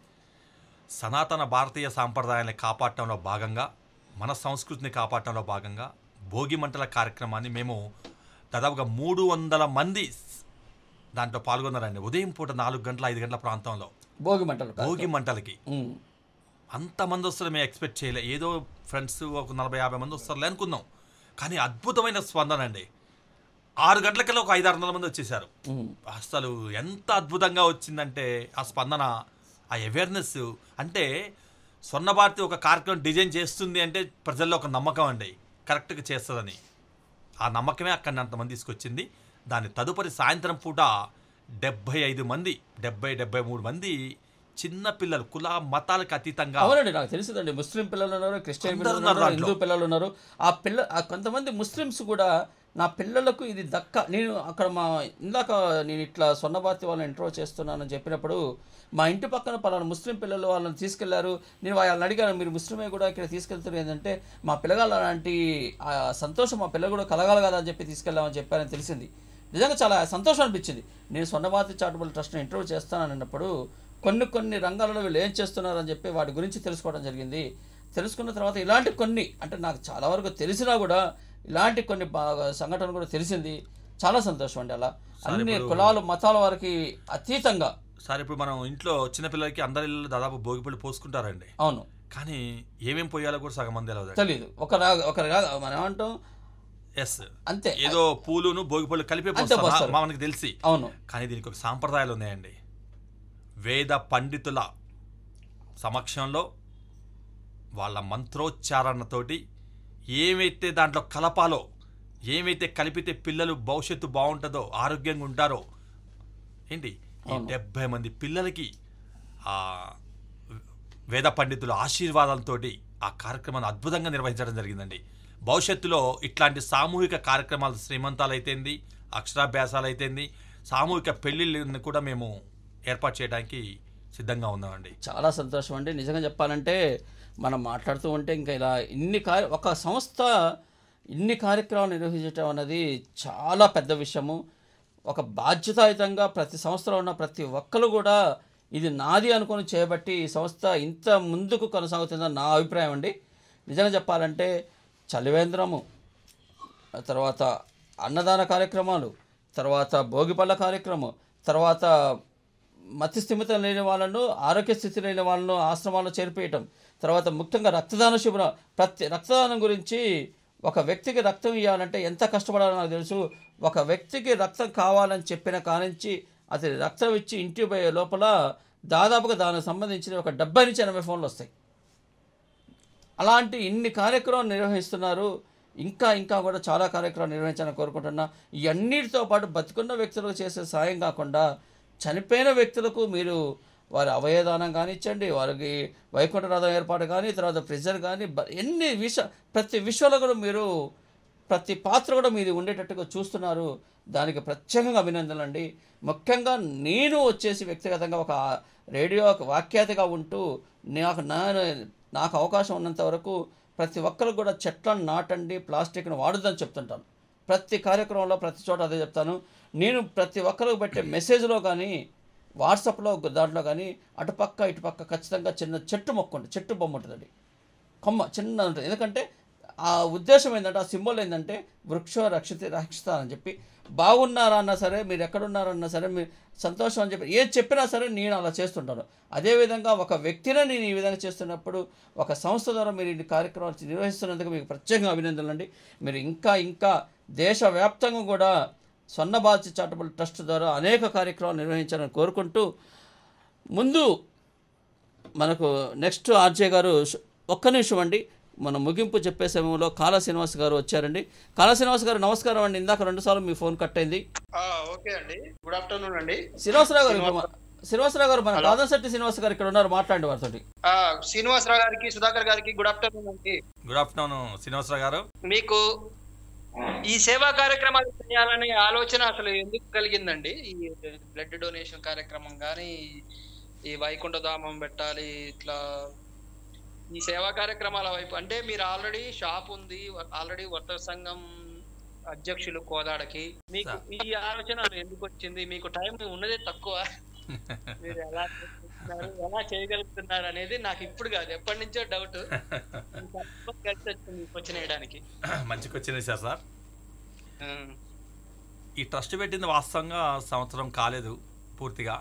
సనాతన భారతీయ సాంప్రదాయాన్ని కాపాడటంలో భాగంగా మన సంస్కృతిని కాపాడటంలో భాగంగా భోగి మంటల కార్యక్రమాన్ని మేము దాదాపుగా మూడు వందల మంది దాంట్లో పాల్గొన్నారండి ఉదయం పూట నాలుగు గంటల ఐదు గంటల ప్రాంతంలో భోగి మంటలు కాదు. భోగి మంటలకి ఉమ్. అంతమంది వస్తారు మేము ఎక్స్పెక్ట్ చేయలే ఏదో ఫ్రెండ్స్ ఒక నలభై యాభై మంది వస్తారులే అనుకున్నాం కానీ అద్భుతమైన స్పందన అండి ఆరు గంటలకల్లా ఒక ఐదు ఆరు వందల మంది వచ్చేసారు ఉమ్. అసలు ఎంత అద్భుతంగా వచ్చిందంటే ఆ స్పందన ఆ అవేర్నెస్ అంటే స్వర్ణ భారతి ఒక కార్యక్రమం డిజైన్ చేస్తుంది అంటే ప్రజల్లో ఒక నమ్మకం అండి కరెక్ట్గా చేస్తుందని ఆ నమ్మకమే అక్కడిని అంతమంది తీసుకొచ్చింది దాని తదుపరి సాయంత్రం పూట డెబ్బై ఐదు మంది డెబ్బై డెబ్బై మూడు మంది చిన్న పిల్లలు కుల మతాలకు అతీతంగా అవునండి నాకు తెలుసుదండి ముస్లిం పిల్లలు ఉన్నారు క్రిస్టియన్ అందరూ పిల్లలు ఉన్నారు ఉన్నారు దాంట్లో. హిందూ పిల్లలు ఉన్నారు ఆ పిల్ల ఆ కొంతమంది ముస్లిమ్స్ కూడా నా పిల్లలకు ఇది దక్క నేను అక్కడ మా ఇందాక నేను ఇట్లా సొన్నబాతి వాళ్ళని ఇంట్రో చేస్తున్నానని చెప్పినప్పుడు మా ఇంటి పక్కన పలానా ముస్లిం పిల్లలు వాళ్ళని తీసుకెళ్లారు నేను వాళ్ళని అడిగాను మీరు ముస్లిమే కూడా ఇక్కడ తీసుకెళ్తున్నారు ఏంటంటే మా పిల్లగాళ్ళ అలాంటి ఆ సంతోషం మా పిల్లలు కూడా కలగాలి కదా అని చెప్పి తీసుకెళ్ళామని చెప్పారని తెలిసింది నిజంగా చాలా సంతోషం అనిపించింది నేను స్వర్ణభారతి చారిటబుల్ ట్రస్ట్ని ఇంటర్వ్యూ చేస్తానని అన్నప్పుడు కొన్ని కొన్ని రంగాలలో వీళ్ళు ఏం చేస్తున్నారని చెప్పి వాటి గురించి తెలుసుకోవడం జరిగింది తెలుసుకున్న తర్వాత ఇలాంటి కొన్ని అంటే నాకు చాలా వరకు తెలిసినా కూడా ఇలాంటి కొన్ని బాగా సంఘటనలు కూడా తెలిసింది చాలా సంతోషం అండి అలా అన్ని ఇప్పుడు- కులాలు మతాల వారికి అతీతంగా సార్ ఇప్పుడు మనం ఇంట్లో చిన్నపిల్లలకి అందరి ఇళ్ళలో దాదాపు భోగిపళ్ళు పోసుకుంటారండి అవును కానీ ఏమేం పోయాలో కూడా సగం మంది తెలియదు తెలియదు ఒక రాగ ఒక రాగ మనం ఏమంటాం ఎస్ అంతే ఏదో పూలును భోగిపళ్ళు కలిపే అంతే పోస్తారు పోస్తారు. మా- మనకి తెలిసి అవును కానీ దీనికి ఒక సాంప్రదాయాలు ఉన్నాయండి వేద పండితుల సమక్షంలో వాళ్ళ మంత్రోచ్చారణతోటి ఏమైతే దాంట్లో కలపాలో ఏమైతే కలిపితే పిల్లలు భవిష్యత్తు బాగుంటుందో ఆరోగ్యంగా ఉంటారో ఏంటి ఈ డెబ్బై మంది పిల్లలకి ఆ వేద పండితుల ఆశీర్వాదాలతో ఆ కార్యక్రమాన్ని అద్భుతంగా నిర్వహించడం జరిగిందండి భవిష్యత్తులో ఇట్లాంటి సామూహిక కార్యక్రమాలు శ్రీమంతాలు అయితేంది అక్షరాభ్యాసాలు అయితేంది సామూహిక పెళ్లిళ్ళని కూడా మేము ఏర్పాటు చేయడానికి సిద్ధంగా ఉన్నామండి చాలా సంతోషం అండి నిజంగా చెప్పాలంటే మనం మాట్లాడుతూ ఉంటే ఇంకా ఇలా ఇన్ని కార్య ఒక సంస్థ ఇన్ని కార్యక్రమాలు నిర్వహించడం అనేది చాలా పెద్ద విషయము ఒక బాధ్యతాయుతంగా ప్రతి సంస్థలో ఉన్న ప్రతి ఒక్కరు కూడా ఇది నాది అనుకొని చేయబట్టి ఈ సంస్థ ఇంత ముందుకు కొనసాగుతుందని నా అభిప్రాయం అండి నిజంగా చెప్పాలంటే చలివేంద్రము ఆ తర్వాత అన్నదాన కార్యక్రమాలు తర్వాత భోగిపళ్ళ కార్యక్రమం తర్వాత మతి స్థిమితం లేని వాళ్ళను ఆరోగ్య స్థితి లేని వాళ్ళను ఆశ్రమాల్లో చేర్పేయటం తర్వాత ముఖ్యంగా రక్తదాన శిబిరం ప్రతి రక్తదానం గురించి ఒక వ్యక్తికి రక్తం ఇవ్వాలంటే ఎంత కష్టపడాలో నాకు తెలుసు ఒక వ్యక్తికి రక్తం కావాలని చెప్పిన కానించి అతని రక్తం ఇచ్చి ఇంటికి పోయే లోపల దాదాపుగా దానికి సంబంధించిన ఒక డెబ్బై నుంచి ఎనభై ఫోన్లు వస్తాయి అలాంటి ఇన్ని కార్యక్రమాలు నిర్వహిస్తున్నారు ఇంకా ఇంకా కూడా చాలా కార్యక్రమాలు నిర్వహించాలని కోరుకుంటున్నా ఇవన్నిటితో పాటు బతికున్న వ్యక్తులకు చేసే సాయం కాకుండా చనిపోయిన వ్యక్తులకు మీరు వారి అవయదానం కానిచ్చండి వారికి వైకుంఠనాథం ఏర్పాటు కానీ తర్వాత ప్రెజర్ కానీ బ- ఎన్ని విష ప్రతి విషయంలో కూడా మీరు ప్రతి పాత్ర కూడా మీది ఉండేటట్టుగా చూస్తున్నారు దానికి ప్రత్యేకంగా అభినందనలు అండి ముఖ్యంగా నేను వచ్చేసి వ్యక్తిగతంగా ఒక రేడియో ఒక వాఖ్యాతగా ఉంటూ నాకు నా నాకు అవకాశం ఉన్నంత వరకు ప్రతి ఒక్కరు కూడా చెట్లను నాటండి ప్లాస్టిక్ను వాడొద్దని చెప్తుంటాను ప్రతి కార్యక్రమంలో ప్రతి చోట అదే చెప్తాను నేను ప్రతి ఒక్కరికి పెట్టే మెసేజ్లో కానీ వాట్సాప్లో దాంట్లో కానీ అటుపక్క ఇటుపక్క ఖచ్చితంగా చిన్న చెట్టు మొక్క ఉంటుంది చెట్టు బొమ్మ ఉంటుందండి కొమ్మ చిన్న ఉంటుంది ఎందుకంటే ఆ ఉద్దేశం ఏంటంటే ఆ సింబల్ ఏంటంటే వృక్ష రక్షిత రక్షిత అని చెప్పి బాగున్నారా అన్నా సరే మీరు ఎక్కడున్నారన్నా సరే మీరు సంతోషం అని చెప్పి ఏది చెప్పినా సరే నేను అలా చేస్తుంటాను అదేవిధంగా ఒక వ్యక్తిని నేను ఈ విధంగా చేస్తున్నప్పుడు ఒక సంస్థ ద్వారా మీరు ఈ కార్యక్రమాలు నిర్వహిస్తున్నందుకు మీకు ప్రత్యేకంగా అభినందనలు అండి మీరు ఇంకా ఇంకా దేశవ్యాప్తంగా కూడా స్వర్ణ భారతి చారిటబుల్ ట్రస్ట్ ద్వారా అనేక కార్యక్రమాలు నిర్వహించాలని కోరుకుంటూ ముందు మనకు నెక్స్ట్ ఆర్జే గారు ష్- ఒక్క నిమిషం అండి మన ముగింపు చెప్పే సమయంలో కాళ శ్రీనివాస్ గారు వచ్చారండి కాళ శ్రీనివాస్ గారు నమస్కారం అండి ఇందాక రెండుసార్లు మీ ఫోన్ కట్ అయింది ఓకే అండి గుడ్ ఆఫ్టర్నూన్ అండి శ్రీనివాసరావు గారు ఇప్పుడు మన- శ్రీనివాసరావు గారు మన కాదంశెట్టి శ్రీనివాస్ గారు ఇక్కడ ఉన్నారు మాట్లాడండి వారితోటి ఆ, శ్రీనివాసరావు గారికి సుధాకర్ గారికి గుడ్ ఆఫ్టర్నూన్ అండి గుడ్ ఆఫ్టర్నూన్ శ్రీనివాసరావు గారు మీకు ఈ సేవా కార్యక్రమాలు చేయాలనే ఆలోచన అసలు ఎందుకు కలిగిందండి ఈ బ్లడ్ డొనేషన్ కార్యక్రమం కానీ ఈ వైకుంఠధామం పెట్టాలి ఇట్లా ఈ సేవా కార్యక్రమాల వైపు అంటే మీరు ఆల్రెడీ షాప్ ఉంది ఆల్రెడీ వర్తక సంఘం అధ్యక్షులు కోదాడకి మీకు ఈ ఆలోచన ఎందుకు వచ్చింది మీకు టైం ఉన్నదే తక్కువ మీరు ఎలా చేస్తున్నారు ఎలా చేయగలుగుతున్నారు అనేది నాకు ఇప్పుడు కాదు ఎప్పటి నుంచో డౌట్ కలిసి వచ్చింది క్వశ్చన్ వేయడానికి మంచికి వచ్చింది సార్ సార్ ఈ ట్రస్ట్ పెట్టింది వాస్తవంగా సంవత్సరం కాలేదు పూర్తిగా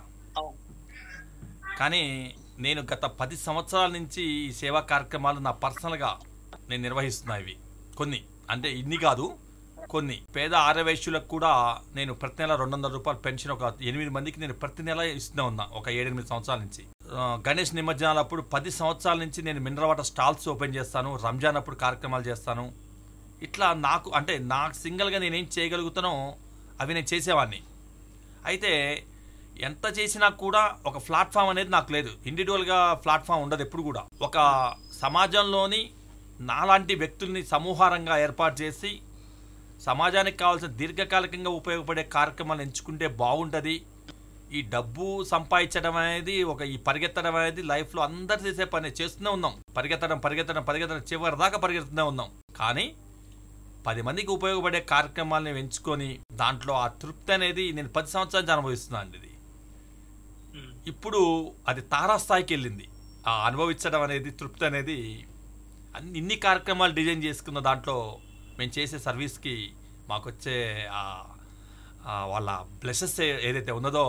కానీ నేను గత పది సంవత్సరాల నుంచి ఈ సేవా కార్యక్రమాలు నా పర్సనల్గా నేను నిర్వహిస్తున్నా ఇవి కొన్ని అంటే ఇన్ని కాదు కొన్ని పేద ఆర్యవైశ్యులకు కూడా నేను ప్రతి నెల రెండు వందల రూపాయలు పెన్షన్ ఒక ఎనిమిది మందికి నేను ప్రతి నెల ఇస్తూనే ఉన్నా ఒక ఏడెనిమిది సంవత్సరాల నుంచి ఆ, గణేష్ నిమజ్జనాలు అప్పుడు పది సంవత్సరాల నుంచి నేను మినరల్ వాటర్ స్టాల్స్ ఓపెన్ చేస్తాను రంజాన్ అప్పుడు కార్యక్రమాలు చేస్తాను ఇట్లా నాకు అంటే నాకు సింగిల్గా నేనేం చేయగలుగుతానో అవి నేను చేసేవాడిని అయితే ఎంత చేసినా కూడా ఒక ప్లాట్ఫామ్ అనేది నాకు లేదు ఇండివిజువల్గా ప్లాట్ఫామ్ ఉండదు ఎప్పుడు కూడా ఒక సమాజంలోని నాలాంటి వ్యక్తుల్ని సమూహారంగా ఏర్పాటు చేసి సమాజానికి కావాల్సిన దీర్ఘకాలికంగా ఉపయోగపడే కార్యక్రమాలు ఎంచుకుంటే బాగుంటుంది ఈ డబ్బు సంపాదించడం అనేది ఒక ఈ పరిగెత్తడం అనేది లైఫ్లో అందరు చేసే పని చేస్తూనే ఉన్నాం పరిగెత్తడం పరిగెత్తడం పరిగెత్తడం చివరి దాకా పరిగెడుతూనే ఉన్నాం కానీ పది మందికి ఉపయోగపడే కార్యక్రమాలని ఎంచుకొని దాంట్లో ఆ తృప్తి అనేది నేను పది సంవత్సరాల నుంచి అనుభవిస్తున్నాను అండి ఇది ఇప్పుడు అది తారాస్థాయికి వెళ్ళింది ఆ అనుభవించడం అనేది తృప్తి అనేది అన్ని ఇన్ని కార్యక్రమాలు డిజైన్ చేసుకున్న దాంట్లో మేము చేసే సర్వీస్కి మాకు వచ్చే ఆ ఆ వాళ్ళ బ్లెసెస్ ఏదైతే ఉన్నదో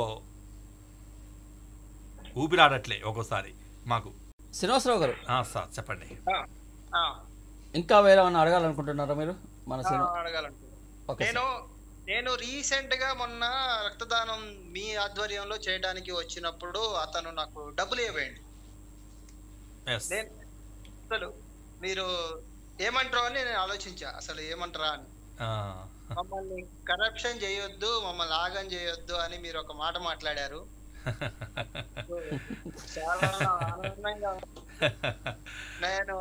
ఊపిరాడట్లే ఒక్కోసారి మాకు శ్రీనివాసరావు గారు ఆ, సార్ చెప్పండి ఇంకా వేరే ఏమైనా అడగాలనుకుంటున్నారా మీరు మన శ్రీను అడగాలంటున్నాను ఓకే నేను నేను రీసెంట్ గా మొన్న రక్తదానం మీ ఆధ్వర్యంలో చేయడానికి వచ్చినప్పుడు అతను నాకు డబ్బులు ఇవ్వండి ఎస్ నేను అసలు మీరు ఏమంటారు అని నేను ఆలోచించా అసలు ఏమంటారా అని మమ్మల్ని కరప్షన్ చేయొద్దు మమ్మల్ని ఆగం చేయొద్దు అని మీరు ఒక మాట మాట్లాడారు చాలా ఆనందంగా ఉంది. నేను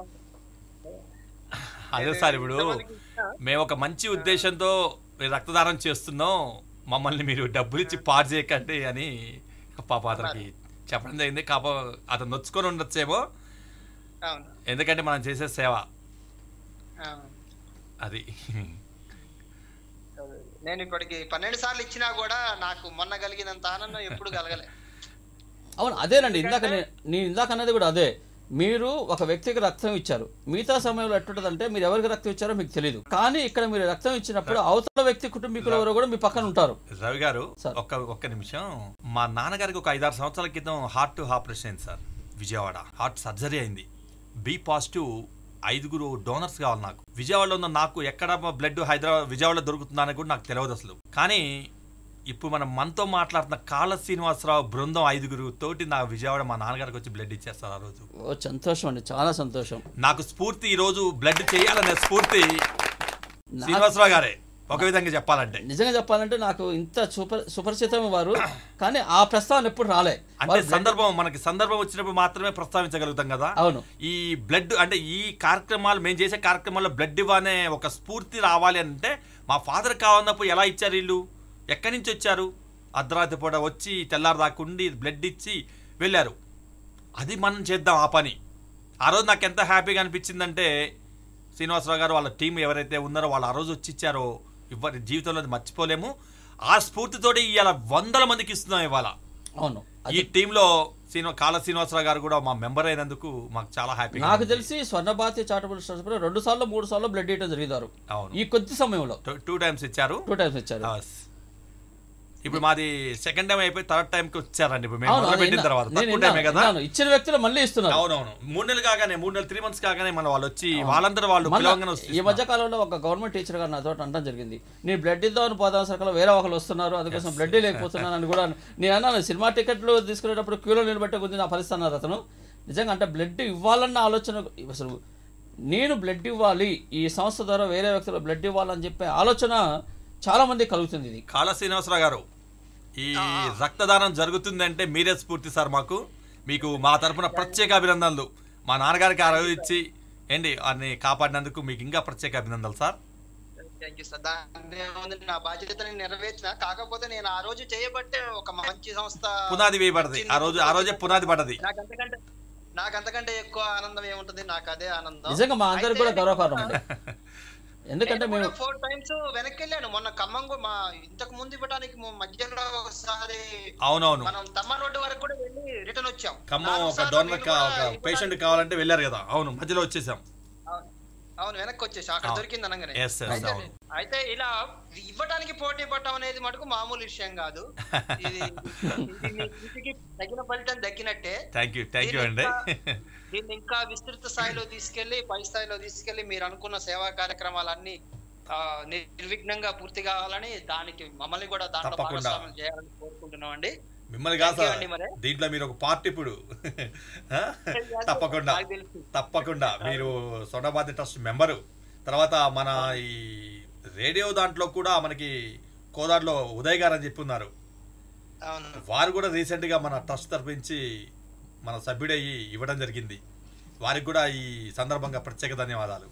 అదే సార్ ఇప్పుడు మేము ఒక మంచి ఉద్దేశంతో మీరు రక్తదానం చేస్తున్నాం మమ్మల్ని మీరు డబ్బులు ఇచ్చి పాడు చేయకండి అని పాప అతనికి చెప్పడం జరిగింది కాప అతను నొచ్చుకొని ఉండొచ్చేమో అవును ఎందుకంటే మనం చేసే సేవ అవును. అది నేను ఇప్పటికి పన్నెండు సార్లు ఇచ్చినా కూడా నాకు మొన్న కలిగినంత ఆనందం ఎప్పుడు కలగలే అవును అదేనండి ఇందాక నే- నేను ఇందాక అన్నది కూడా అదే మీరు ఒక వ్యక్తికి రక్తం ఇచ్చారు మిగతా సమయంలో ఎట్టుంటదంటే మీరు ఎవరికి రక్తం ఇచ్చారో మీకు తెలియదు కానీ ఇక్కడ మీరు రక్తం ఇచ్చినప్పుడు అవతల వ్యక్తి కుటుంబీకులు ఎవరో కూడా మీ పక్కన ఉంటారు రవి గారు ఒక్క ఒక్క నిమిషం మా నాన్నగారికి ఒక ఐదారు సంవత్సరాల క్రితం హార్ట్ ఆపరేషన్ అయింది సార్ విజయవాడ హార్ట్ సర్జరీ అయింది బి పాజిటివ్ ఐదుగురు డోనర్స్ కావాలి నాకు విజయవాడలో ఉన్న నాకు ఎక్కడ బ్లడ్ హైదరాబాద్ విజయవాడలో దొరుకుతుందా అని కూడా నాకు తెలియదు అసలు కానీ ఇప్పుడు మనం మనతో మాట్లాడుతున్న కాళ్ళ శ్రీనివాసరావు బృందం ఐదుగురు తోటి నా విజయవాడ మా నాన్నగారికి వచ్చి బ్లడ్ ఇచ్చేస్తారు ఆ రోజు ఓ సంతోషం అండి చాలా సంతోషం నాకు స్ఫూర్తి ఈ రోజు బ్లడ్ చేయాలనే స్ఫూర్తి శ్రీనివాసరావు గారే ఒక విధంగా చెప్పాలంటే నిజంగా చెప్పాలంటే నాకు ఇంత సుపరి సుపరిచితం వారు కానీ ఆ ప్రస్తావన ఎప్పుడు రాలే అంటే వారు blood- సందర్భం మనకి సందర్భం వచ్చినప్పుడు మాత్రమే ప్రస్తావించగలుగుతాం కదా అవును ఈ బ్లడ్ అంటే ఈ కార్యక్రమాలు మేము చేసే కార్యక్రమాల్లో బ్లడ్ ఇవ్వనే ఒక స్ఫూర్తి రావాలి అంటే మా ఫాదర్ కావాలన్నప్పుడు ఎలా ఇచ్చారు వీళ్ళు ఎక్కడి నుంచి వచ్చారు అర్ధరాత్రి పూట వచ్చి తెల్లారి దాకా ఉండి బ్లడ్ ఇచ్చి వెళ్ళారు అది మనం చేద్దాం ఆ పని ఆ రోజు నాకు ఎంత హ్యాపీగా అనిపించిందంటే శ్రీనివాసరావు గారు వాళ్ళ టీం ఎవరైతే ఉన్నారో వాళ్ళు ఆ రోజు వచ్చి ఇచ్చారో ఇవ్వ జీవితంలో అది మర్చిపోలేము ఆ స్ఫూర్తితోటి ఇవాళ వందల మందికి ఇస్తున్నాం ఇవాళ అవును ఈ టీంలో శ్రీనివా కాళ శ్రీనివాసరావు గారు కూడా మా మెంబర్ అయినందుకు మాకు చాలా హ్యాపీ నాకు తెలిసి స్వర్ణభారతి చారిటబుల్ ట్రస్ట్ రెండు సార్లు మూడు సార్లు బ్లడ్ ఇవ్వడం జరిగారు అవును ఈ కొద్ది సమయంలో టూ టైమ్స్ ఇచ్చారు టూ టైమ్స్ ఇచ్చారు Yes. ఇప్పుడు మాది సెకండ్ టైం అయిపోయి థర్డ్ టైం కి వచ్చారండి ఇప్పుడు మేము అవును, మొదలు అవును, పెట్టిన విన్నా. తర్వాత నేను తక్కువ టైమే విన్నాను, కదా విన్నాను. ఇచ్చిన వ్యక్తులు మళ్ళీ ఇస్తున్నారు అవునవును మూడు నెలలు కాగానే మూడు నెలలు త్రీ మంత్స్ కాగానే మన వాళ్ళు వచ్చి వాళ్ళందరూ వాళ్ళు మళ్ళా పిలవంగానే ఈ వస్తున్నారు. మధ్య కాలంలో ఒక గవర్నమెంట్ టీచర్ గారు నాతో అనడం జరిగింది నేను బ్లడ్ ఇద్దామని పోదాం సరకలో వేరే ఒకరు వస్తున్నారు అందుకోసం బ్లడ్ లేకపోతున్నాను అని కూడా నేను అన్నాను సినిమా టికెట్లు తీసుకునేటప్పుడు క్యూలో నిలబెట్టే కొద్ది నా పరిస్థితి అన్నారు అతను నిజంగా అంటే బ్లడ్ ఇవ్వాలన్న ఆలోచన అసలు నేను బ్లడ్ ఇవ్వాలి ఈ సంస్థ ద్వారా వేరే వ్యక్తులు బ్లడ్ ఇవ్వాలని చెప్పే ఆలోచన చాలా మంది కలుగుతుంది ఇది కాళ శ్రీనివాసరావు గారు ఈ రక్తదానం జరుగుతుందంటే మీరే స్ఫూర్తి సార్ మాకు మీకు మా తరపున ప్రత్యేక అభినందనలు మా నాన్నగారికి ఆ రోజు ఇచ్చి ఏంటి వారిని కాపాడినందుకు మీకు ఇంకా ప్రత్యేక అభినందనలు సార్ థ్యాంక్ యూ సార్ దాన్ని ఏముంది, నా బాధ్యతని నెరవేర్చిన కాకపోతే నేను ఆ రోజు చేయబట్టే ఒక మంచి సంస్థ పునాది వేయబడది ఆ రోజు ఆ రోజే పునాది పడది నాకు అంతకంటే నాకు అంతకంటే ఎక్కువ ఆనందం ఏముంటుంది నాకు అదే ఆనందం నిజంగా మా అందరికి కూడా గర్వకారణం అండి ఎందుకంటే మేము ఫోర్ టైమ్స్ వెనక్కి వెళ్ళాను మొన్న ఖమ్మం గు- మా ఇంతకు ముందు ఇవ్వడానికి ము- మధ్యలో ఒకసారి అవునవును మనం తమ్మ రోడ్డు వరకు కూడా వెళ్ళి రిటర్న్ వచ్చాం ఖమ్మం నాలుగు ఒక సార్లు డోనర్ నేను కూడా ఒక పేషెంట్ కావాలంటే వెళ్ళారు కదా అవును మధ్యలో వచ్చేసాం అవును. అవును వెనక్కి వచ్చేసి అక్కడ అవును. దొరికింది అనగానే Yes, yes, అయితే- అవును. అయితే ఇలా ఇవ్వడానికి పోటీ పడటం అనేది మటుకు మామూలు విషయం కాదు ఇది ఇది మీ కృషికి తగిన ఫలితం దక్కినట్టే థ్యాంక్ యూ థ్యాంక్ యూ అండి దీన్ని ఇంకా విస్తృత స్థాయిలో తీసుకెళ్లి పై స్థాయిలో తీసుకెళ్లి మీరు అనుకున్న సేవా కార్యక్రమాలన్నీ ఆ, నిర్విఘ్నంగా పూర్తి కావాలని దానికి మమ్మల్ని కూడా దాంట్లో తప్పకుండా. భాగస్వామ్యం చేయాలని కోరుకుంటున్నాం అండి మిమ్మల్ని కాదు Thank you సార్ అండి మరి. దీంట్లో మీరు ఒక పార్ట్ ఇప్పుడు ఆ? తప్పకుండా నాకు తెలుసు. తప్పకుండా మీరు సొండబాది ట్రస్ట్ మెంబరు తర్వాత మన ఈ రేడియో దాంట్లో కూడా మనకి కోదాడులో ఉదయ్ గారు అని చెప్పి ఉన్నారు అవును వారు కూడా రీసెంట్ గా మన ట్రస్ట్ తరపించి మన సభ్యుడయ్యి ఇవ్వడం జరిగింది వారికి కూడా ఈ సందర్భంగా ప్రత్యేక ధన్యవాదాలు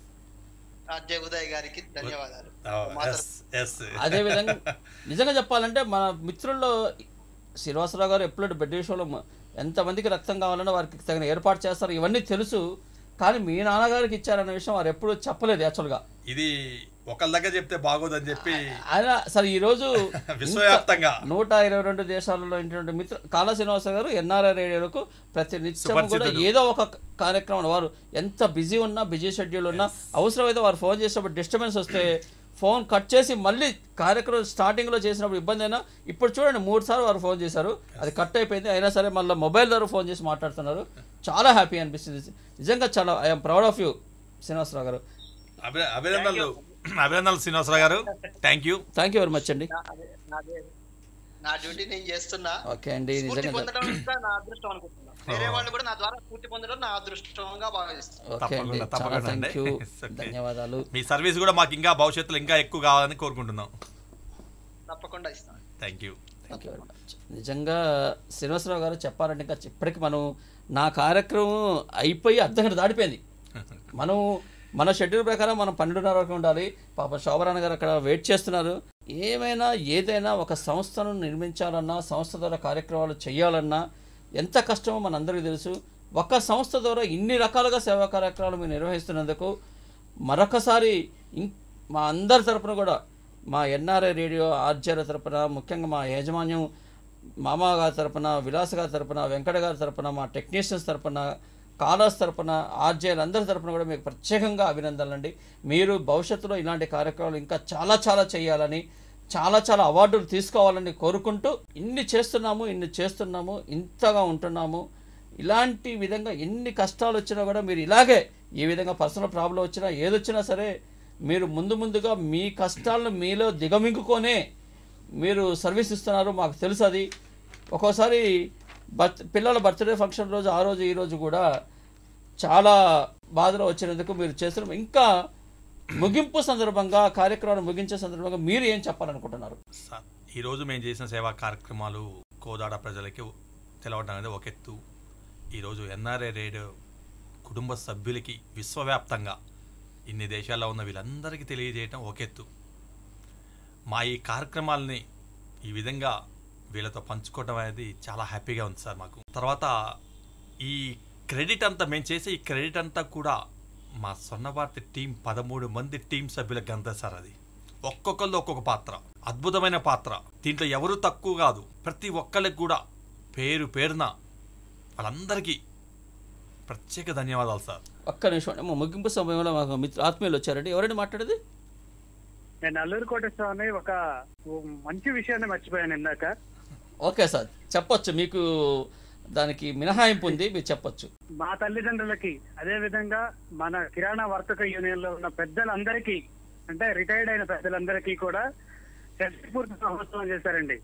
అజయ్ ఉదయ్ గారికి ధన్యవాదాలు మా ఎస్ ఎస్ అదే విధంగా నిజంగా చెప్పాలంటే మన మిత్రుల్లో శ్రీనివాసరావు గారు ఎప్పుడు బెడ్ షోలో మ- ఎంతమందికి రక్తం కావాలన్నా వారికి తగిన ఏర్పాటు చేస్తారు ఇవన్నీ తెలుసు కానీ మీ నాన్నగారికి ఇచ్చారన్న విషయం వారు ఎప్పుడూ చెప్పలేదు యాక్చువల్గా ఇది ఒకళ్ళ దగ్గర చెప్తే బాగోదని చెప్పి ఆయన సరే ఈరోజు విశ్వవ్యాప్తంగా నూట ఇరవై రెండు దేశాలలో ఉన్నటువంటి మిత్ర కాళ శ్రీనివాస గారు ఎన్ఆర్ఐ రేడియోలకు ప్రతి నిత్యం కూడా సుపరిచితుడు. ఏదో ఒక కార్యక్రమం వారు ఎంత బిజీ ఉన్నా బిజీ షెడ్యూల్ ఉన్నా అవసరమైతే వారు ఫోన్ చేసినప్పుడు డిస్టర్బెన్స్ వస్తే ఫోన్ కట్ చేసి మళ్ళీ కార్యక్రమం స్టార్టింగ్లో చేసినప్పుడు ఇబ్బంది అయినా ఇప్పుడు చూడండి మూడు సార్లు వారు ఫోన్ చేశారు అది కట్ అయిపోయింది అయినా సరే మళ్ళీ మొబైల్ ద్వారా ఫోన్ చేసి మాట్లాడుతున్నారు చాలా హ్యాపీ అనిపిస్తుంది నిజంగా చాలా I'm proud of you Srinivasa Rao garu అభి- అభినందనలు అభినందనలు Srinivasa Rao garu thank you thank you very much అండి నా- అదే- నాదే- నా డ్యూటీ నేను చేస్తున్నా ఓకే అండి స్ఫూర్తి నిజంగా పొందడం ఇంకా నా అదృష్టం అనుకుంటున్నా వేరే వాళ్ళు కూడా నా ద్వారా స్ఫూర్తి పొందడం నా అదృష్టంగా భావిస్తున్నారు ఓకే అండి తప్పకుండా, చాలా తప్పకుండా థ్యాంక్ అండి. You It's okay. ధన్యవాదాలు మీ సర్వీస్ కూడా మాకు ఇంకా భవిష్యత్తులో ఇంకా ఎక్కువ కావాలని కోరుకుంటున్నాం తప్పకుండా ఇస్తాను thank you thank you very much నిజంగా శ్రీనివాసరావు గారు చెప్పాలంటే ఇంకా ఇప్పటికి మనం నా కార్యక్రమం అయిపోయి అర్ధ గంట దాటిపోయింది మనం మన షెడ్యూల్ ప్రకారం మనం పన్నెండున్నర వరకు ఉండాలి పాప శోభరాణ్ గారు అక్కడ వెయిట్ చేస్తున్నారు ఏమైనా ఏదైనా ఒక సంస్థను నిర్మించాలన్నా సంస్థ ద్వారా కార్యక్రమాలు చేయాలన్నా ఎంత కష్టమో మనందరికీ తెలుసు ఒక సంస్థ ద్వారా ఇన్ని రకాలుగా సేవా కార్యక్రమాలు మీరు నిర్వహిస్తున్నందుకు మరొకసారి ఇం మా అందరి తరపున కూడా మా ఎన్ఆర్ఐ రేడియో ఆర్జీల తరపున ముఖ్యంగా మా యాజమాన్యం మామ గారి తరపున విలాస్ గారి తరపున వెంకట గారి తరపున మా టెక్నీషియన్స్ తరపున కాలర్స్ తరపున ఆర్జేఎల్ అందరి తరపున కూడా మీకు ప్రత్యేకంగా అభినందనలండి మీరు భవిష్యత్తులో ఇలాంటి కార్యక్రమాలు ఇంకా చాలా చాలా చేయాలని చాలా చాలా అవార్డులు తీసుకోవాలని కోరుకుంటూ ఇన్ని చేస్తున్నాము ఇన్ని చేస్తున్నాము ఇంతగా ఉంటున్నాము ఇలాంటి విధంగా ఎన్ని కష్టాలు వచ్చినా కూడా మీరు ఇలాగే ఏ విధంగా పర్సనల్ ప్రాబ్లం వచ్చినా ఏదొచ్చినా సరే మీరు ముందు ముందుగా మీ కష్టాలను మీలో దిగమింగుకొనే మీరు సర్వీస్ ఇస్తున్నారు మాకు తెలుసు అది ఒక్కోసారి బర్త్ పిల్లల బర్త్డే ఫంక్షన్ రోజు ఆ రోజు ఈ రోజు కూడా చాలా బాధలో వచ్చినందుకు మీరు చేస్తున్న ఇంకా ముగింపు సందర్భంగా కార్యక్రమాన్ని ముగించే సందర్భంగా మీరు ఏం చెప్పాలనుకుంటున్నారు సార్ ఈరోజు మేము చేసిన సేవా కార్యక్రమాలు కోదాడ ప్రజలకి తెలవడం అనేది ఒక ఎత్తు ఈరోజు ఎన్ఆర్ఏ రేడియో కుటుంబ సభ్యులకి విశ్వవ్యాప్తంగా ఇన్ని దేశాల్లో ఉన్న వీళ్ళందరికీ తెలియజేయటం ఒక ఎత్తు మా ఈ కార్యక్రమాలని ఈ విధంగా వీళ్ళతో పంచుకోవడం అనేది చాలా హ్యాపీగా ఉంది సార్ మాకు తర్వాత ఈ క్రెడిట్ అంతా మేము చేసే ఈ క్రెడిట్ అంతా కూడా మా స్వర్ణభారతి టీం పదమూడు మంది టీం సభ్యులకు అంతా సార్ అది ఒక్కొక్కళ్ళు ఒక్కొక్క పాత్ర అద్భుతమైన పాత్ర దీంట్లో ఎవరు తక్కువ కాదు ప్రతి ఒక్కరికి కూడా పేరు పేరున వాళ్ళందరికీ ప్రత్యేక ధన్యవాదాలు సార్ ఒక్క నిమిషం అండి. మా ముగింపు సమయంలో మాకు మిత్రు ఆత్మీయులు వచ్చారండి ఎవరండి మాట్లాడేది నేను అల్లూరు కోటేశ్వరరావుని ఒక మంచి విషయాన్ని మర్చిపోయాను ఇందాక ఓకే సార్ చెప్పొచ్చు మీకు దానికి మినహాయింపు ఉంది మీరు చెప్పొచ్చు మా తల్లిదండ్రులకి అదే విధంగా మన కిరాణా వర్తక యూనియన్ లో ఉన్న పెద్దలందరికీ అంటే రిటైర్డ్ అయిన పెద్దలందరికీ కూడా పూర్తి మహోత్సవం చేశారండి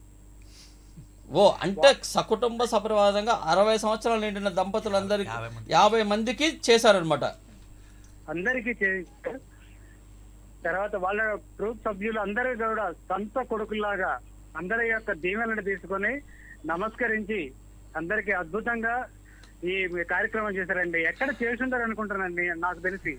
ఓ అంటే సకుటుంబ సపరివాదంగా అరవై సంవత్సరాలు నిండిన దంపతులందరికీ యాభై మందికి చేశారనమాట అందరికీ చేశారు తర్వాత వాళ్ళ గ్రూప్ సభ్యులు అందరూ కూడా సొంత కొడుకుల్లాగా అందరి యొక్క దీవెనలు తీసుకొని నమస్కరించి అందరికి అద్భుతంగా ఈ కార్యక్రమం చేశారండి ఎక్కడ చేసుంటారు అనుకుంటానండి నాకు తెలిసి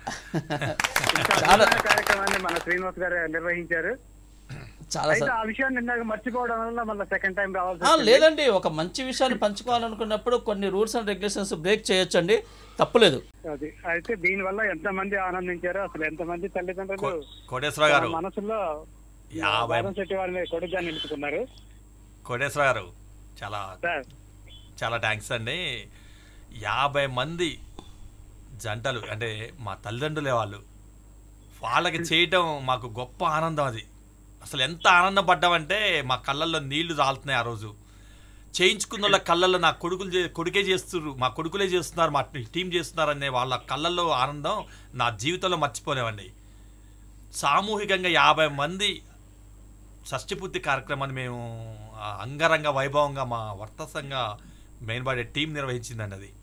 ఇంత అద్భుతమైన కార్యక్రమాన్ని మన శ్రీనివాస్ గారు నిర్వహించారు చాలా అయితే సార్ ఆ విషయాన్ని ఇందాక మర్చిపోవడం వల్ల మళ్ళీ సెకండ్ టైం రావాల్సి ఆ, వచ్చింది. లేదండి ఒక మంచి విషయాన్ని పంచుకోవాలనుకున్నప్పుడు కొన్ని రూల్స్ అండ్ రెగ్యులేషన్స్ బ్రేక్ చేయొచ్చండి తప్పులేదు అది అయితే దీని వల్ల ఎంత మంది ఆనందించారో అసలు ఎంత మంది తల్లిదండ్రులు కోటేశ్వర గారు తమ మనసులో యాభై బాదం శెట్టి వారిని కొడుకుగా నిలుపుకున్నారు కోటేశ్వర గారు చాలా సార్ చాలా థ్యాంక్స్ అండి యాభై మంది జంటలు అంటే మా తల్లిదండ్రులే వాళ్ళు వాళ్ళకి చేయటం మాకు గొప్ప ఆనందం అది అసలు ఎంత ఆనందపడ్డామంటే మా కళ్ళల్లో నీళ్లు రాలుతున్నాయి ఆ రోజు చేయించుకున్న వాళ్ళ కళ్ళల్లో నా కొడుకులు చే- కొడుకే చేస్తున్నారు మా కొడుకులే చేస్తున్నారు మా టీం చేస్తున్నారు అనే వాళ్ళ కళ్ళల్లో ఆనందం నా జీవితంలో మర్చిపోలేమండి సామూహికంగా యాభై మంది షష్టిపూర్తి కార్యక్రమాన్ని మేము ఆ, అంగరంగ వైభవంగా మా వర్తసంగా మెయిన్ బాడీ టీం నిర్వహించిందండి అది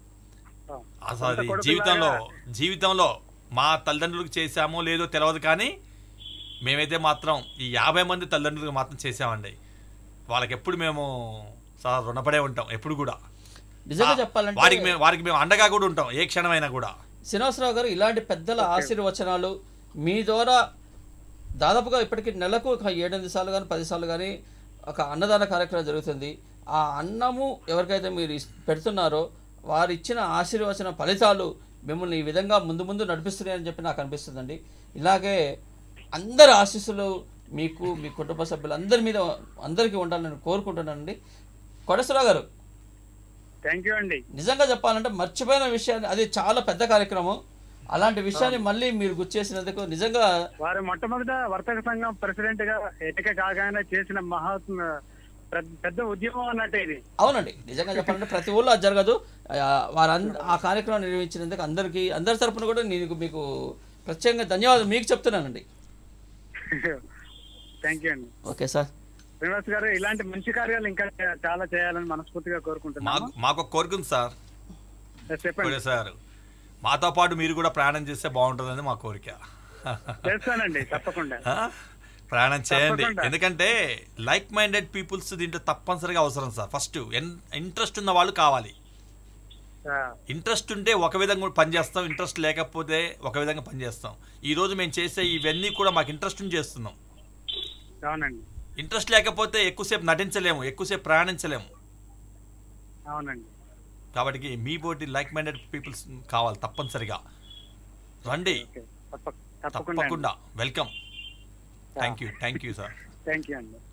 అసలు అది కొడుకులాగా- జీవితంలో జీవితంలో మా తల్లిదండ్రులకు చేశామో లేదో తెలియదు కానీ మేమైతే మాత్రం ఈ యాభై మంది తల్లిదండ్రులకు మాత్రం చేసామండి వాళ్ళకి ఎప్పుడు మేము చాలా రుణపడే ఉంటాం ఎప్పుడు కూడా నిజంగా ఆ, చెప్పాలంటే వారికి మేము వారికి మేము అండగా కూడా ఉంటాం ఏ క్షణమైనా కూడా శ్రీనివాసరావు గారు ఇలాంటి పెద్దల ఆశీర్వచనాలు మీ ద్వారా దాదాపుగా ఇప్పటికి నెలకు ఒక ఏడెనిమిది సార్లు కానీ పది సార్లు కానీ ఒక అన్నదాన కార్యక్రమం జరుగుతుంది ఆ అన్నము ఎవరికైతే మీరు ఇస్- పెడుతున్నారో వారు ఇచ్చిన ఆశీర్వచన ఫలితాలు మిమ్మల్ని ఈ విధంగా ముందు ముందు నడిపిస్తున్నాయని చెప్పి నాకు అనిపిస్తుందండి ఇలాగే అందరి ఆశీస్సులు మీకు మీ కుటుంబ సభ్యులందరి మీద అందరికీ ఉండాలని కోరుకుంటున్నానండి కొడసరావు గారు థ్యాంక్ యూ అండి నిజంగా చెప్పాలంటే మర్చిపోయిన విషయాన్ని అది చాలా పెద్ద కార్యక్రమం అలాంటి విషయాన్ని మళ్ళీ మీరు గుర్తు చేసినందుకు నిజంగా వారు మొట్టమొదట వర్తక సంఘం ప్రెసిడెంట్ గా ఎన్నిక కాగానే చేసిన మహాత్మ పెద్ద- పెద్ద ఉద్యమం అన్నట్టు ఇది అవునండి నిజంగా చెప్పాలంటే ప్రతి ఊళ్ళో అది జరగదు ఆ, వారు అంద- ఆ కార్యక్రమం నిర్వహించినందుకు అందరికీ అందరి తరపున కూడా నేను మీకు ప్రత్యేకంగా ధన్యవాదాలు మీకు చెప్తున్నానండి థ్యాంక్ యూ అండి ఓకే సార్ శ్రీనివాస్ గారు ఇలాంటి మంచి కార్యాలు ఇంకా చాలా చేయాలని మనస్ఫూర్తిగా కోరుకుంటున్నాను మాకు మాకు ఒక కోరిక ఉంది సార్ చెప్పండి కోటేశ్వర గారు మాతో పాటు మీరు కూడా ప్రయాణం చేస్తే బాగుంటుందని మా కోరిక చేస్తానండి తప్పకుండా ఆ? ప్రయాణం చేయండి తప్పకుండా. ఎందుకంటే లైక్ మైండెడ్ పీపుల్స్ దీంట్లో తప్పనిసరిగా అవసరం సార్ ఫస్ట్ ఇంట్రెస్ట్ ఉన్న వాళ్ళు కావాలి ఆ, ఇంట్రెస్ట్ ఉంటే ఒక విధంగా కూడా పనిచేస్తాం ఇంట్రెస్ట్ లేకపోతే ఒక విధంగా పనిచేస్తాం ఈ రోజు మేము చేసే ఇవన్నీ కూడా మాకు ఇంట్రెస్ట్ ఉండి చేస్తున్నాం అవునండి ఇంట్రెస్ట్ లేకపోతే ఎక్కువసేపు నటించలేము ఎక్కువసేపు ప్రయాణించలేము అవునండి కాబట్టి మీ పోటీ లైక్ మైండెడ్ పీపుల్స్ కావాలి తప్పనిసరిగా రండి తప్ప- తప్పకుండా తప్పకుండా welcome thank you thank you sir thank you అండి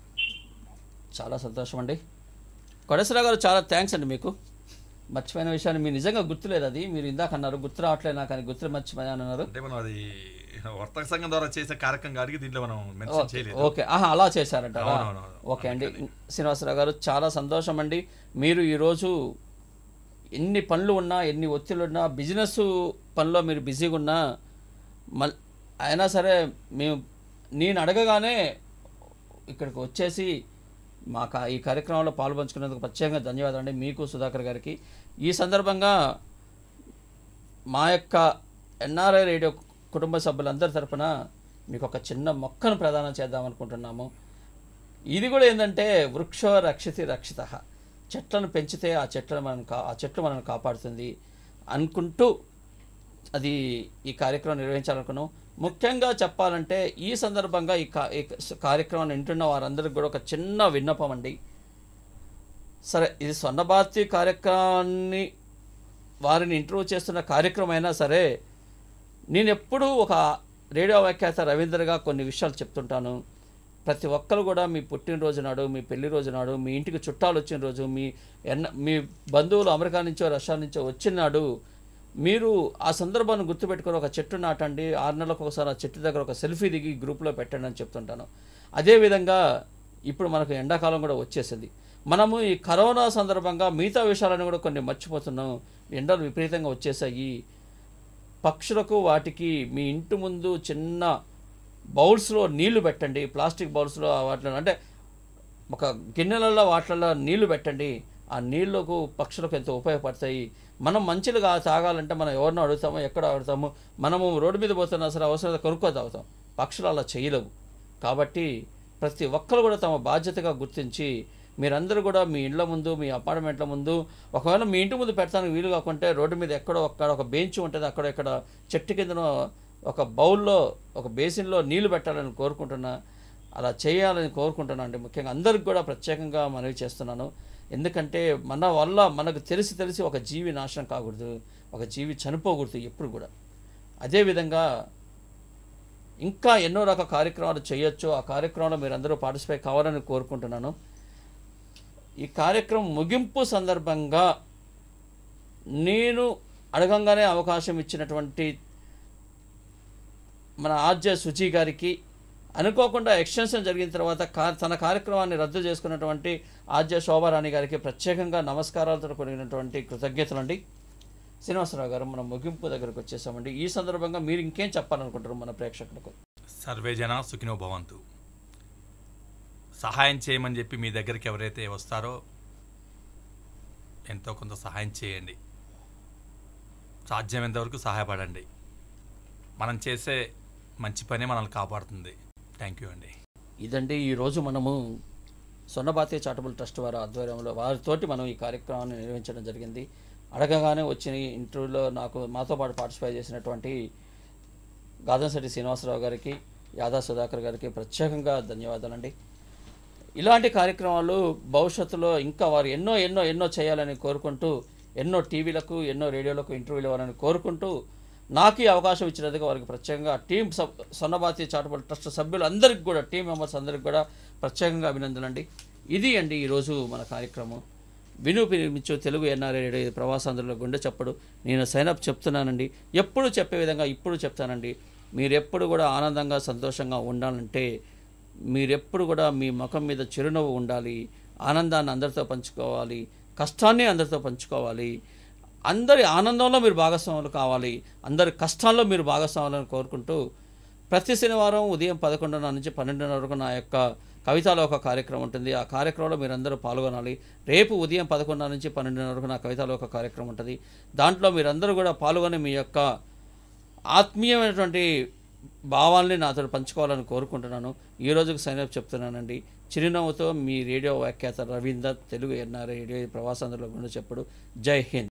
చాలా సంతోషం అండి కొడేశ్వరరావు గారు చాలా థ్యాంక్స్ అండి మీకు మర్చిపోయిన విషయాన్ని మీరు నిజంగా గుర్తులేదు అది మీరు ఇందాక అన్నారు గుర్తు రావట్లేదు నాకు అని గుర్తు మర్చిపోయాను అన్నారు అంటే మనం అది వర్తక సంఘం ద్వారా చేసే కార్యక్రమం గారికి దీంట్లో మనం మెన్షన్ ఓకే, చేయలేదు ఓకే ఆహా అలా చేశారంటారా అవునవునవును. ఓకే అండి శ్రీనివాసరావు గారు చాలా సంతోషం అండి మీరు ఈరోజు ఎన్ని పనులు ఉన్నా ఎన్ని ఒత్తిళ్ళు ఉన్నా బిజినెస్ పనిలో మీరు బిజీగా ఉన్నా మల్ అయినా సరే మేము నేను అడగగానే ఇక్కడికి వచ్చేసి మా కా- ఈ కార్యక్రమంలో పాల్పంచుకున్నందుకు ప్రత్యేకంగా ధన్యవాదాలు అండి మీకు సుధాకర్ గారికి ఈ సందర్భంగా మా యొక్క ఎన్ఆర్ఐ రేడియో కుటుంబ సభ్యులందరి తరపున మీకు ఒక చిన్న మొక్కను ప్రదానం చేద్దాం అనుకుంటున్నాము ఇది కూడా ఏంటంటే వృక్షో రక్షితి రక్షిత చెట్లను పెంచితే ఆ చెట్లను మనం కా ఆ చెట్లు మనల్ని కాపాడుతుంది అనుకుంటూ అది ఈ కార్యక్రమం నిర్వహించాలనుకున్నాం ముఖ్యంగా చెప్పాలంటే ఈ సందర్భంగా ఈ కా ఈ కార్యక్రమాన్ని వింటున్న వారందరికీ కూడా ఒక చిన్న విన్నపం అండి సరే ఇది స్వర్ణభారతి కార్యక్రమాన్ని వారిని ఇంటర్వ్యూ చేస్తున్న కార్యక్రమం అయినా సరే నేను ఎప్పుడూ ఒక రేడియో వ్యాఖ్యాత రవీంద్రగా కొన్ని విషయాలు చెప్తుంటాను ప్రతి ఒక్కరు కూడా మీ పుట్టినరోజు నాడు మీ పెళ్లి రోజు నాడు మీ ఇంటికి చుట్టాలు వచ్చిన రోజు మీ ఎన్న మీ బంధువులు అమెరికా నుంచో రష్యా నుంచో వచ్చిన నాడు మీరు ఆ సందర్భాన్ని గుర్తుపెట్టుకొని ఒక చెట్టు నాటండి ఆరు నెలలకు ఒకసారి ఆ చెట్టు దగ్గర ఒక సెల్ఫీ దిగి గ్రూప్లో పెట్టండి అని చెప్తుంటాను అదేవిధంగా ఇప్పుడు మనకు ఎండాకాలం కూడా వచ్చేసింది మనము ఈ కరోనా సందర్భంగా మిగతా విషయాలను కూడా కొన్ని మర్చిపోతున్నాం ఎండలు విపరీతంగా వచ్చేసాయి పక్షులకు వాటికి మీ ఇంటి ముందు చిన్న బౌల్స్లో నీళ్లు పెట్టండి ప్లాస్టిక్ బౌల్స్లో వాటిలో అంటే ఒక గిన్నెలలో వాటిలలో నీళ్లు పెట్టండి ఆ నీళ్లకు పక్షులకు ఎంతో ఉపయోగపడతాయి మనం మంచిగా తాగాలంటే మనం ఎవరినో అడుగుతామో ఎక్కడ అడుగుతామో మనము రోడ్డు మీద పోతున్నా సరే అవసరం కొనుక్కో తాగుతాం పక్షులు అలా చేయలేవు కాబట్టి ప్రతి ఒక్కరు కూడా తమ బాధ్యతగా గుర్తించి మీరందరూ కూడా మీ ఇండ్ల ముందు మీ అపార్ట్మెంట్ల ముందు ఒకవేళ మీ ఇంటి ముందు పెట్టడానికి వీలు కాకుంటే రోడ్డు మీద ఎక్కడో అక్కడ ఒక బెంచ్ ఉంటుంది అక్కడ ఇక్కడ చెట్టు కిందనో ఒక బౌల్లో ఒక బేసిన్లో నీళ్లు పెట్టాలని కోరుకుంటున్నా అలా చేయాలని కోరుకుంటున్నాను అండి ముఖ్యంగా అందరికి కూడా ప్రత్యేకంగా మనవి చేస్తున్నాను ఎందుకంటే మన వల్ల మనకు తెలిసి తెలిసి ఒక జీవి నాశనం కాకూడదు ఒక జీవి చనిపోకూడదు ఎప్పుడు కూడా అదేవిధంగా ఇంకా ఎన్నో రకాల కార్యక్రమాలు చేయొచ్చు ఆ కార్యక్రమంలో మీరు అందరూ పార్టిసిపేట్ కావాలని కోరుకుంటున్నాను ఈ కార్యక్రమం ముగింపు సందర్భంగా నేను అడగంగానే అవకాశం ఇచ్చినటువంటి మన ఆర్జే సుజీ గారికి అనుకోకుండా ఎక్స్టెన్షన్ జరిగిన తర్వాత కా తన కార్యక్రమాన్ని రద్దు చేసుకున్నటువంటి ఆర్జే శోభారాణి గారికి ప్రత్యేకంగా నమస్కారాలతో కూడినటువంటి కృతజ్ఞతలు అండి శ్రీనివాసరావు గారు మనం ముగింపు దగ్గరకు వచ్చేసామండి ఈ సందర్భంగా మీరు ఇంకేం చెప్పాలనుకుంటారు మన ప్రేక్షకులకు సర్వే జన సుఖినో భవంతు సహాయం చేయమని చెప్పి మీ దగ్గరికి ఎవరైతే వస్తారో ఎంతో కొంత సహాయం చేయండి సాధ్యమైనంత వరకు సహాయపడండి మనం చేసే మంచి పనే మనల్ని కాపాడుతుంది థ్యాంక్ యూ అండి ఇదండి ఈరోజు మనము సొన్నబాతే చారిటబుల్ ట్రస్ట్ వారి ఆధ్వర్యంలో వారితోటి మనం ఈ కార్యక్రమాన్ని నిర్వహించడం జరిగింది అడగగానే వచ్చిన ఈ ఇంటర్వ్యూలో నాకు మాతో పాటు పార్టిసిపేట్ చేసినటువంటి గాదంశెట్టి శ్రీనివాసరావు గారికి యాదా సుధాకర్ గారికి ప్రత్యేకంగా ధన్యవాదాలండి ఇలాంటి కార్యక్రమాలు భవిష్యత్తులో ఇంకా వారు ఎన్నో ఎన్నో ఎన్నో చేయాలని కోరుకుంటూ ఎన్నో టీవీలకు ఎన్నో రేడియోలకు ఇంటర్వ్యూలు ఇవ్వాలని కోరుకుంటూ నాకు ఈ అవకాశం ఇచ్చినందుకు వారికి ప్రత్యేకంగా టీం సబ్ సొన్నబాతి చారిటబుల్ ట్రస్ట్ సభ్యులందరికీ కూడా టీం మెంబర్స్ అందరికీ కూడా ప్రత్యేకంగా అభినందనండి ఇది అండి ఈరోజు మన కార్యక్రమం విను పిలిపించు తెలుగు ఎన్ఆర్ఐ రేడియో ప్రవాసాంధ్రుల గుండె చప్పుడు నేను సైనప్ చెప్తున్నానండి ఎప్పుడు చెప్పే విధంగా ఇప్పుడు చెప్తానండి మీరెప్పుడు కూడా ఆనందంగా సంతోషంగా ఉండాలంటే మీరెప్పుడు కూడా మీ ముఖం మీద చిరునవ్వు ఉండాలి ఆనందాన్ని అందరితో పంచుకోవాలి కష్టాన్ని అందరితో పంచుకోవాలి అందరి ఆనందంలో మీరు భాగస్వాములు కావాలి అందరి కష్టాల్లో మీరు భాగస్వాములను కోరుకుంటూ ప్రతి శనివారం ఉదయం పదకొండున్నర నుంచి పన్నెండున్నర వరకు నా యొక్క కవితలో ఒక కార్యక్రమం ఉంటుంది ఆ కార్యక్రమంలో మీరందరూ పాల్గొనాలి రేపు ఉదయం పదకొండున్నర నుంచి పన్నెండున్నర వరకు నా కవితలో ఒక కార్యక్రమం ఉంటుంది దాంట్లో మీరందరూ కూడా పాల్గొని మీ యొక్క ఆత్మీయమైనటువంటి భావాల్ని నాతో పంచుకోవాలని కోరుకుంటున్నాను ఈ రోజుకు సైనప్ చెప్తున్నానండి చిరునవ్వుతో మీ రేడియో వ్యాఖ్యాత రవీందర్ తెలుగు ఎన్ఆర్ఐ రేడియో ప్రవాసాంధ్రుల గుండె చెప్పుడు జై హింద్